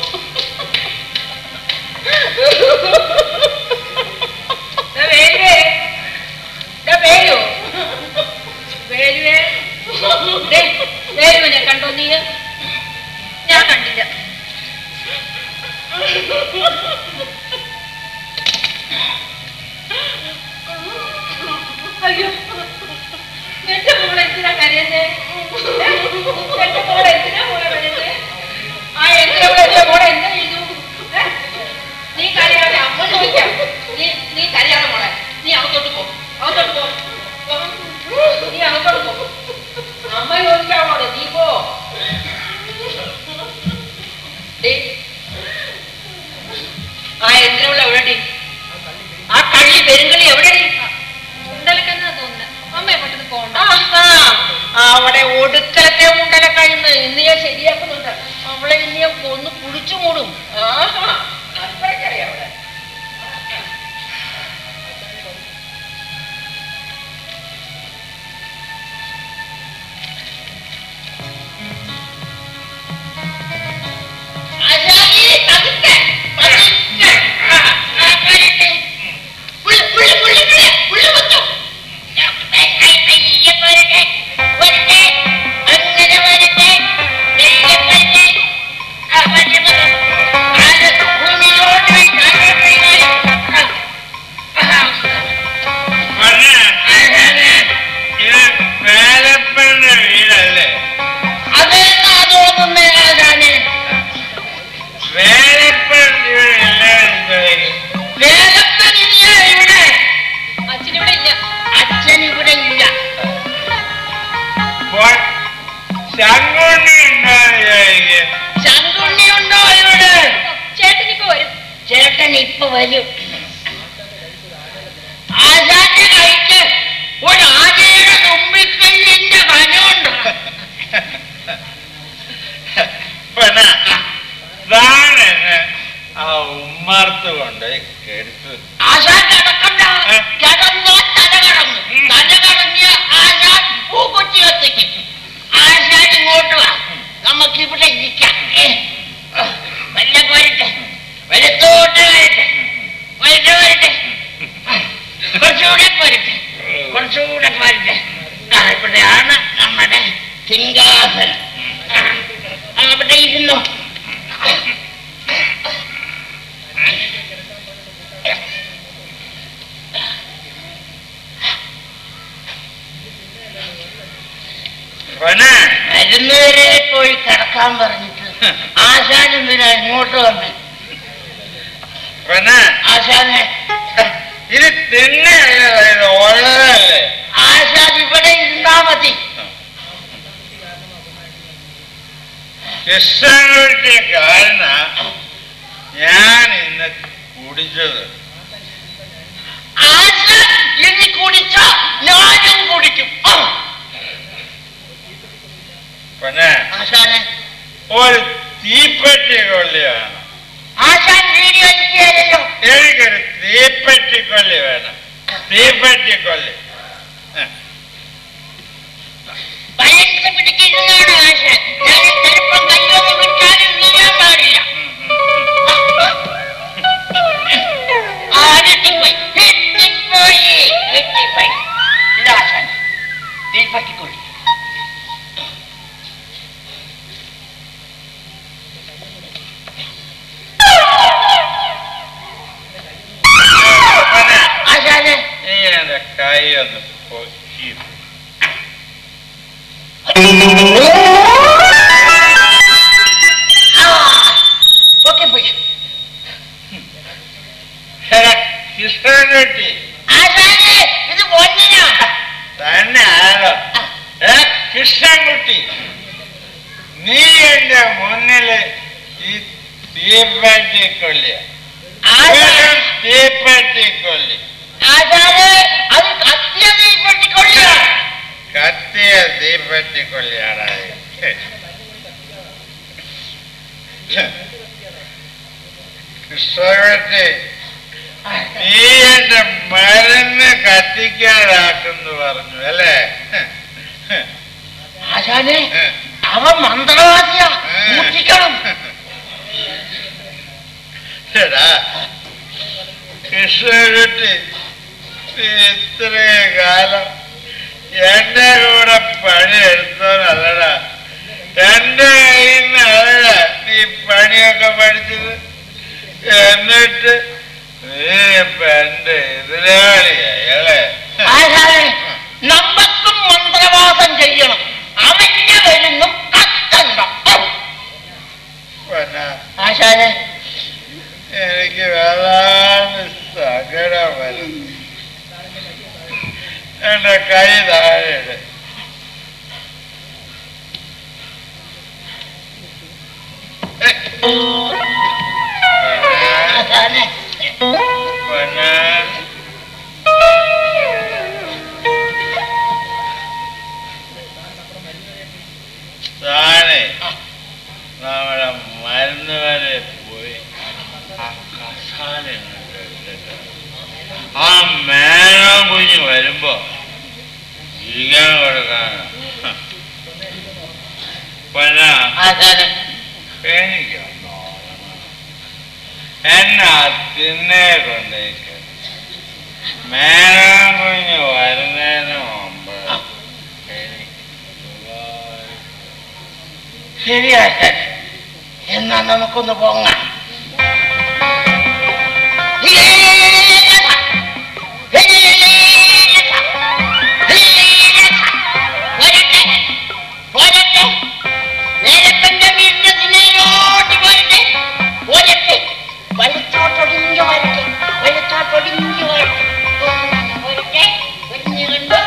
ദാ വേലുവേ. ദാ വേലു. വേലുവേ. ദേ, വേലുവിനെ കണ്ടോ നീ ഞാൻ കണ്ടില്ല അയ്യോ എന്റെ മോളെ എന്തിനാ കരയുന്നേ ഏ? എന്റെ മോളെ എന്തിനാ മോളെ കരയുന്നേ ആ എന്തിനാ മോളെ എന്റെ മോളെ എന്താ ചെയ്തു ഏ? നീ കരയാതെ അമ്മ ചോദിക്കാം നീ നീ കരയാതെ മോളെ നീ അകത്തോട്ട് പോ അകത്തോട്ട് പോ പോ. നീ അകത്തോട്ട് പോ അമ്മ ചോദിക്കാം മോളെ നീ പോ ഡേ. ആ എന്തിനുള്ള എവിടെ ആ കള്ളി പെരുങ്കള്ളി എവിടെ ഉണ്ടലക്കെന്നാ തോന്നുന്നത് അമ്മയെ പെട്ടെന്ന് പോകണ്ട ആഹാ, അവിടെ ഒടുക്കലത്തെ മുണ്ടല കഴിയുന്നത് ഇന്ന് ഞാൻ ശരിയാക്കുന്നുണ്ട് അവളെ ഇന്ന് ഞാൻ കൊന്ന് കുടിച്ചു മൂടും ആഹാ, അത്രയ്ക്കറിയാം അവിടെ ആശാനേ, പതുക്കെ, പതുക്കെ. ആ, ആ, വരട്ടെ. പുള്ളി, പുള്ളി, പുള്ളി, പുള്ളി, പുള്ളി വെച്ചു. പയ്യെ വരട്ടെ, വരട്ടെ, അങ്ങനെ വരട്ടെ, മെല്ലെ വരട്ടെ. ആ, വരട്ടെ, വരട്ടെ. കാല് ഭൂമിയിലോട്ട് പോയി, താഴോട്ട് പോയി, കാല്. ആ, ആ. ഇത് വേലപ്പന്റെ വീടല്ലേ അതെന്നാ തോന്നുന്നേ ആശാനെ? വേലപ്പൻ ഇവിടെ വേലപ്പൻ ഇല്ല ഇവിടെ അച്ഛനിവിടെ ഇല്ല അച്ഛൻ ഇവിടെ ഇല്ല ശങ്കുണ്ണി ഉണ്ടാവില്ല ശങ്കുണ്ണി ഉണ്ടോ ഇവിടെ ചേട്ടനിപ്പോ വരും ചേട്ടൻ ഇപ്പൊ വരും ആശാന്റെ കൈക്ക് ഒരു ആനയുടെ തുമ്പിക്കല്ലിന്റെ കനമുണ്ട് പിന്നെ താനെന്നെ ആ ഉമ്മർത്ത് കൊണ്ട് കെടുത്തു ആശാൻ കിടക്കണ്ട കിടന്നോ തല കടന്നു തല കടങ്ങിയ ആശാൻ പൂക്കുറ്റി കത്തിക്കും ആശാൻ ഇങ്ങോട്ട് വാ നമുക്ക് ഇവിടെ ഇരിക്കാം ഏ, വല്ല വരട്ടെ വലത്തോട്ട് വരട്ടെ വരട്ടെ വരട്ടെ കുറച്ചുകൂടെ വരട്ടെ കുറച്ചുകൂടെ വരട്ടെ ആ, ഇവിടെയാണ് നമ്മുടെ സിംഹാസനം ആ, അവിടെ ഇരുന്നു പിന്നെ മരുന്നുവരെ പോയി കിടക്കാൻ പറഞ്ഞിട്ട് ആശാൻ എന്തിനാ ഇങ്ങോട്ട് വന്നേ പിന്നെ ആശാനെ ഇത് തിന്നല്ല ഇത് ഉള്ളതല്ലേ ആശാൻ ഇവിടെ ഇരുന്നാ മതി കൃഷ്ണൻകുട്ടി കാരണ ഞാൻ ഇന്ന് കുടിച്ചത് ആശാൻ ഇനി കുടിച്ചാ ഞാനും കുടിക്കും ആ, പിന്നെ ആശാനെ ഒരു തീപ്പെട്ടി കൊള്ളി വേണം ആശാൻ വീഡിയോ എനിക്കല്ലോ എനിക്കൊരു തീപ്പെട്ടി കൊള്ളി വേണം തീപ്പെട്ടി കൊള്ളി വയസ്സ് പിടിച്ചിരുന്നാണ് ആശാൻ ഞാൻ ചെറുപ്പം കയ്യൊന്ന് വിട്ടാലും വീഴാൻ പാടില്ല ആ, ഞെട്ടിപ്പോയി ഞെട്ടിപ്പോയി ഞെട്ടിപ്പോയി ഇതാ ആശാൻ പറ്റിക്കൊള്ളി ആശാനെ നീ എന്റെ കൈ ഒന്ന് പൊക്കി ഓക്കെ പോയി കൃഷ്ണൻകുട്ടി ആശാനെ ഇത് പൊന്നിനാ തന്നെ ആരോ ഏ കൃഷ്ണൻകുട്ടി നീ എന്റെ മുന്നില് ഈ തീപ്പെട്ടിക്കൊള്ളിയ ആശാനെ തീപ്പെട്ടിക്കൊള്ളി ആശാനെ അത് കത്തിയ നീ പറ്റിക്കൊള്ളിയാ കത്തിയ തീപ്പെട്ടിക്കൊള്ളിയാണ് കൃഷ്ണകുട്ടി നീ എന്റെ മരുന്ന് കത്തിക്കാനാക്കുന്നു പറഞ്ഞു അല്ലേ ആശാനെ അവൻ മന്ത്രവാദിയാ സൂക്ഷിക്കണം എടാ കൃഷ്ണകുട്ടി നീ ഇത്രയും കാലം എന്റെ കൂടെ പണിയെടുത്തോന്നല്ലടാ എന്റെ കയ്യിൽ നിന്നല്ല നീ പണിയൊക്കെ പഠിച്ചത് എന്നിട്ട് നീ ഇപ്പൊ എന്റെ എതിരാളിയായി അല്ലേ ആശാനെ നമ്മക്കും മന്ത്രവാസം ചെയ്യണം അവന്റെ വരുന്നും കത്തണ്ട പൊന്നാ ആശാനെ എനിക്ക് വല്ലാണ്ട് സങ്കടം വരുന്നു എന്റെ കൈ താഴെയിട് ആശാനെ പൊന്നാ താനെ നമ്മുടെ മരുന്ന് വരെ പോയി ആ കസാല ഇങ്ങോട്ട് എടുത്തിട്ട് ആ മേനം കുഞ്ഞ് വരുമ്പോ ഇരിക്കാൻ കൊടുക്കാൻ പിന്നെ ആശാനെ എനിക്കൊന്ന് ഓർമ്മ. എന്നെ തിന്നേ കൊണ്ടേക്ക് മേനം കുഞ്ഞ് വരുന്നതിന് മുമ്പ് എനിക്ക് സുഖമായി ശരി ആശാനെ എന്നാ നമുക്കൊന്ന് പോങ്ങാം വലത്തോട്ടൊടിഞ്ഞു വരട്ടെ വലത്തോട്ടൊടിഞ്ഞു വരട്ടെ വരട്ടെ കുഞ്ഞുകൊണ്ട്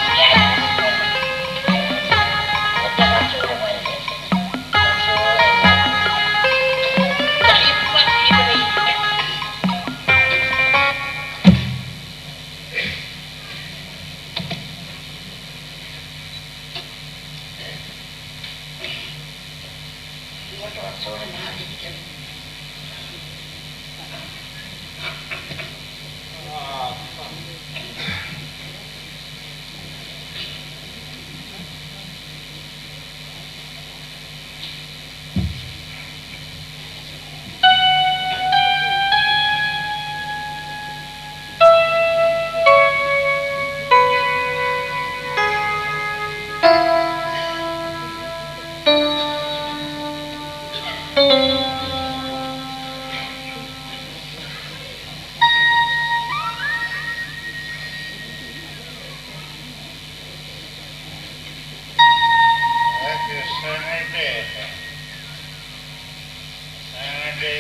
കൃഷ്ണന്റെ അങ്ങോട്ട്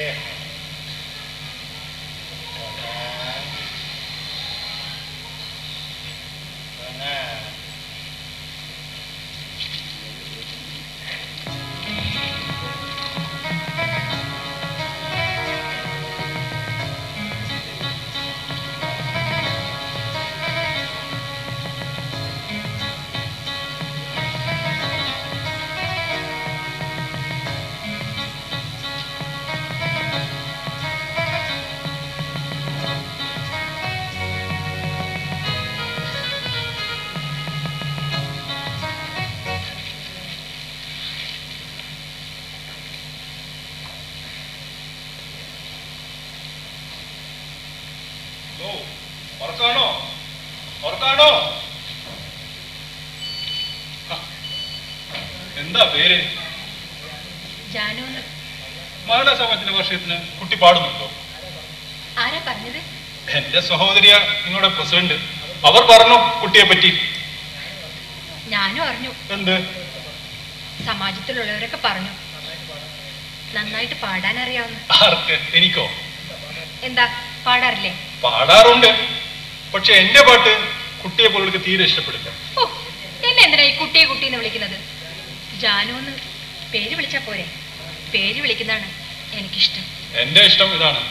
ഉറക്കാണോ ഉറക്കാണോ എന്താ പേര് ജാനു മരണസമാജത്തിന്റെ വർഷത്തിന് കുട്ടി പാടുന്നുണ്ടോ ആരാ പറഞ്ഞത് എന്റെ സഹോദരിയ നിങ്ങളുടെ പ്രസിഡന്റ് അവർ പറഞ്ഞു കുട്ടിയെ പറ്റി ഞാനും അറിഞ്ഞു എന്ത് സമാജത്തിലുള്ളവരൊക്കെ പറഞ്ഞു നന്നായിട്ട് പാടാൻ അറിയാവുന്ന ആർക്ക് എനിക്കോ എന്താ പാടാറില്ലേ പാടാറുണ്ട് പക്ഷെ എന്റെ പാട്ട് കുട്ടിയെ പോലുള്ളവർക്ക് തീരെ ഇഷ്ടപ്പെടില്ല ഓ എന്നെ എന്തിനാ ഈ കുട്ടിയെ കുട്ടി എന്ന് വിളിക്കുന്നത് ജാനു എന്ന് പേര് വിളിച്ചാ പോരെ പേര് വിളിക്കുന്നതാണ് എനിക്കിഷ്ടം എന്റെ ഇഷ്ടം ഇതാണ്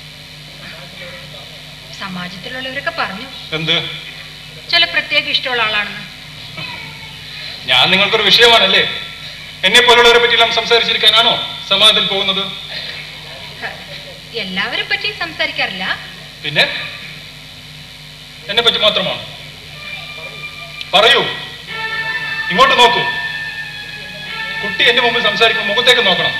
സമാജത്തിലുള്ളവരൊക്കെ പറഞ്ഞു എന്ത് ചില പ്രത്യേക ഇഷ്ടമുള്ള ആളാണെന്ന് ഞാൻ നിങ്ങൾക്കൊരു വിഷയമാണല്ലേ എന്നെ പോലുള്ളവരെ പറ്റിയെല്ലാം സംസാരിച്ചിരിക്കാനാണോ സമാജത്തിൽ പോകുന്നത് ഹ, എല്ലാവരെ പറ്റി സംസാരിക്കാറില്ല പിന്നെ എന്നെ പറ്റി മാത്രമാണ് പറയൂ ഇങ്ങോട്ട് നോക്കൂ കുട്ടി എന്റെ മുമ്പിൽ സംസാരിക്കുമ്പോൾ മുഖത്തേക്ക് നോക്കണം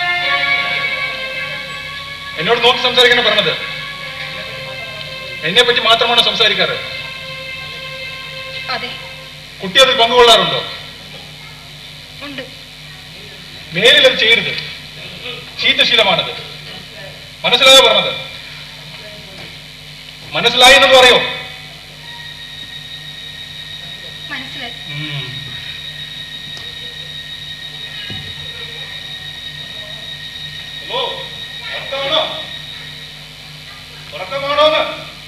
എന്നോട് നോക്കി സംസാരിക്കാൻ പറഞ്ഞത് എന്നെ പറ്റി മാത്രമാണോ സംസാരിക്കാറ് അതെ കുട്ടി അതിൽ പങ്കുകൊള്ളാറുണ്ടോ ഉണ്ട് മേലിൽ അത് ചെയ്യരുത് ശീതശീലമാണത് മനസ്സിലായോ പറഞ്ഞത് മനസ്സിലായി എന്ന് പറയോ മനസ്സിലായി ഹലോ ഉറക്കമാണോ ഉറക്കമാണോന്ന്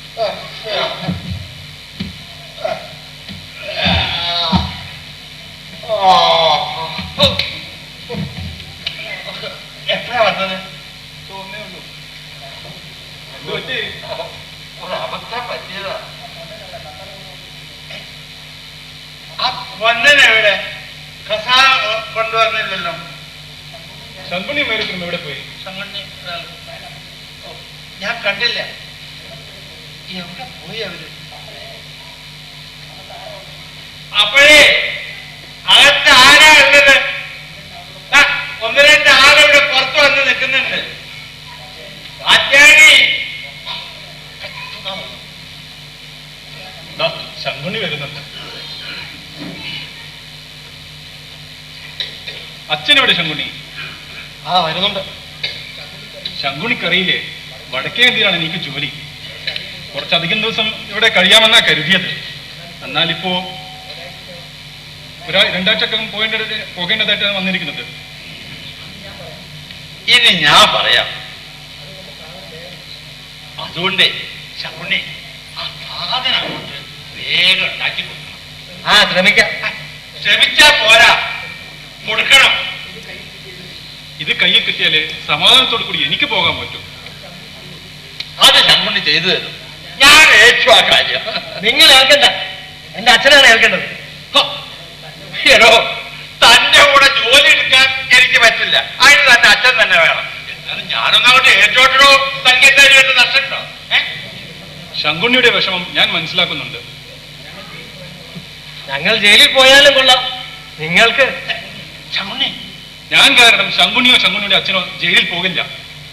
എപ്പോഴാ വന്നത് തോന്നേ ഉള്ളൂ എന്ത് പറ്റി ഒരു അബദ്ധം പറ്റിയതാ ആ പൊന്നനെവിടെ കസാ കൊണ്ടുവന്നില്ലല്ലോ ശങ്കുണി മേരിക്കുന്നു എവിടെ പോയി സംഘടന ഓ, ഞാൻ കണ്ടില്ല എവിടെ പോയി അവര് അപ്പോഴേ അകത്ത് ആരാ ഉള്ളത് ദാ, ഒന്ന് രണ്ട് ആളിവിടെ പുറത്ത് വന്ന് നിൽക്കുന്നുണ്ട് ആറ്റാണി ദാ, ശങ്കുണി വരുന്നുണ്ട് അച്ഛനെവിടെ ശങ്കുണി ആ വരുന്നുണ്ട് ശങ്കുണിക്കറിയില്ലേ വടക്കേ ഇന്ത്യയിലാണ് എനിക്ക് ജോലി കുറച്ചധികം ദിവസം ഇവിടെ കഴിയാമെന്നാ കരുതിയത് എന്നാലിപ്പോ ഒരാ രണ്ടാഴ്ചക്കകം പോകേണ്ടത് പോകേണ്ടതായിട്ടാണ് വന്നിരിക്കുന്നത് ഇനി ഞാൻ പറയാം അതുകൊണ്ട് ശകുണി ആ സാധനം അങ്ങോട്ട് വേഗം ഉണ്ടാക്കി കൊടുക്കണം ആ ശ്രമിക്കാം ശ്രമിച്ചാ പോരാ കൊടുക്കണം ഇത് കയ്യിൽ കിട്ടിയാലേ സമാധാനത്തോടു കൂടി എനിക്ക് പോകാൻ പറ്റും അത് ശങ്കുണി ചെയ്തു തരും ഞാൻ ഏറ്റു ആ കാര്യം നിങ്ങൾ ഏൽക്കണ്ട എന്റെ അച്ഛനാണ് ഏൽക്കേണ്ടത് ഹോ, എടോ തന്റെ കൂടെ ജോലി എടുക്കാൻ എനിക്ക് പറ്റില്ല അതിന് തന്റെ അച്ഛൻ തന്നെ വേണം എന്നാലും ഞാനൊന്നും അങ്ങോട്ട് ഏറ്റോട്ടോ തനിക്ക് എന്തായാലും നഷ്ടമുണ്ടോ ഏഹ് ശങ്കുണ്ണിയുടെ വിഷമം ഞാൻ മനസ്സിലാക്കുന്നുണ്ട് ഞങ്ങൾ ജയിലിൽ പോയാലും കൊള്ളാം നിങ്ങൾക്ക് ശകുണി ഞാൻ കാരണം ശങ്കുണിയോ ശങ്കുണിയുടെ അച്ഛനോ ജയിലിൽ പോകില്ല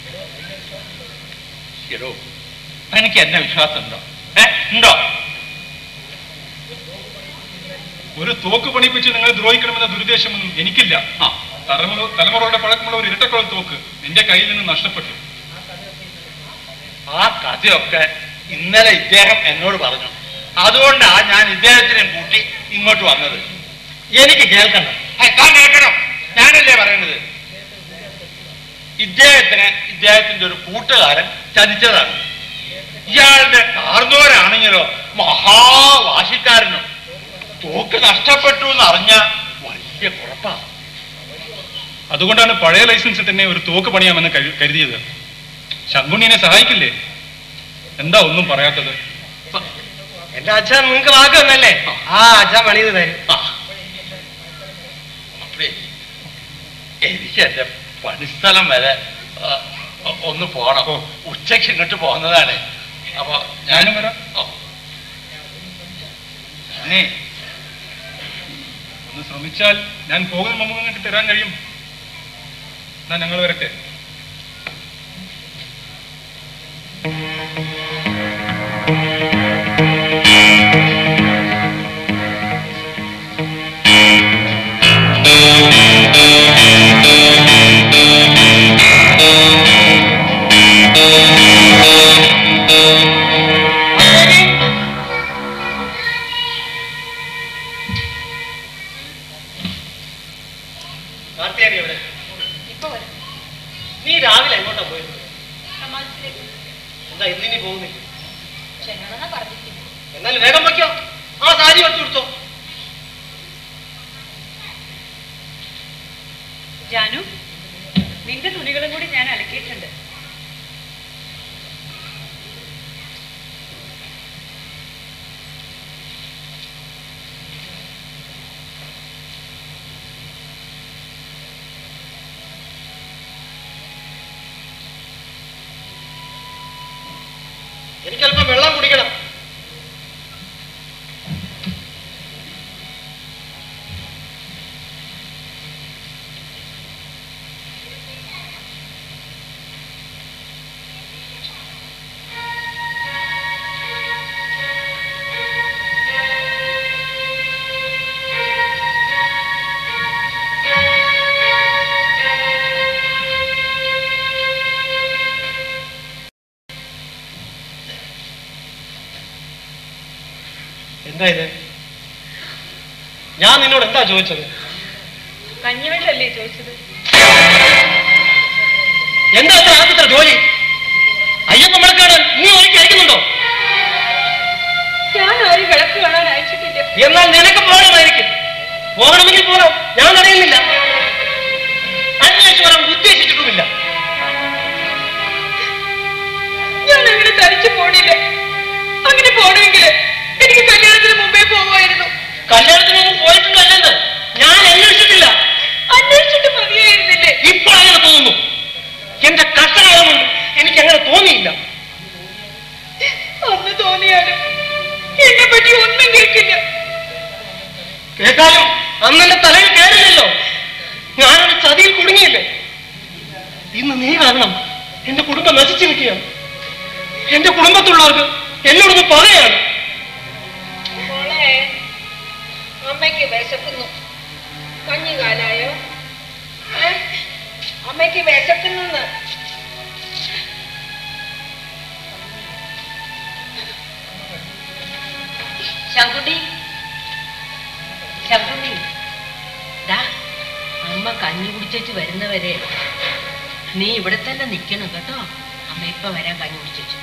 എടോ തനിക്ക് എന്നെ വിശ്വാസം ഉണ്ടോ ഏ ഉണ്ടോ ഒരു തോക്ക് പണിപ്പിച്ച് നിങ്ങൾ ദ്രോഹിക്കണമെന്ന ദുരുദ്ദേശമൊന്നും എനിക്കില്ല ആ തലമുറ തലമുറയുടെ പഴക്കമുള്ള ഒരു ഇരട്ടക്കുഴൽ തോക്ക് എന്റെ കയ്യിൽ നിന്ന് നഷ്ടപ്പെട്ടു ആ കഥയൊക്കെ ഇന്നലെ ഇദ്ദേഹം എന്നോട് പറഞ്ഞു അതുകൊണ്ടാണ് ഞാൻ ഇദ്ദേഹത്തിനെ കൂട്ടി ഇങ്ങോട്ട് വന്നത് എനിക്ക് കേൾക്കണ്ട ഏ, താൻ കേൾക്കണം ഞാനല്ലേ പറയുന്നത് ഇദ്ദേഹത്തിന് ഇദ്ദേഹത്തിന്റെ ഒരു കൂട്ടുകാരൻ ചതിച്ചതാണ് ഇയാളുടെ കാർന്നോരാണെങ്കിലോ മഹാവാശിക്കാരനും തോക്ക് നഷ്ടപ്പെട്ടു എന്ന് അറിഞ്ഞ വലിയ കുഴപ്പാണ് അതുകൊണ്ടാണ് പഴയ ലൈസൻസിൽ തന്നെ ഒരു തോക്ക് പണിയാമെന്ന് കരു- കരുതിയത് ശങ്കുണ്ണിനെ സഹായിക്കില്ലേ എന്താ ഒന്നും പറയാത്തത് എന്റെ അച്ഛൻ നിങ്ങൾക്ക് വാക്ക് തന്നല്ലേ ആ അച്ഛൻ പണിത് തരും ആ. അപ്പഴേ എനിക്ക് എന്റെ പണിസ്ഥലം വരെ ആ, ഒ- ഒന്ന് പോണം ഓ. ഉച്ചയ്ക്ക് ഇങ്ങോട്ട് പോകുന്നതാണ് അപ്പൊ ഞാനും വരാം ഓ. നീ ഒന്ന് ശ്രമിച്ചാൽ ഞാൻ പോകുന്ന മുമ്പ് നിങ്ങൾക്ക് തരാൻ കഴിയും എന്നാ ഞങ്ങൾ വരട്ടെ ആ കാർത്തിയാനി എവിടെ ഇപ്പൊ വരും നീ രാവിലെ എങ്ങോട്ടാ പോയിരുന്നത് സമാജത്തിലേക്ക് എന്താ ഇന്നിനി പോകുന്നില്ല ചെല്ലണമെന്നാ പറഞ്ഞിരിക്കുന്നു എന്നാൽ വേഗം വയ്ക്കോ ആ സാരി വെച്ചു കൊടുത്തോ ജാനു നിന്റെ തുണികളും കൂടി ഞാൻ അലക്കിയിട്ടുണ്ട് എനിക്ക് അല്പം വെള്ളം കുടിക്കണം എന്താ ഇത് ഞാൻ നിന്നോട് എന്താ ചോദിച്ചത് കഞ്ഞിവെള്ളല്ലേ ചോദിച്ചത് എന്താ അത്ര ആദ്യത്തെ ജോലി അയ്യപ്പ മഴക്കാട് നീ ഒരിക്കൽ അയക്കുന്നുണ്ടോ ഞാൻ ആരും വിളക്ക് കാണാൻ അയച്ചിട്ടില്ല എന്നാൽ നിനക്ക് പോകണമായിരിക്കും പോകണമെങ്കിൽ പോകാം ഞാൻ അറിയുന്നില്ല അന്വേഷിച്ച് വരാൻ ഉദ്ദേശിച്ചിട്ടുമില്ല ഞാൻ അങ്ങനെ തനിച്ചു പോണില്ല അങ്ങനെ പോണെങ്കിൽ എനിക്ക് കല്യാണത്തിന് മുമ്പേ പോവായിരുന്നു കല്യാണത്തിന് മുമ്പ് പോയിട്ടുണ്ടല്ലെന്ന് ഞാൻ അന്വേഷിച്ചിട്ടില്ല അന്വേഷിച്ചിട്ട് മതിയായിരുന്നില്ലേ ഇപ്പോൾ അങ്ങനെ തോന്നുന്നു എന്റെ കഷ്ടകാലം കൊണ്ട് എനിക്ക് അങ്ങനെ തോന്നിയില്ല അന്ന് തോന്നിയാലും എന്നെ പറ്റി ഒന്നും കേൾക്കില്ല കേട്ടാലും അന്ന് എന്റെ തലയിൽ കയറില്ലല്ലോ ഞാനൊരു ചതിയിൽ കുടുങ്ങിയില്ലേ ഇന്ന് നീ കാരണം എന്റെ കുടുംബം നശിച്ചിരിക്കുകയാണ് എന്റെ കുടുംബത്തുള്ളവർക്ക് എന്നോടൊന്ന് പറയാണ് മോളെ അമ്മയ്ക്ക് വിശക്കുന്നു കഞ്ഞി കാലായോ ഏ? അമ്മയ്ക്ക് വിശക്കുന്നെന്ന് ശങ്കുട്ടി ശങ്കുട്ടി ദാ അമ്മ കഞ്ഞി കുടിച്ചു വരുന്നവരെ നീ ഇവിടെ തന്നെ നിൽക്കണം കേട്ടോ അമ്മ ഇപ്പൊ വരാൻ കഞ്ഞി കുടിച്ചു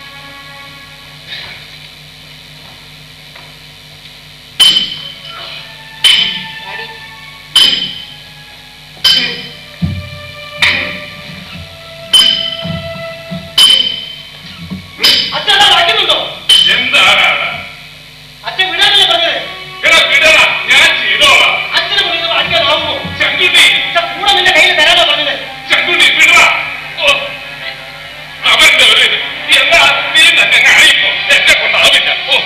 അച്ഛൻ വായിക്കുന്നുണ്ടോ എന്താണ് അച്ഛൻ വിടാനല്ലേ പറഞ്ഞത് എടാ വിടടാ ഞാൻ ചെയ്തോളാം അച്ഛനെ വിളിച്ച് വായിക്കാനാവുമോ ചങ്കുട്ടി അച്ഛൻ കൂടെ നിന്റെ കയ്യിൽ തരാനാ പറഞ്ഞത് ചങ്കുട്ടി വിടടാ ഓ അവന്റെ ഒരു ഇത്. എന്താ നീ തന്നെ കാണിപ്പോ എന്നെ കൊണ്ടാവില്ല ഓ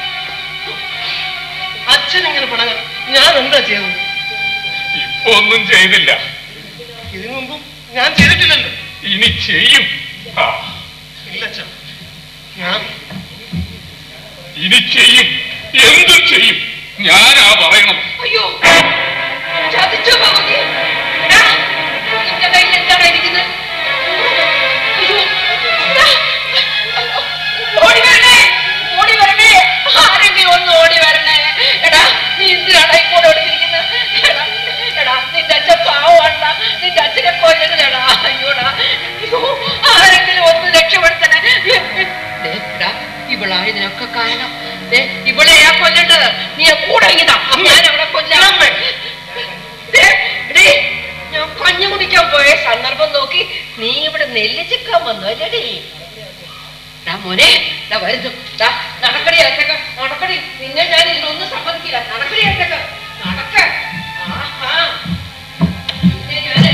അച്ഛൻ ഇങ്ങനെ പണങ്ങാൻ ഞാൻ എന്താ ചെയ്തത് ഇപ്പൊ ഒന്നും ചെയ്തില്ല ഇതിനു മുമ്പും ഞാൻ ചെയ്തിട്ടില്ലല്ലോ ഇനി ചെയ്യും ആ ഇല്ല അച്ഛൻ ഞാൻ ഇനി ചെയ്യും എന്തും ചെയ്യും ഞാനാ പറയണം അയ്യോ ചതിച്ചോ ഭഗവതി എടാ, നിന്റെ കയ്യിൽ എന്താണ് ഇരിക്കുന്നത് അയ്യോ എടാ, ഓടി വരണേ ഓടി വരണേ ആരെങ്കിലും ഒന്ന് ഓടി വരണേ എടാ നീ എന്തിനാണ് ഈ കൂടെ ഓടിച്ചിരിക്കുന്നത് എടാ എടാ നിന്റെ അച്ഛൻ പാവണ്ട നിന്റെ അച്ഛനെ കൊല്ലരുതെടാ അയ്യോടാ അയ്യോ ആരെങ്കിലും ഒന്ന് രക്ഷപ്പെടുത്തണേ ദേ, എടാ, ഇവളാ ഇതിനൊക്കെ കാരണം ദേ, ഇവളെയാ കൊല്ലേണ്ടത് നീ കൂടെ ഇങ്ങതാ ഞാൻ അവളെ കൊല്ലാം ദേ, എടീ, ഞാൻ കഞ്ഞി കുടിക്കാൻ പോയ സന്ദർഭം നോക്കി നീ ഇവിടെ നെല്ല് ചിക്കാൻ വന്നു അല്ലേടി ഡാ മോനെ ഡാ വരുന്നു ഡാ നടക്കടി അച്ഛക്ക നടക്കടി നിന്നെ ഞാൻ ഇതിനൊന്നും സമ്മതിക്കില്ല നടക്കടി അച്ഛക്ക നടക്ക ആഹാ നിന്നെ ഞാന്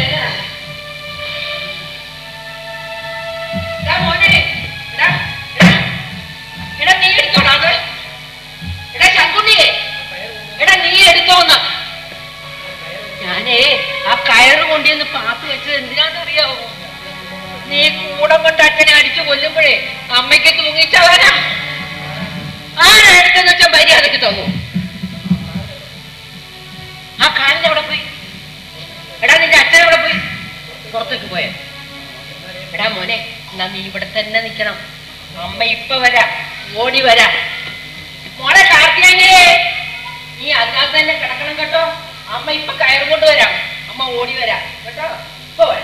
ഡാ മോനെ ഡാ എടാ, എടാ നീ എടുത്തോടാ അത് എടാ ശങ്കുണ്ണിയെ എടാ നീ എടുത്തോന്ന് ഞാനേ ആ കയറ് കൊണ്ടുവന്ന് പാത്ത് വെച്ചത് എന്തിനാന്നറിയാവോ നീ കൂടം കൊണ്ട് അച്ഛനെ അടിച്ചു കൊല്ലുമ്പോഴേ അമ്മയ്ക്ക് തൂങ്ങിച്ചവനാ ആരെടുത്തെന്ന് വെച്ചാൽ മര്യാദക്ക് തന്നു ആ കാലിന് എവിടെ പോയി എടാ നിന്റെ അച്ഛൻ എവിടെ പോയി പുറത്തേക്ക് പോയ എടാ മോനെ എന്നാ നീ ഇവിടെ തന്നെ നിൽക്കണം അമ്മ ഇപ്പൊ വരാം ഓടി വരാം മോളെ കാർത്തിയാങ്കിലേ നീ അതിനകത്ത് തന്നെ കിടക്കണം കേട്ടോ അമ്മ ഇപ്പൊ കയറുകൊണ്ട് വരാം അമ്മ അമ്മ ഓടി വരാം കേട്ടോ ഇപ്പൊ വരാം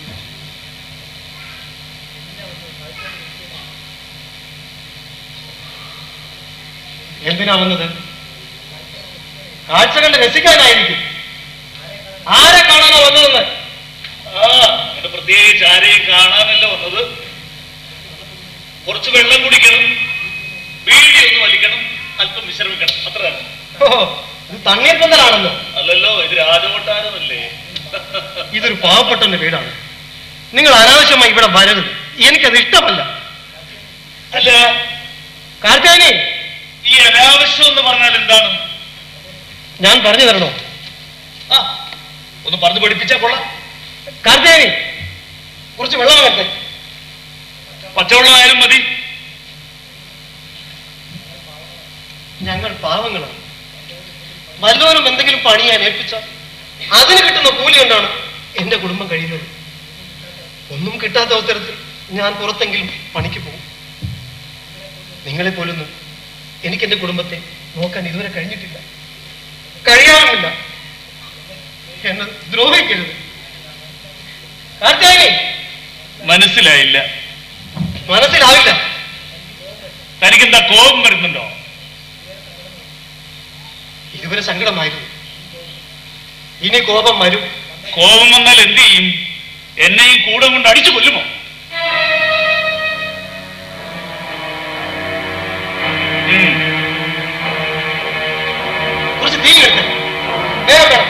എന്തിനാ വന്നത് കാഴ്ച കണ്ട് രസിക്കാനായിരിക്കും ആരെ കാണാനോ വന്നതെന്ന് ആ അങ്ങനെ പ്രത്യേകിച്ച് ആരെയും കാണാനല്ല വന്നത് കുറച്ച് വെള്ളം കുടിക്കണം വീടി ഒന്ന് വലിക്കണം അല്പം വിശ്രമിക്കണം അത്ര തന്നെ ഓ ഇത് തണ്ണീർപ്പന്തലാണെന്ന് അല്ലല്ലോ ഇത് രാജകൊട്ടാരമല്ലേ ഇതൊരു പാവപ്പെട്ടവന്റെ വീടാണ് നിങ്ങൾ അനാവശ്യമായി ഇവിടെ വരരുത് എനിക്കത് ഇഷ്ടമല്ല അല്ല കാർത്തിയാനി ഈ അനാവശ്യം എന്ന് പറഞ്ഞാൽ എന്താണ് ഞാൻ പറഞ്ഞു തരണോ ആ ഒന്ന് പറഞ്ഞു പഠിപ്പിച്ചാ കൊള്ളാം കാർത്തിയാനി കുറച്ച് വെള്ളം വെക്കേ പച്ചവെള്ളമായാലും മതി ഞങ്ങൾ പാവങ്ങളാണ് വല്ലവനും എന്തെങ്കിലും പണി ഞാൻ ഏൽപ്പിച്ച അതിന് കിട്ടുന്ന കൂലി കൊണ്ടാണ് എന്റെ കുടുംബം കഴിയുന്നത് ഒന്നും കിട്ടാത്ത അവസരത്തിൽ ഞാൻ പുറത്തെങ്കിലും പണിക്ക് പോകും നിങ്ങളെ പോലൊന്നും എനിക്ക് എന്റെ കുടുംബത്തെ നോക്കാൻ ഇതുവരെ കഴിഞ്ഞിട്ടില്ല കഴിയാറുമില്ല എന്നെ ദ്രോഹിക്കരുത് കാർത്തിയാനി മനസ്സിലായില്ല മനസ്സിലാവില്ല തനിക്കെന്താ കോപം വരുന്നുണ്ടോ ഇതുവരെ സങ്കടമായിരുന്നു ഇനി കോപം വരും കോപം വന്നാൽ എന്ത് ചെയ്യും എന്നെയും കൂടെ കൊണ്ട് അടിച്ചു കൊല്ലുമോ ഉം. കുറച്ച് തീ എടുത്ത് വേഗം വേണം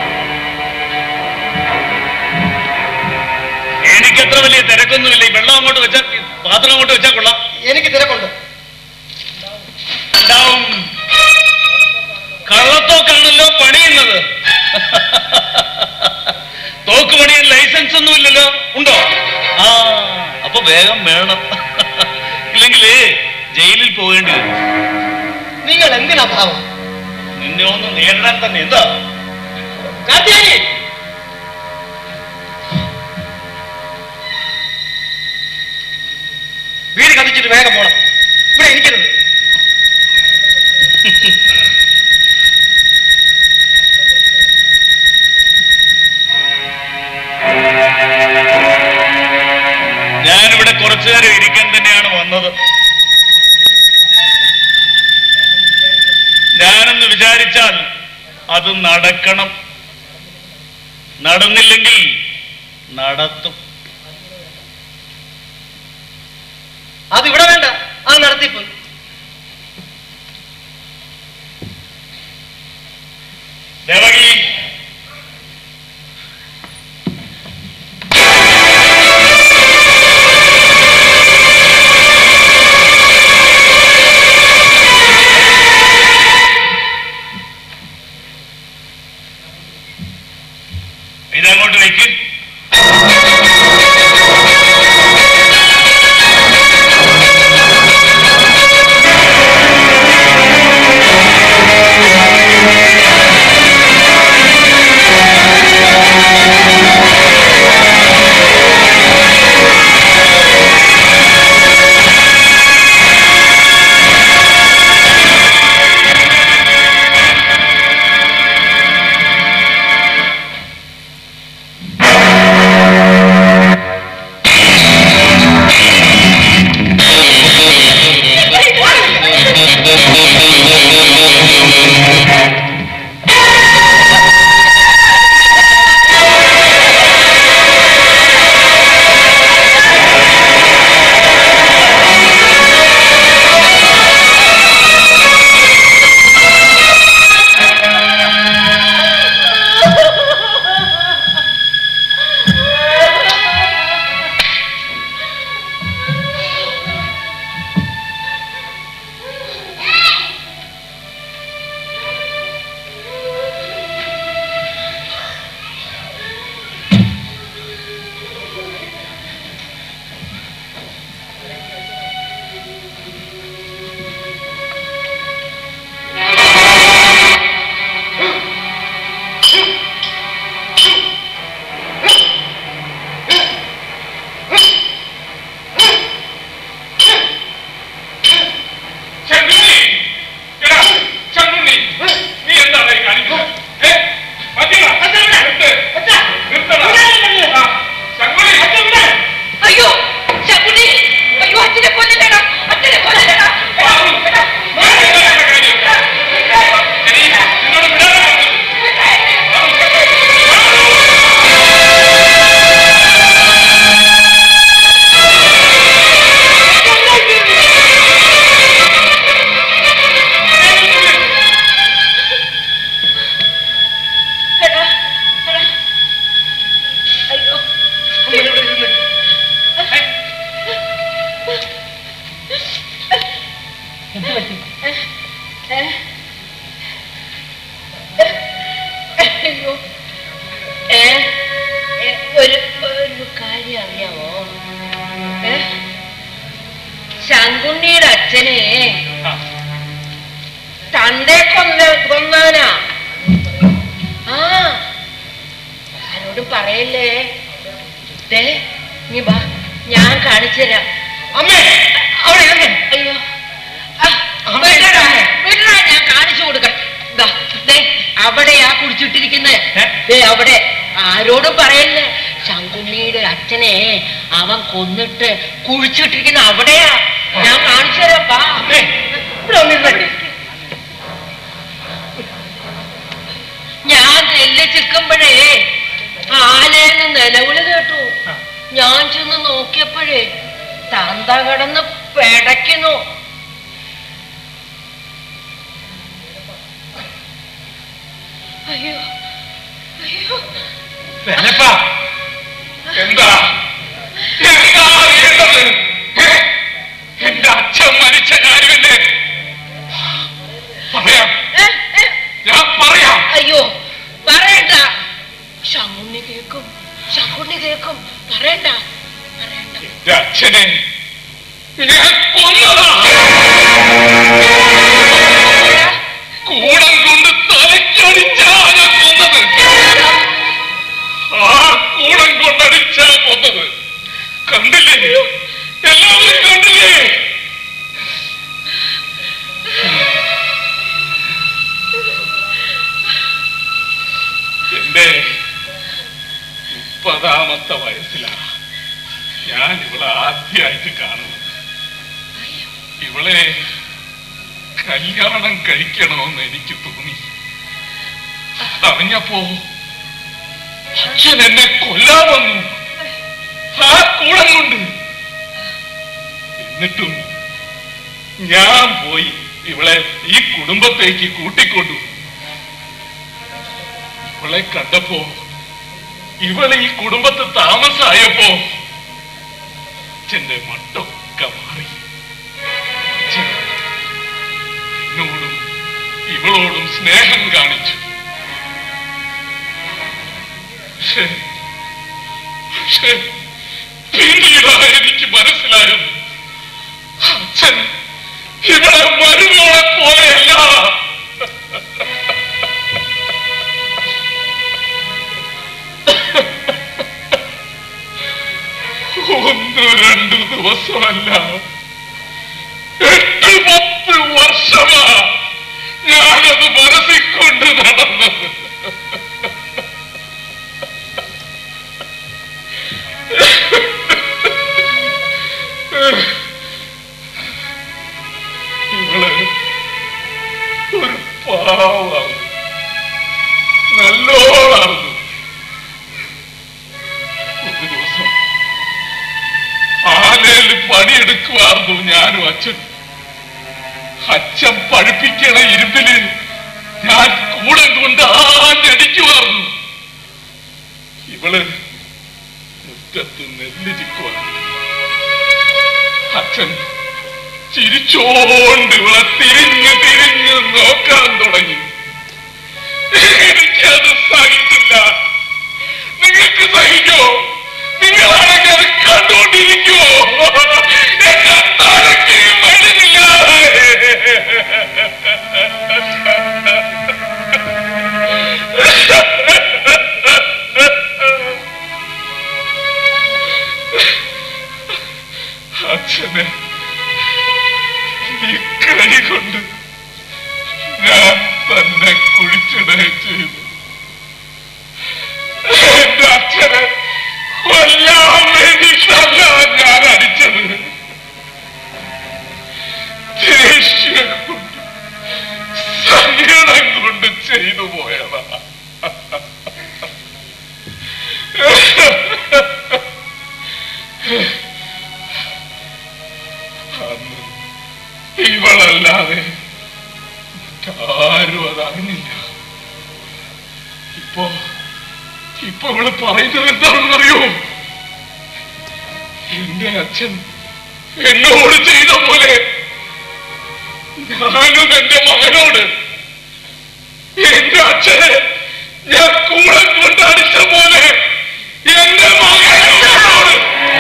എനിക്കത്ര വലിയ തിരക്കൊന്നുമില്ല ഈ വെള്ളം അങ്ങോട്ട് വെച്ചാൽ ഈ പാത്രം അങ്ങോട്ട് വെച്ചാൽ കൊള്ളാം എനിക്ക് തിരക്കുണ്ട് ഉണ്ടാവും കള്ളത്തോക്കാണല്ലോ പണിയുന്നത് തോക്ക് പണിയാൻ ലൈസൻസ് ഒന്നും ഇല്ലല്ലോ ഉണ്ടോ ആ അപ്പൊ വേഗം വേണം ഇല്ലെങ്കിൽ ജയിലിൽ പോകേണ്ടി വരും നിങ്ങൾ എന്തിനാ ഭാവം നിന്നെ ഒന്ന് നേരിടാൻ തന്നെ എന്താ കാർത്തിയാനി വീട് കത്തിച്ചിട്ട് വേഗം പോണം ഇവിടെ ഇരിക്കരുത് ഞാനിവിടെ കുറച്ചു നേരം ഇരിക്കാൻ തന്നെയാണ് വന്നത് ഞാനൊന്ന് വിചാരിച്ചാൽ അത് നടക്കണം നടന്നില്ലെങ്കിൽ നടത്തും അത് ഇവിടെ വേണ്ട ആ നടത്തിപ്പ് ദേവകി ഇതങ്ങോട്ട് വയ്ക്ക് ആ അയ്യോ ഏ ഏ, ഒരു ഒരു കാര്യം അറിയാമോ ഏ ശങ്കുണ്ണിയുടെ അച്ഛനെ തന്റെ കൊന്ന കൊന്നാനാ ആ ആരോടും പറയല്ലേ ദേ നീ വാ ഞാൻ കാണിച്ചു തരാം അമ്മേ അവിടെ ഇറങ്ങ്. അയ്യോ ആ, വിടടാ, വിടടാ, ഞാൻ കാണിച്ചു കൊടുക്കാം ദാ, ദേ, അവിടെയാ കുടിച്ചിട്ടിരിക്കുന്നത് ദേ അവിടെ ആരോടും പറയല്ലേ ശങ്കുണ്ണിയുടെ അച്ഛനെ അവൻ കൊന്നിട്ട് കുഴിച്ചിട്ടിരിക്കുന്ന അവിടെയാ ഞാൻ കാണിച്ചു തരാം വാ അമ്മേ ഇവിടെ വന്നിരുന്നേ ഞാൻ നെല്ല് ചിക്കുമ്പോഴേ ആനേന്ന് നിലവിളി കേട്ടു ഞാൻ ചെന്ന് നോക്കിയപ്പോഴേ തന്ത കിടന്ന് പെടയ്ക്കുന്നു അയ്യോ അയ്യോ വേലപ്പ എന്താ എന്താ അറിയേണ്ടത് ഏ? എന്റെ അച്ഛൻ മരിച്ച കാര്യമല്ലേ പറയാം ഏ, ഏ, ഞാൻ പറയാം അയ്യോ പറയണ്ട ശങ്കുണ്ണി കേക്കും ശങ്കുണ്ണി കേക്കും പറയണ്ട പറയണ്ട എന്റെ അച്ഛനെ ഞാൻ കൊന്നതാ കൂടം കൊണ്ട് തലയ്ക്കടിച്ചാ ഞാൻ കൊന്നത് ആ കൂടം കൊണ്ടടിച്ചാ കൊന്നത് കണ്ടില്ലേ എല്ലാവരും കണ്ടില്ലേ എന്റെ മുപ്പതാമത്തെ വയസ്സിലാ ഞാൻ ഇവളെ ആദ്യമായിട്ട് കാണുന്നത് ഇവളെ കല്യാണം കഴിക്കണമെന്ന് എനിക്ക് തോന്നി അറിഞ്ഞപ്പോ അച്ഛൻ എന്നെ കൊല്ലാൻ വന്നു ആ കൂടം കൊണ്ട് എന്നിട്ടും ഞാൻ പോയി ഇവളെ ഈ കുടുംബത്തേക്ക് കൂട്ടിക്കൊണ്ടു ഇവളെ കണ്ടപ്പോ ഇവളെ ഈ കുടുംബത്തിൽ താമസമായപ്പോ അച്ഛന്റെ മട്ടൊക്കെ മാറി അച്ഛൻ എന്നോടും ഇവളോടും സ്നേഹം കാണിച്ചു പക്ഷേ പക്ഷേ പിന്നീടാണ് എനിക്ക് മനസ്സിലായത് അച്ഛൻ ഇവിടെ മരുമോളെ പോലെയല്ല ഒന്ന് രണ്ടു ദിവസമല്ല എട്ട് പത്ത് വർഷമാ ഞാനത് മനസ്സിൽ കൊണ്ട് നടന്നത് ഇവള് ഒരു പാവാണ് നല്ലോളാണ് ഒരു ദിവസം ആലയിൽ പണിയെടുക്കുവായിരുന്നു ഞാനും അച്ഛൻ അച്ഛൻ പഴുപ്പിക്കണ ഇരുമ്പില് ഞാൻ കൂടം കൊണ്ട് ആഞ്ഞടിക്കുവായിരുന്നു ഇവള് മുറ്റത്ത് നെല്ല് ചിക്കുവാണ് അച്ഛൻ ചിരിച്ചോണ്ട് ഇവളെ തിരിഞ്ഞ് തിരിഞ്ഞ് നോക്കാൻ തുടങ്ങി എനിക്കത് സഹിച്ചില്ല നിങ്ങൾക്ക് സഹിക്കോ നിങ്ങളാണെങ്കിൽ അത് കണ്ടുകൊണ്ടിരിക്കുവോ എന്നെ തലയ്ക്ക് മരുന്നില്ല അച്ഛനെ ഈ കൈ കൊണ്ട് ഞാൻ തന്നെ കുഴിച്ചിടുകയും ചെയ്തു എന്റെ അച്ഛനെ കൊല്ലാൻ വേണ്ടിയിട്ടല്ല ഞാൻ അടിച്ചത് ദേഷ്യം കൊണ്ട് സങ്കടം കൊണ്ട് ചെയ്തു പോയതാ അന്ന് ഇവളല്ലാതെ ആരും അതറിഞ്ഞില്ല ഇപ്പോ ഇപ്പൊ ഇവള് പറയുന്നത് എന്താണെന്ന് അറിയോ എന്റെ അച്ഛൻ എന്നോട് ചെയ്ത പോലെ ഞാനും എന്റെ മകനോട് എന്റെ അച്ഛനെ ഞാൻ കൂടെ കൊണ്ടടിച്ച പോലെ എന്റെ മകനോട്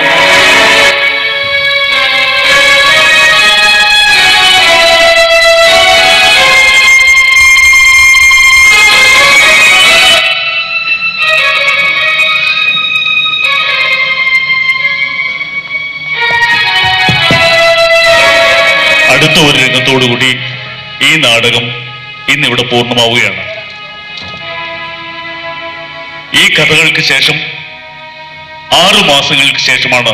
അടുത്ത ഒരു രംഗത്തോടുകൂടി ഈ നാടകം ഇന്നിവിടെ പൂർണ്ണമാവുകയാണ് ഈ കഥകൾക്ക് ശേഷം ആറു മാസങ്ങൾക്ക് ശേഷമാണ്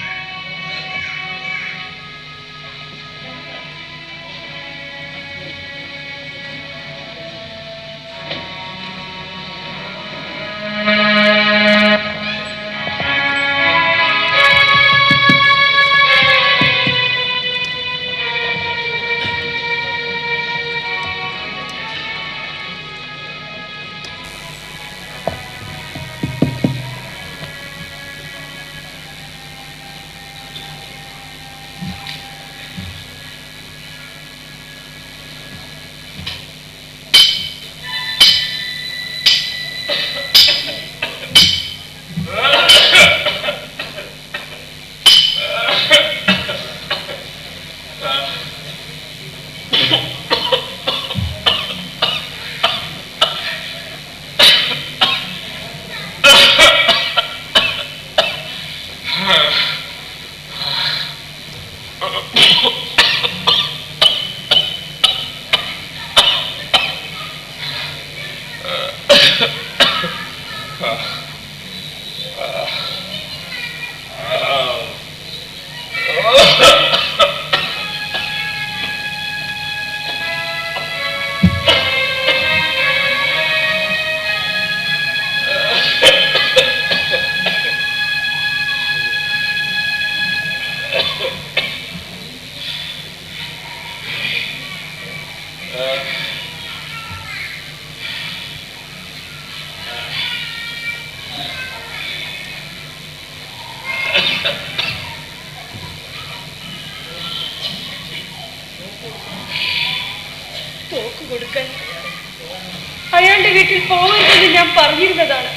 തോക്ക് കൊടുക്കാൻ അയാളുടെ വീട്ടിൽ പോകരുതെന്ന് ഞാൻ പറഞ്ഞിരുന്നതാണ്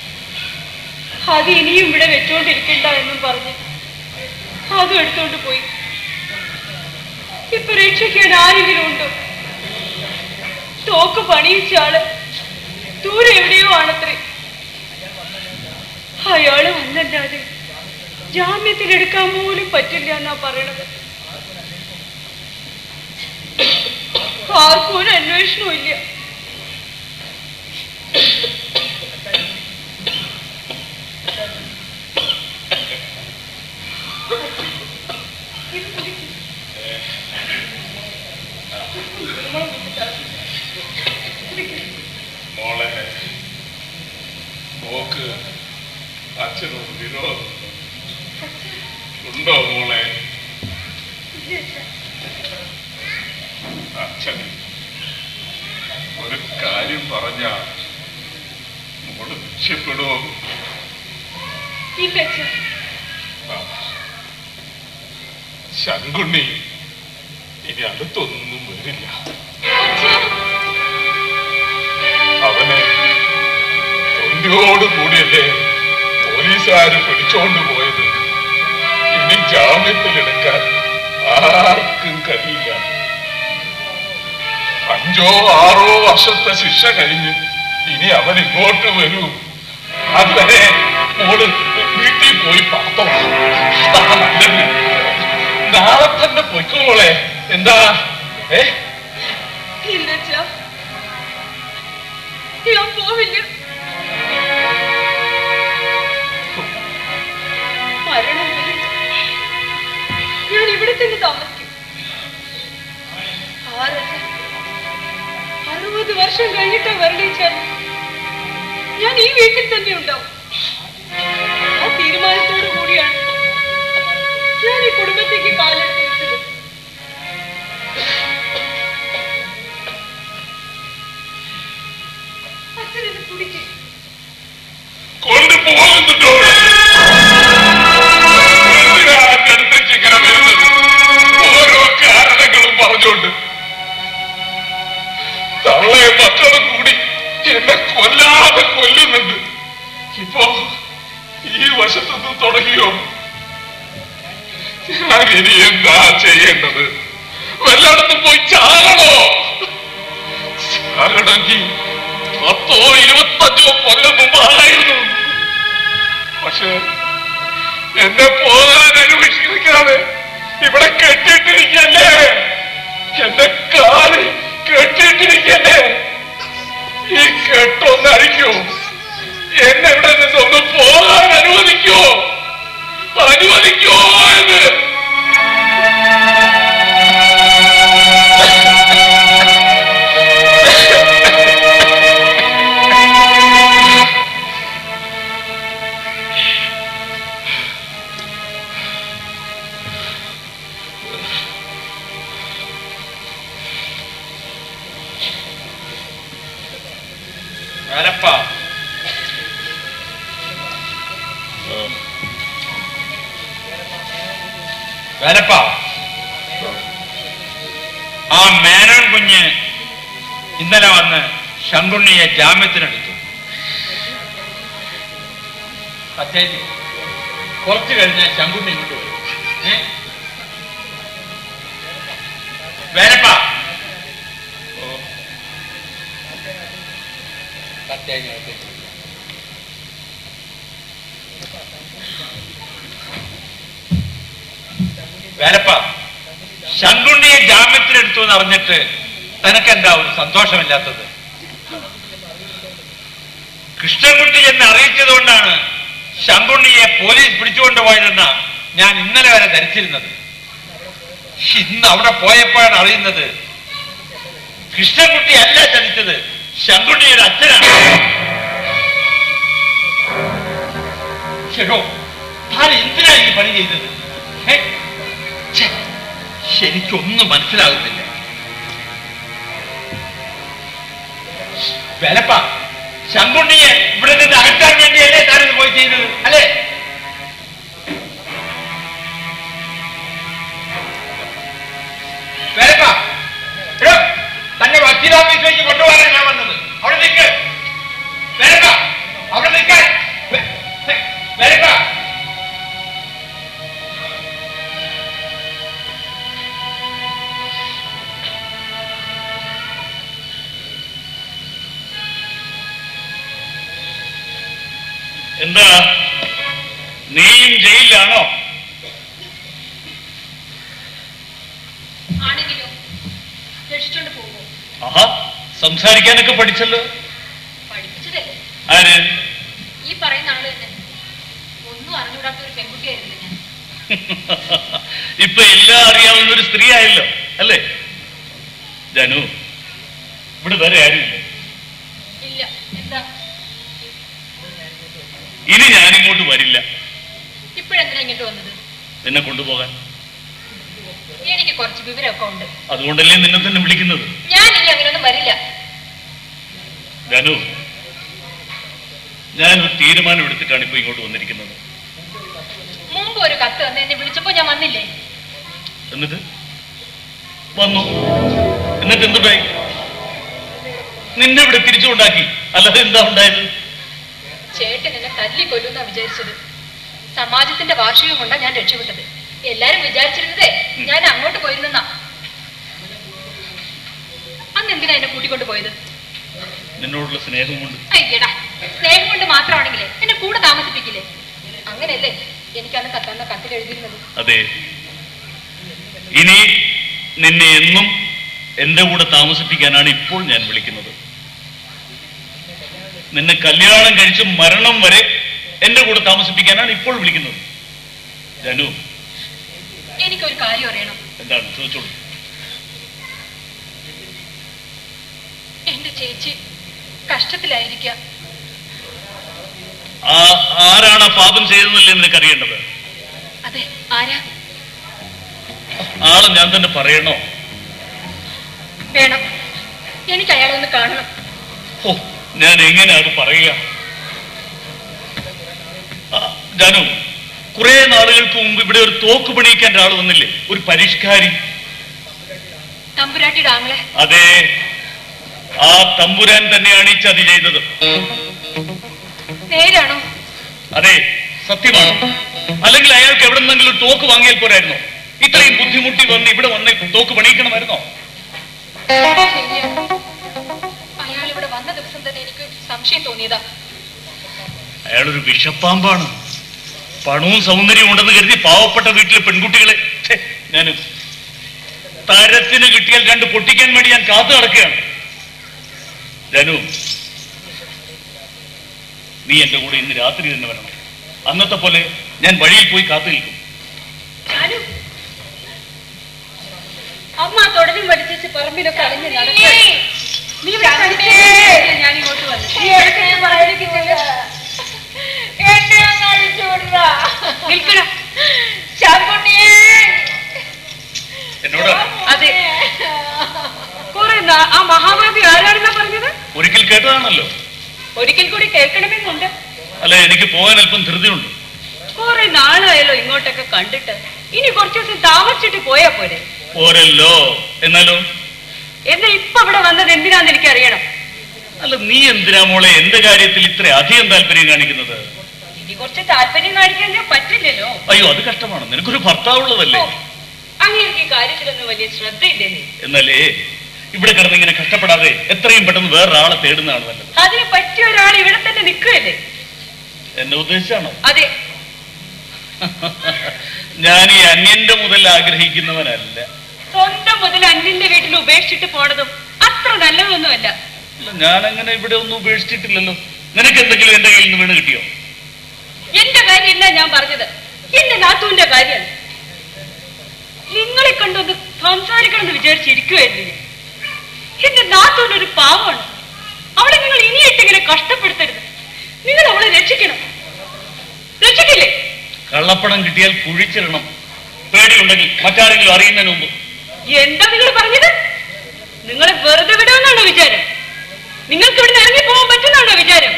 അത് ഇനിയും ഇവിടെ വെച്ചോണ്ടിരിക്കണ്ട എന്നും പറഞ്ഞ് അതും എടുത്തോണ്ട് പോയി ഇപ്പൊ രക്ഷിക്കാൻ ആരെങ്കിലും ഉണ്ടോ തോക്ക് പണിയിച്ച ആള് ദൂരെ എവിടെയോ ആണത്രേ അയാള് വന്നല്ലാതെ ജാമ്യത്തിലെടുക്കാൻ പോലും പറ്റില്ല എന്നാ പറയണത് ആർക്കും ഒരു അന്വേഷണവും ഇല്ല മോളെ നോക്ക് അച്ഛനോട് വിരോധം ഉണ്ടോ മോളെ അച്ഛൻ ഒരു കാര്യം പറഞ്ഞ മോള് നിശ്ചയപ്പെടുമോ ഇല്ല അച്ഛാ ആ. ശങ്കുണ്ണി ഇനി അടുത്തൊന്നും വരില്ല അവനെ തൊണ്ടിയോട് കൂടിയല്ലേ പോലീസുകാര് പിടിച്ചോണ്ട് പോയത് ഇനി ജാമ്യത്തിലെടുക്കാൻ ആർക്കും കഴിയില്ല അഞ്ചോ ആറോ വർഷത്തെ ശിക്ഷ കഴിഞ്ഞ് ഇനി അവൻ ഇങ്ങോട്ട് വരൂ അതുവരെ മോള് വീട്ടിൽ പോയി പാർത്തോ അതാണ് നല്ലത് നാളെ തന്നെ പൊയ്ക്കോളെ എന്താ ഏ ഇല്ല അച്ഛാ ഞാൻ പോവില്ല മരണം വരെ ഞാൻ ഇവിടെ തന്നെ താമസിക്കും ആരല്ല അറുപത് വർഷം കഴിഞ്ഞിട്ടാ വരണിച്ചാൽ ഞാൻ ഈ വീട്ടിൽ തന്നെ ഉണ്ടാവും ആ തീരുമാനത്തോടു കൂടിയാണ് ഞാൻ ഈ കുടുംബത്തേക്ക് കാലെടുത്ത് വെച്ചത് അച്ഛനെന്നെ കുടിക്കും കൊണ്ടുപോകുന്നുണ്ടോ എന്തിനാ എന്റെ അടുത്തേക്ക് ഇങ്ങനെ വരുന്നത് ഓരോ കാരണങ്ങളും പറഞ്ഞുകൊണ്ട് തള്ളയും മക്കളും കൂടി എന്നെ കൊല്ലാതെ ഇപ്പോ ഈ വശത്തുനിന്ന് തുടങ്ങിയോ ഞാൻ ഇനി എന്താ ചെയ്യേണ്ടത് വല്ലയിടത്തും പോയി ചാകണോ ചാകണമെങ്കിൽ പത്തോ ഇരുപത്തഞ്ചോ കൊല്ലം മുമ്പായിരുന്നു പക്ഷെ എന്നെ പോകാൻ അനുവദിക്കാതെ ഇവിടെ കെട്ടിട്ടിരിക്കല്ലേ എന്റെ കാല് കെട്ടിട്ടിരിക്കല്ലേ ഈ കെട്ടൊന്നഴിക്കോ എന്നെ ഇവിടെ നിന്നൊന്ന് പോകാൻ അനുവദിക്കോ അനുവദിക്കോ എന്ന് വേലപ്പ വേലപ്പ ആ മേനോൻ കുഞ്ഞ് ഇന്നലെ വന്ന് ശങ്കുണ്ണിയെ ജാമ്യത്തിനെടുത്തു സത്യാജി കുറച്ചു കഴിഞ്ഞ് ശങ്കുണ്ണി ഇങ്ങോട്ട് വരും ഏ? വേലപ്പ ഓ സത്യാജി അകത്തേക്ക് വരൂ. വേലപ്പ ശങ്കുണ്ണിയെ ജാമ്യത്തിലെടുത്തു എന്ന് അറിഞ്ഞിട്ട് തനക്കെന്താ ഒരു സന്തോഷമില്ലാത്തത് കൃഷ്ണൻകുട്ടി എന്ന് അറിയിച്ചതുകൊണ്ടാണ് ശങ്കുണ്ണിയെ പോലീസ് പിടിച്ചുകൊണ്ടുപോയതെന്ന ഞാൻ ഇന്നലെ വരെ ധരിച്ചിരുന്നത് ഇന്ന് അവിടെ പോയപ്പോഴാണ് അറിയുന്നത് കൃഷ്ണൻകുട്ടി അല്ല ചതിച്ചത് ശങ്കുണ്ണിയുടെ അച്ഛനാണ് ശരോ താൻ എന്തിനാ ഈ പണി ചെയ്തത് ഏ? ഛെ, എനിക്കൊന്നും മനസ്സിലാകുന്നില്ല വിലപ്പ ശങ്കുണ്ണിയെ ഇവിടെ നിന്ന് അകറ്റാൻ വേണ്ടിയല്ലേ താനിത് പോയി ചെയ്തത് അല്ലേ വിലപ്പ എടോ, തന്നെ വക്കീലാഫീസിലേക്ക് കൊണ്ടുപോകാനാണ് ഞാൻ വന്നത് അവിടെ നിൽക്ക് വിലപ്പ അവിടെ നിൽക്കാൻ വെ- വെ- വിലപ്പ എന്താ നീയും ജയിലിലാണോ ആണെങ്കിലോ രക്ഷിച്ചോണ്ട് പോകുമോ ആഹാ സംസാരിക്കാനൊക്കെ പഠിച്ചല്ലോ പഠിപ്പിച്ചതല്ലേ ആര് ഈ പറയുന്ന ആള് തന്നെ ഒന്നും അറിഞ്ഞുകൂടാത്ത ഒരു പെൺകുട്ടിയായിരുന്നു ഞാൻ ഇപ്പൊ എല്ലാം അറിയാവുന്ന ഒരു സ്ത്രീ ആയല്ലോ അല്ലേ ജനു ഇവിടെ വേറെ ആരുമില്ല ഇല്ല എന്താ ഇനി ഞാനിങ്ങോട്ട് വരില്ല ഇപ്പോഴെന്തിനാ ഇങ്ങോട്ട് വന്നത് നിന്നെ കൊണ്ടുപോകാൻ എനിക്ക് കുറച്ച് വിവരമൊക്കെ ഉണ്ട് അതുകൊണ്ടല്ലേ നിന്നെ തന്നെ വിളിക്കുന്നത് ഞാൻ ഇനി അങ്ങനെയൊന്നും വരില്ല ജനു ഞാൻ ഒരു തീരുമാനം എടുത്തിട്ടാണ് ഇപ്പൊ ഇങ്ങോട്ട് വന്നിരിക്കുന്നത് മുമ്പ് ഒരു കത്ത് വന്ന് എന്നെ വിളിച്ചപ്പോ ഞാൻ വന്നില്ലേ എന്നിട്ട് വന്നു എന്നിട്ട് എന്തുണ്ടായി നിന്നെ ഇവിടെ തിരിച്ചുകൊണ്ടാക്കി അല്ലാതെ എന്താ ഉണ്ടായത് ചേട്ടൻ എന്നെ തല്ലിക്കൊല്ലുന്നാ വിചാരിച്ചത് സമാജത്തിന്റെ വാർഷികം കൊണ്ടാ ഞാൻ രക്ഷപ്പെട്ടത് എല്ലാരും വിചാരിച്ചിരുന്നതേ ഞാൻ അങ്ങോട്ട് പോയിരുന്നാ അന്ന് എന്തിനാ എന്നെ കൂട്ടിക്കൊണ്ട് പോയത് നിന്നോടുള്ള സ്നേഹം കൊണ്ട് അയ്യടാ സ്നേഹം കൊണ്ട് മാത്രമാണെങ്കിലേ എന്നെ കൂടെ താമസിപ്പിക്കില്ലേ അങ്ങനെയല്ലേ എനിക്കന്ന് കത്തന്ന കത്തിൽ എഴുതിയിരുന്നത് അതെ ഇനി നിന്നെ എന്നും എന്റെ കൂടെ താമസിപ്പിക്കാനാണ് ഇപ്പോൾ ഞാൻ വിളിക്കുന്നത് നിന്നെ കല്യാണം കഴിച്ച് മരണം വരെ എന്റെ കൂടെ താമസിപ്പിക്കാനാണ് ഇപ്പോൾ വിളിക്കുന്നത് ജനു എനിക്കൊരു കാര്യം അറിയണം എന്താണ് ചോദിച്ചോളൂ എന്റെ ചേച്ചി കഷ്ടത്തിലായിരിക്കുക ആ ആരാണ് ആ പാപം ചെയ്തതെന്നല്ലേ നിനക്ക് അറിയേണ്ടത് അതെ ആരാ ആളെ ഞാൻ തന്നെ പറയണോ വേണം എനിക്ക് അയാളെ ഒന്ന് കാണണം ഓ ഞാൻ എങ്ങനെയാ അത് പറയുക ആ, ജാനു കുറെ നാളുകൾക്ക് മുമ്പ് ഇവിടെ ഒരു തോക്ക് പണിയിക്കാൻ ഒരാൾ വന്നില്ലേ ഒരു പരിഷ്കാരി തമ്പുരാട്ടിയുടെ ആങ്ങളെ അതെ ആ തമ്പുരാൻ തന്നെയാണ് ഈ ചതി ചെയ്തത് നേരാണോ അതെ സത്യമാണ് അല്ലെങ്കിൽ അയാൾക്ക് എവിടെ നിന്നെങ്കിലും തോക്ക് വാങ്ങിയാൽ പോരായിരുന്നോ ഇത്രയും ബുദ്ധിമുട്ടി വന്ന് ഇവിടെ വന്ന് തോക്ക് പണിയിക്കണമായിരുന്നോ ശരിയാ അയാൾ ഇവിടെ വന്ന ദിവസം തന്നെ എനിക്ക് സംശയം തോന്നിയതാ അയാളൊരു വിഷപ്പാമ്പാണ് പണവും സൗന്ദര്യവും ഉണ്ടെന്ന് കരുതി പാവപ്പെട്ട വീട്ടിലെ പെൺകുട്ടികളെ ഛെ, ഞാൻ തരത്തിന് കിട്ടിയാൽ രണ്ട് പൊട്ടിക്കാൻ വേണ്ടി ഞാൻ കാത്തു നടക്കുകയാണ് ജനു നീ എന്റെ കൂടെ ഇന്ന് രാത്രി തന്നെ വരണം അന്നത്തെ പോലെ ഞാൻ വഴിയിൽ പോയി കാത്തു നിൽക്കും ഞാനും അമ്മ തുടരും വലിച്ചു പറമ്പിലൊക്കെ അളിഞ്ഞ് നടക്കുക നീ ഇവിടെ കളിക്കാൻ ഞാൻ ഇങ്ങോട്ട് വന്നു നിൽക്കണം എന്നോട് അതെ കുറെ നാ- ആ മഹാഭാവി ആരാണെന്നാ പറഞ്ഞത് ഒരിക്കൽ കേട്ടതാണല്ലോ ഒരിക്കൽ കൂടി കേൾക്കണമെന്നുണ്ട് അല്ല എനിക്ക് പോകാൻ അല്പം ധൃതിയുണ്ട് കുറെ നാളായല്ലോ ഇങ്ങോട്ടൊക്കെ കണ്ടിട്ട് ഇനി കുറച്ചു ദിവസം താമസിച്ചിട്ട് പോയാ പോരെ പോരല്ലോ എന്നാലോ എന്നാ ഇപ്പൊ ഇവിടെ വന്നത് എന്തിനാന്ന് എനിക്ക് അറിയണം അല്ല നീ എന്തിനാ മോളെ എന്റെ കാര്യത്തിൽ ഇത്ര അധികം താല്പര്യം കാണിക്കുന്നത് ഇനി കുറച്ച് താല്പര്യം കാണിക്കാൻ ഞാൻ പറ്റില്ലല്ലോ അയ്യോ അത് കഷ്ടമാണ് നിനക്കൊരു ഭർത്താവുള്ളതല്ലേ ഓ, അങ്ങേർക്ക് ഈ കാര്യത്തിലൊന്നും വലിയ ശ്രദ്ധയില്ലേ നീ എന്നല്ലേ ഇവിടെ കിടന്ന് ഇങ്ങനെ കഷ്ടപ്പെടാതെ എത്രയും പെട്ടെന്ന് വേറൊരാളെ തേടുന്നതാണ് നല്ലത് അതിന് പറ്റിയ ഒരാൾ ഇവിടെ തന്നെ നിൽക്കുകയല്ലേ എന്നെ ഉദ്ദേശിച്ചാണോ അതെ ഞാൻ ഈ അന്യന്റെ മുതൽ ആഗ്രഹിക്കുന്നവനല്ല സ്വന്തം മുതൽ അന്യന്റെ വീട്ടിൽ ഉപേക്ഷിച്ചിട്ട് പോണതും അത്ര നല്ലതൊന്നുമല്ല അല്ല, ഞാൻ അങ്ങനെ ഇവിടെ ഒന്നും ഉപേക്ഷിച്ചിട്ടില്ലല്ലോ നിനക്ക് എന്തെങ്കിലും എന്റെ കയ്യിൽ നിന്ന് വീണ് കിട്ടിയോ എന്റെ കാര്യമല്ല ഞാൻ പറഞ്ഞത് എന്റെ നാത്തൂന്റെ കാര്യമാണ് നിങ്ങളെ കണ്ടൊന്ന് സംസാരിക്കണമെന്ന് വിചാരിച്ചിരിക്കുമായിരുന്നു ഞാൻ എന്റെ നാത്തൂനൊരു പാവമാണ് അവളെ നിങ്ങൾ ഇനിയിട്ടെങ്കിലും കഷ്ടപ്പെടുത്തരുത് നിങ്ങൾ അവളെ രക്ഷിക്കണം രക്ഷിക്കില്ലേ കള്ളപ്പണം കിട്ടിയാൽ കുഴിച്ചിടണം പേടിയുണ്ടെങ്കിൽ മറ്റാരെങ്കിലും അറിയുന്നതിന് മുമ്പ് എന്താ നിങ്ങൾ പറഞ്ഞത് നിങ്ങളെ വെറുതെ വിടുമെന്നാണോ വിചാരം നിങ്ങൾക്ക് ഇവിടെ ഇറങ്ങി പോകാൻ പറ്റുന്നാണോ വിചാരം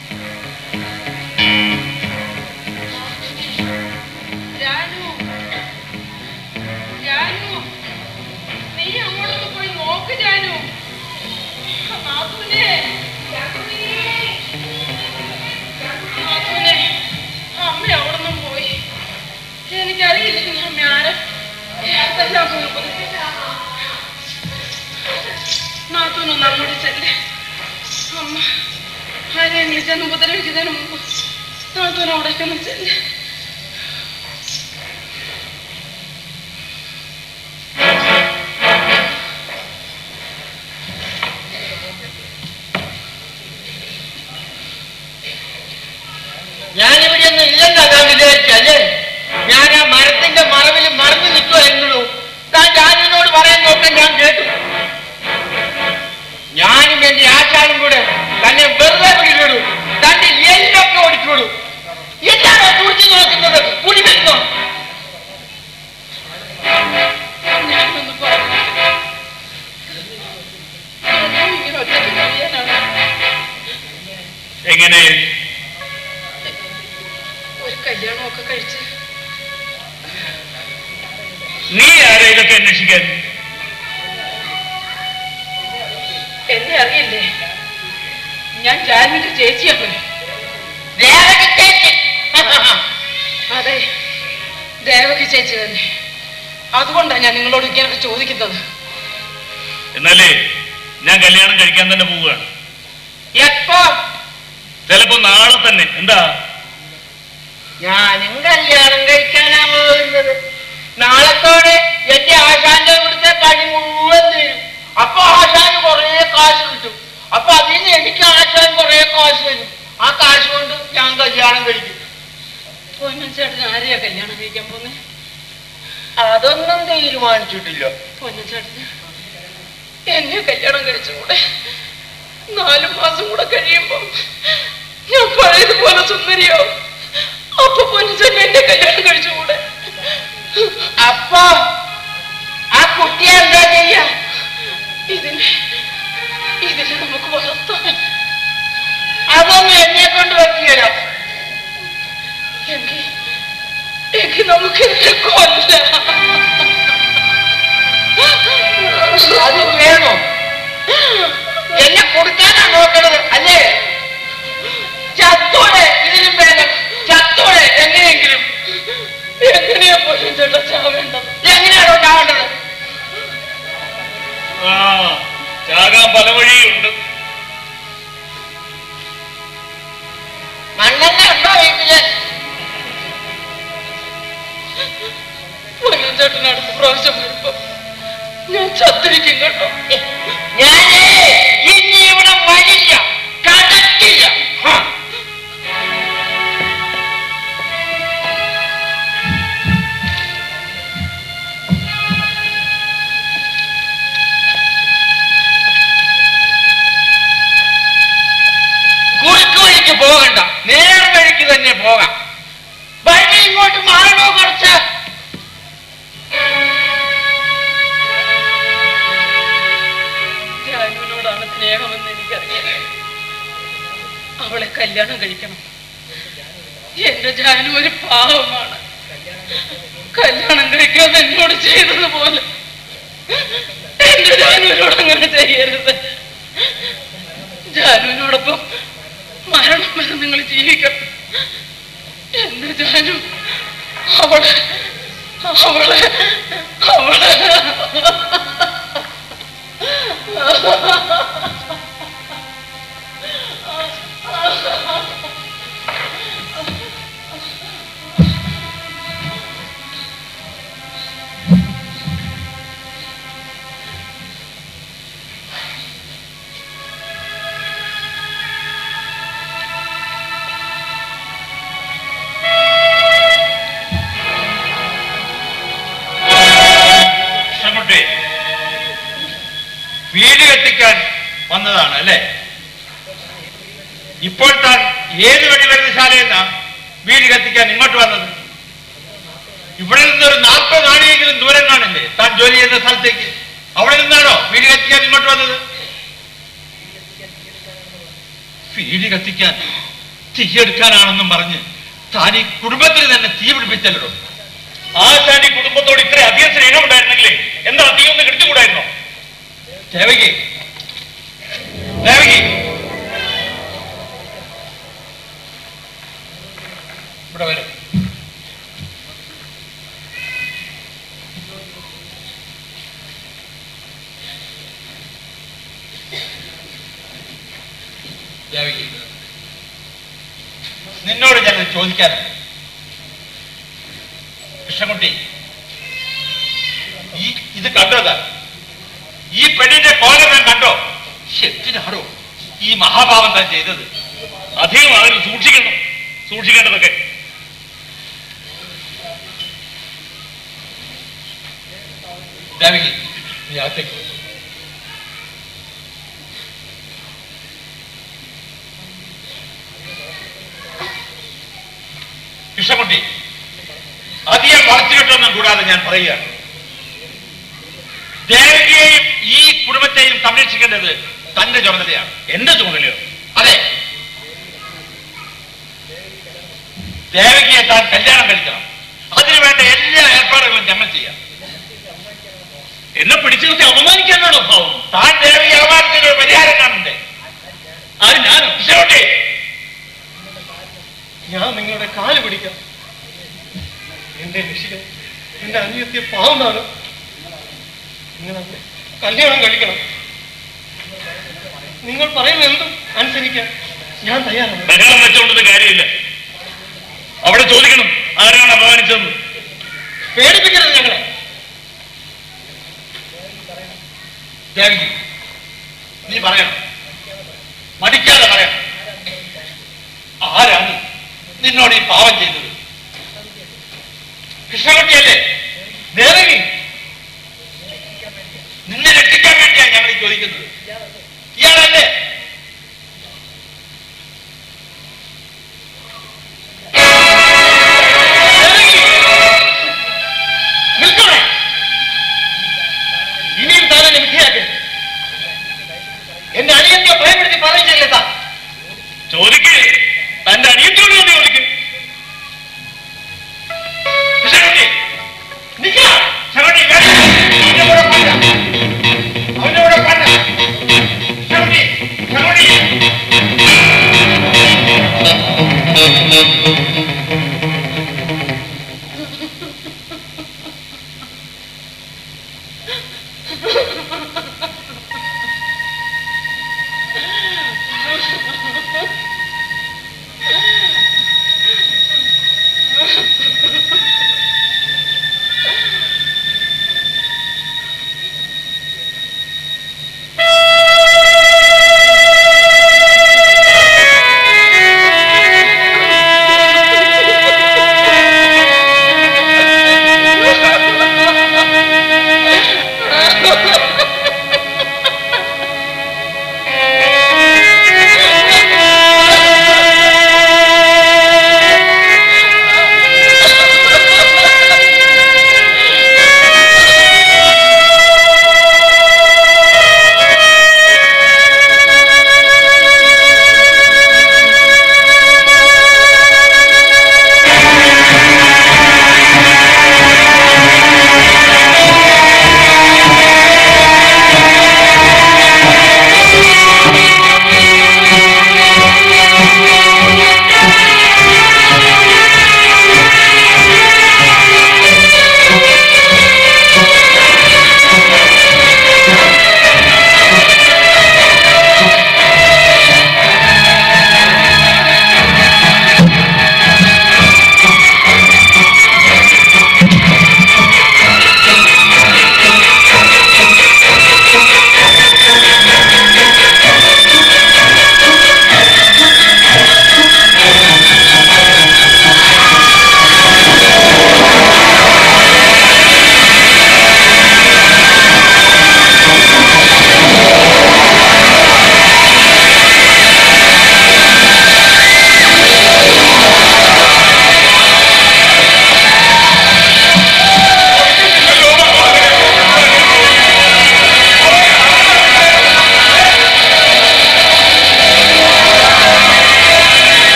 നീ അങ്ങോട്ടൊന്ന് പോയി നോക്ക് ജാനു നാത്തൂനെ നാത്തൂനെ അമ്മ അവിടെ നിന്നും പോയി എനിക്കറിയില്ല ഇനി അമ്മ ആരെ ആർക്കെല്ലാം പോയി നാത്തൂനൊന്ന് അങ്ങോട്ട് ചെല്ലേ അമ്മ ആരെ വിളിച്ചാൽ ഉപദ്രവിക്കുന്നതിന് മുമ്പ് നാത്തൂൻ അവിടേക്കൊന്ന് ചെല്ലേ ഞാനിവിടെ ഒന്നും ഇല്ലെന്നാ ഞാൻ വിചാരിച്ചല്ലേ ഞാൻ ആ മരത്തിന്റെ മറവിൽ മറന്നു നിൽക്കുമായിരുന്നുള്ളൂ താൻ ജാനുവിനോട് പറയാൻ നോക്കാൻ ഞാൻ കേട്ടു ഞാനും എന്റെ ആശാനും കൂടെ തന്നെ വെറുതെ പിടിച്ചിടൂ തന്റെ എല്ലൊക്കെ ഓടിച്ചോളൂ എന്താണ് കുറിച്ച് നോക്കുന്നത് കുടി വരുന്നോ ഞാനൊന്ന് പറഞ്ഞു ഇങ്ങനെ ഒറ്റയ്ക്ക് കഴിയാനാണ് എങ്ങനെ ഒരു കല്യാണമൊക്കെ കഴിച്ച് നീ ആരെ ഇതൊക്കെ അന്വേഷിക്കാൻ എന്നെ അറിയില്ലേ ഞാൻ ജാൻവിന്റെ ചേച്ചിയാണ് ദേവകി ചേച്ചി അതെ ദേവകി ചേച്ചി തന്നെ അതുകൊണ്ടാണ് ഞാൻ നിങ്ങളോട് ഇങ്ങനെയൊക്കെ ചോദിക്കുന്നത് എന്നാലേ ഞാൻ കല്യാണം കഴിക്കാൻ തന്നെ പോവുകയാണ് എപ്പോ ചിലപ്പോ നാളെ തന്നെ എന്താ ഞാനും കല്യാണം കഴിക്കാനാ പോകുന്നത് നാളത്തോടെ എന്റെ ആശാന്റെ ഇവിടുത്തെ പണി മുഴുവൻ തീരും അപ്പൊ ആശാന് കുറേ കാശ് കിട്ടും അപ്പൊ അതിന് എനിക്ക് ആശാൻ കുറേ കാശ് തരും ആ കാശ് കൊണ്ട് ഞാൻ കല്യാണം കഴിക്കും പൊന്നൻ ചേട്ടൻ ആരെയാ കല്യാണം കഴിക്കാൻ പോകുന്നത് അതൊന്നും തീരുമാനിച്ചിട്ടില്ല പൊന്നൻ ചേട്ടന് എന്നെ കല്യാണം കഴിച്ചുകൂടെ നാലു മാസം കൂടെ കഴിയുമ്പോ ഞാൻ പഴയതുപോലെ സുന്ദരിയാവും അപ്പൊ പൊന്നൻ ചേട്ടൻ എന്നെ കല്യാണം കഴിച്ചുകൂടെ അപ്പൊ ആ കുട്ടിയെ എന്താ ചെയ്യാ ഇതിനെ ഇതിനെ നമുക്ക് വളർത്താം അതൊന്നും എന്നെ കൊണ്ട് പറ്റിയല്ല എങ്കിൽ എങ്കിൽ നമുക്ക് ഇതിനെ കൊല്ലാം അത് വേണോ എന്നെ കൊടുക്കാനാ നോക്കണത് അല്ലേ ചത്തോടെ ഇതിനും വേണം മണ്ണെണ്ണ ഉണ്ടോ വീട്ടില് ചേട്ടൻ അടുത്ത പ്രാവശ്യം വരുമ്പോ ഞാൻ ചത്തിരിക്കും കേട്ടോ ഞാനേ ഇനി ഇവിടെ വരില്ല കടക്കില്ല ഹ. കുറുക്ക് വഴിക്ക് പോകണ്ട നേർ വഴിക്ക് തന്നെ പോകാം വഴി ഇങ്ങോട്ട് മാറണോ കുറച്ച് ജാനുവിനോടാണ് സ്നേഹമെന്ന് എനിക്കറിയാം അവളെ കല്യാണം കഴിക്കണം എന്റെ ജാനു ഒരു പാവമാണ് കല്യാണം കഴിക്കാൻ എന്നോട് ചെയ്തതുപോലെ എന്റെ ജാനുവിനോട് അങ്ങനെ ചെയ്യരുത് ജാനുവിനോടൊപ്പം മരണം വരെ നിങ്ങൾ ജീവിക്കണം എന്റെ ജാനു അവളെ അവളെ അവളെ കൃഷ്ണൻകുട്ടി വീട് കത്തിക്കാൻ വന്നതാണ് അല്ലേ ഇപ്പോൾ താൻ ഏത് വെടിമരുന്ന് ശാലയിൽ നിന്നാ വീട് കത്തിക്കാൻ ഇങ്ങോട്ട് വന്നത് ഇവിടെ നിന്ന് ഒരു നാൽപ്പത് നാഴികെങ്കിലും ദൂരം കാണില്ലേ താൻ ജോലി ചെയ്യുന്ന സ്ഥലത്തേക്ക് അവിടെ നിന്നാണോ വീട് കത്തിക്കാൻ ഇങ്ങോട്ട് വന്നത് വീട് കത്തിക്കാൻ തീയെടുക്കാനാണെന്നും പറഞ്ഞ് താൻ ഈ കുടുംബത്തിൽ തന്നെ തീ പിടിപ്പിച്ചല്ലോ ആശാൻ ഈ കുടുംബത്തോട് ഇത്ര അധികം സ്നേഹം ഉണ്ടായിരുന്നെങ്കിലേ എന്താ തീ ഒന്ന് കിടത്തിക്കൂടായിരുന്നോ ദേവകി ദേവകി ഇവിടെ വരും ദേവകി നിന്നോട് ഞാൻ ചോദിക്കാനുണ്ട് കൃഷ്ണൻകുട്ടി ഈ ഇത് കണ്ടോതാ ഈ പെണ്ണിന്റെ കോലം ഞാൻ കണ്ടോ എന്തിനാണോ ഈ മഹാഭാവം താൻ ചെയ്തത് അധികം ആരും സൂക്ഷിക്കണം സൂക്ഷിക്കേണ്ടതൊക്കെ ദേവകി നീ അകത്തേക്ക് പോ. കൃഷ്ണൻകുട്ടി അധികം വളച്ചുകെട്ടൊന്നും കൂടാതെ ഞാൻ പറയുകയാണ് ദേവകിയെയും ഈ കുടുംബത്തെയും സംരക്ഷിക്കേണ്ടത് തന്റെ ചുമതലയാണ് എന്റെ ചുമതലയോ അതെ ദേവകിയെ താൻ കല്യാണം കഴിക്കണം അതിനു വേണ്ട എല്ലാ ഏർപ്പാടുകളും ഞങ്ങൾ ചെയ്യാം എന്നെ പിടിച്ചു നിർത്തി അപമാനിക്കാനാണോ ഭാവം താൻ ദേവകി അപമാനത്തിന് ഒരു പരിഹാരം കാണണ്ടേ അത് ഞാനോ കൃഷ്ണൻകുട്ടി ഞാൻ നിങ്ങളുടെ കാല് പിടിക്കാം എന്റെ രക്ഷികൻ എന്റെ അനിയത്തിയെ പാവമാണ് നിങ്ങൾ അവരെ കല്യാണം കഴിക്കണം നിങ്ങൾ പറയുന്ന എന്തും അനുസരിക്കാൻ ഞാൻ തയ്യാറാണ് ബഹളം വെച്ചുകൊണ്ടൊന്നും കാര്യമില്ല അവിടെ ചോദിക്കണം ആരാണ് അപമാനിച്ചതെന്ന് പേടിപ്പിക്കരുത് ഞങ്ങളെ ദേവകി നീ പറയണം മടിക്കാതെ പറയണം ആരാണ് നിന്നോട് ഈ പാവം ചെയ്തത് കൃഷ്ണകുട്ടിയല്ലേ ദേവകി നിന്നെ രക്ഷിക്കാൻ വേണ്ടിയാണ് ഞങ്ങൾ ഈ ചോദിക്കുന്നത് ഇയാളല്ലേ ദേവകി! നിൽക്കണേ ഇനിയും താൻ എന്നെ വിധിയാക്കരുത് എന്റെ അനിയത്തിയെ ഭയപ്പെടുത്തി പറയിച്ചല്ലേ താൻ ചോദിക്കേ തന്റെ അനിയത്തിയോട് തന്നെ ചോദിക്കും കൃഷ്ണകുട്ടി നിൽക്കണം ശകുനി വേണ്ട. അവന്റെ കൂടെ പോണ്ട. അവന്റെ കൂടെ പോണ്ട. ശകുനി, ശകുനി.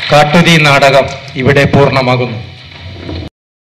കാട്ടുതീ നാടകം ഇവിടെ പൂർണ്ണമാകുന്നു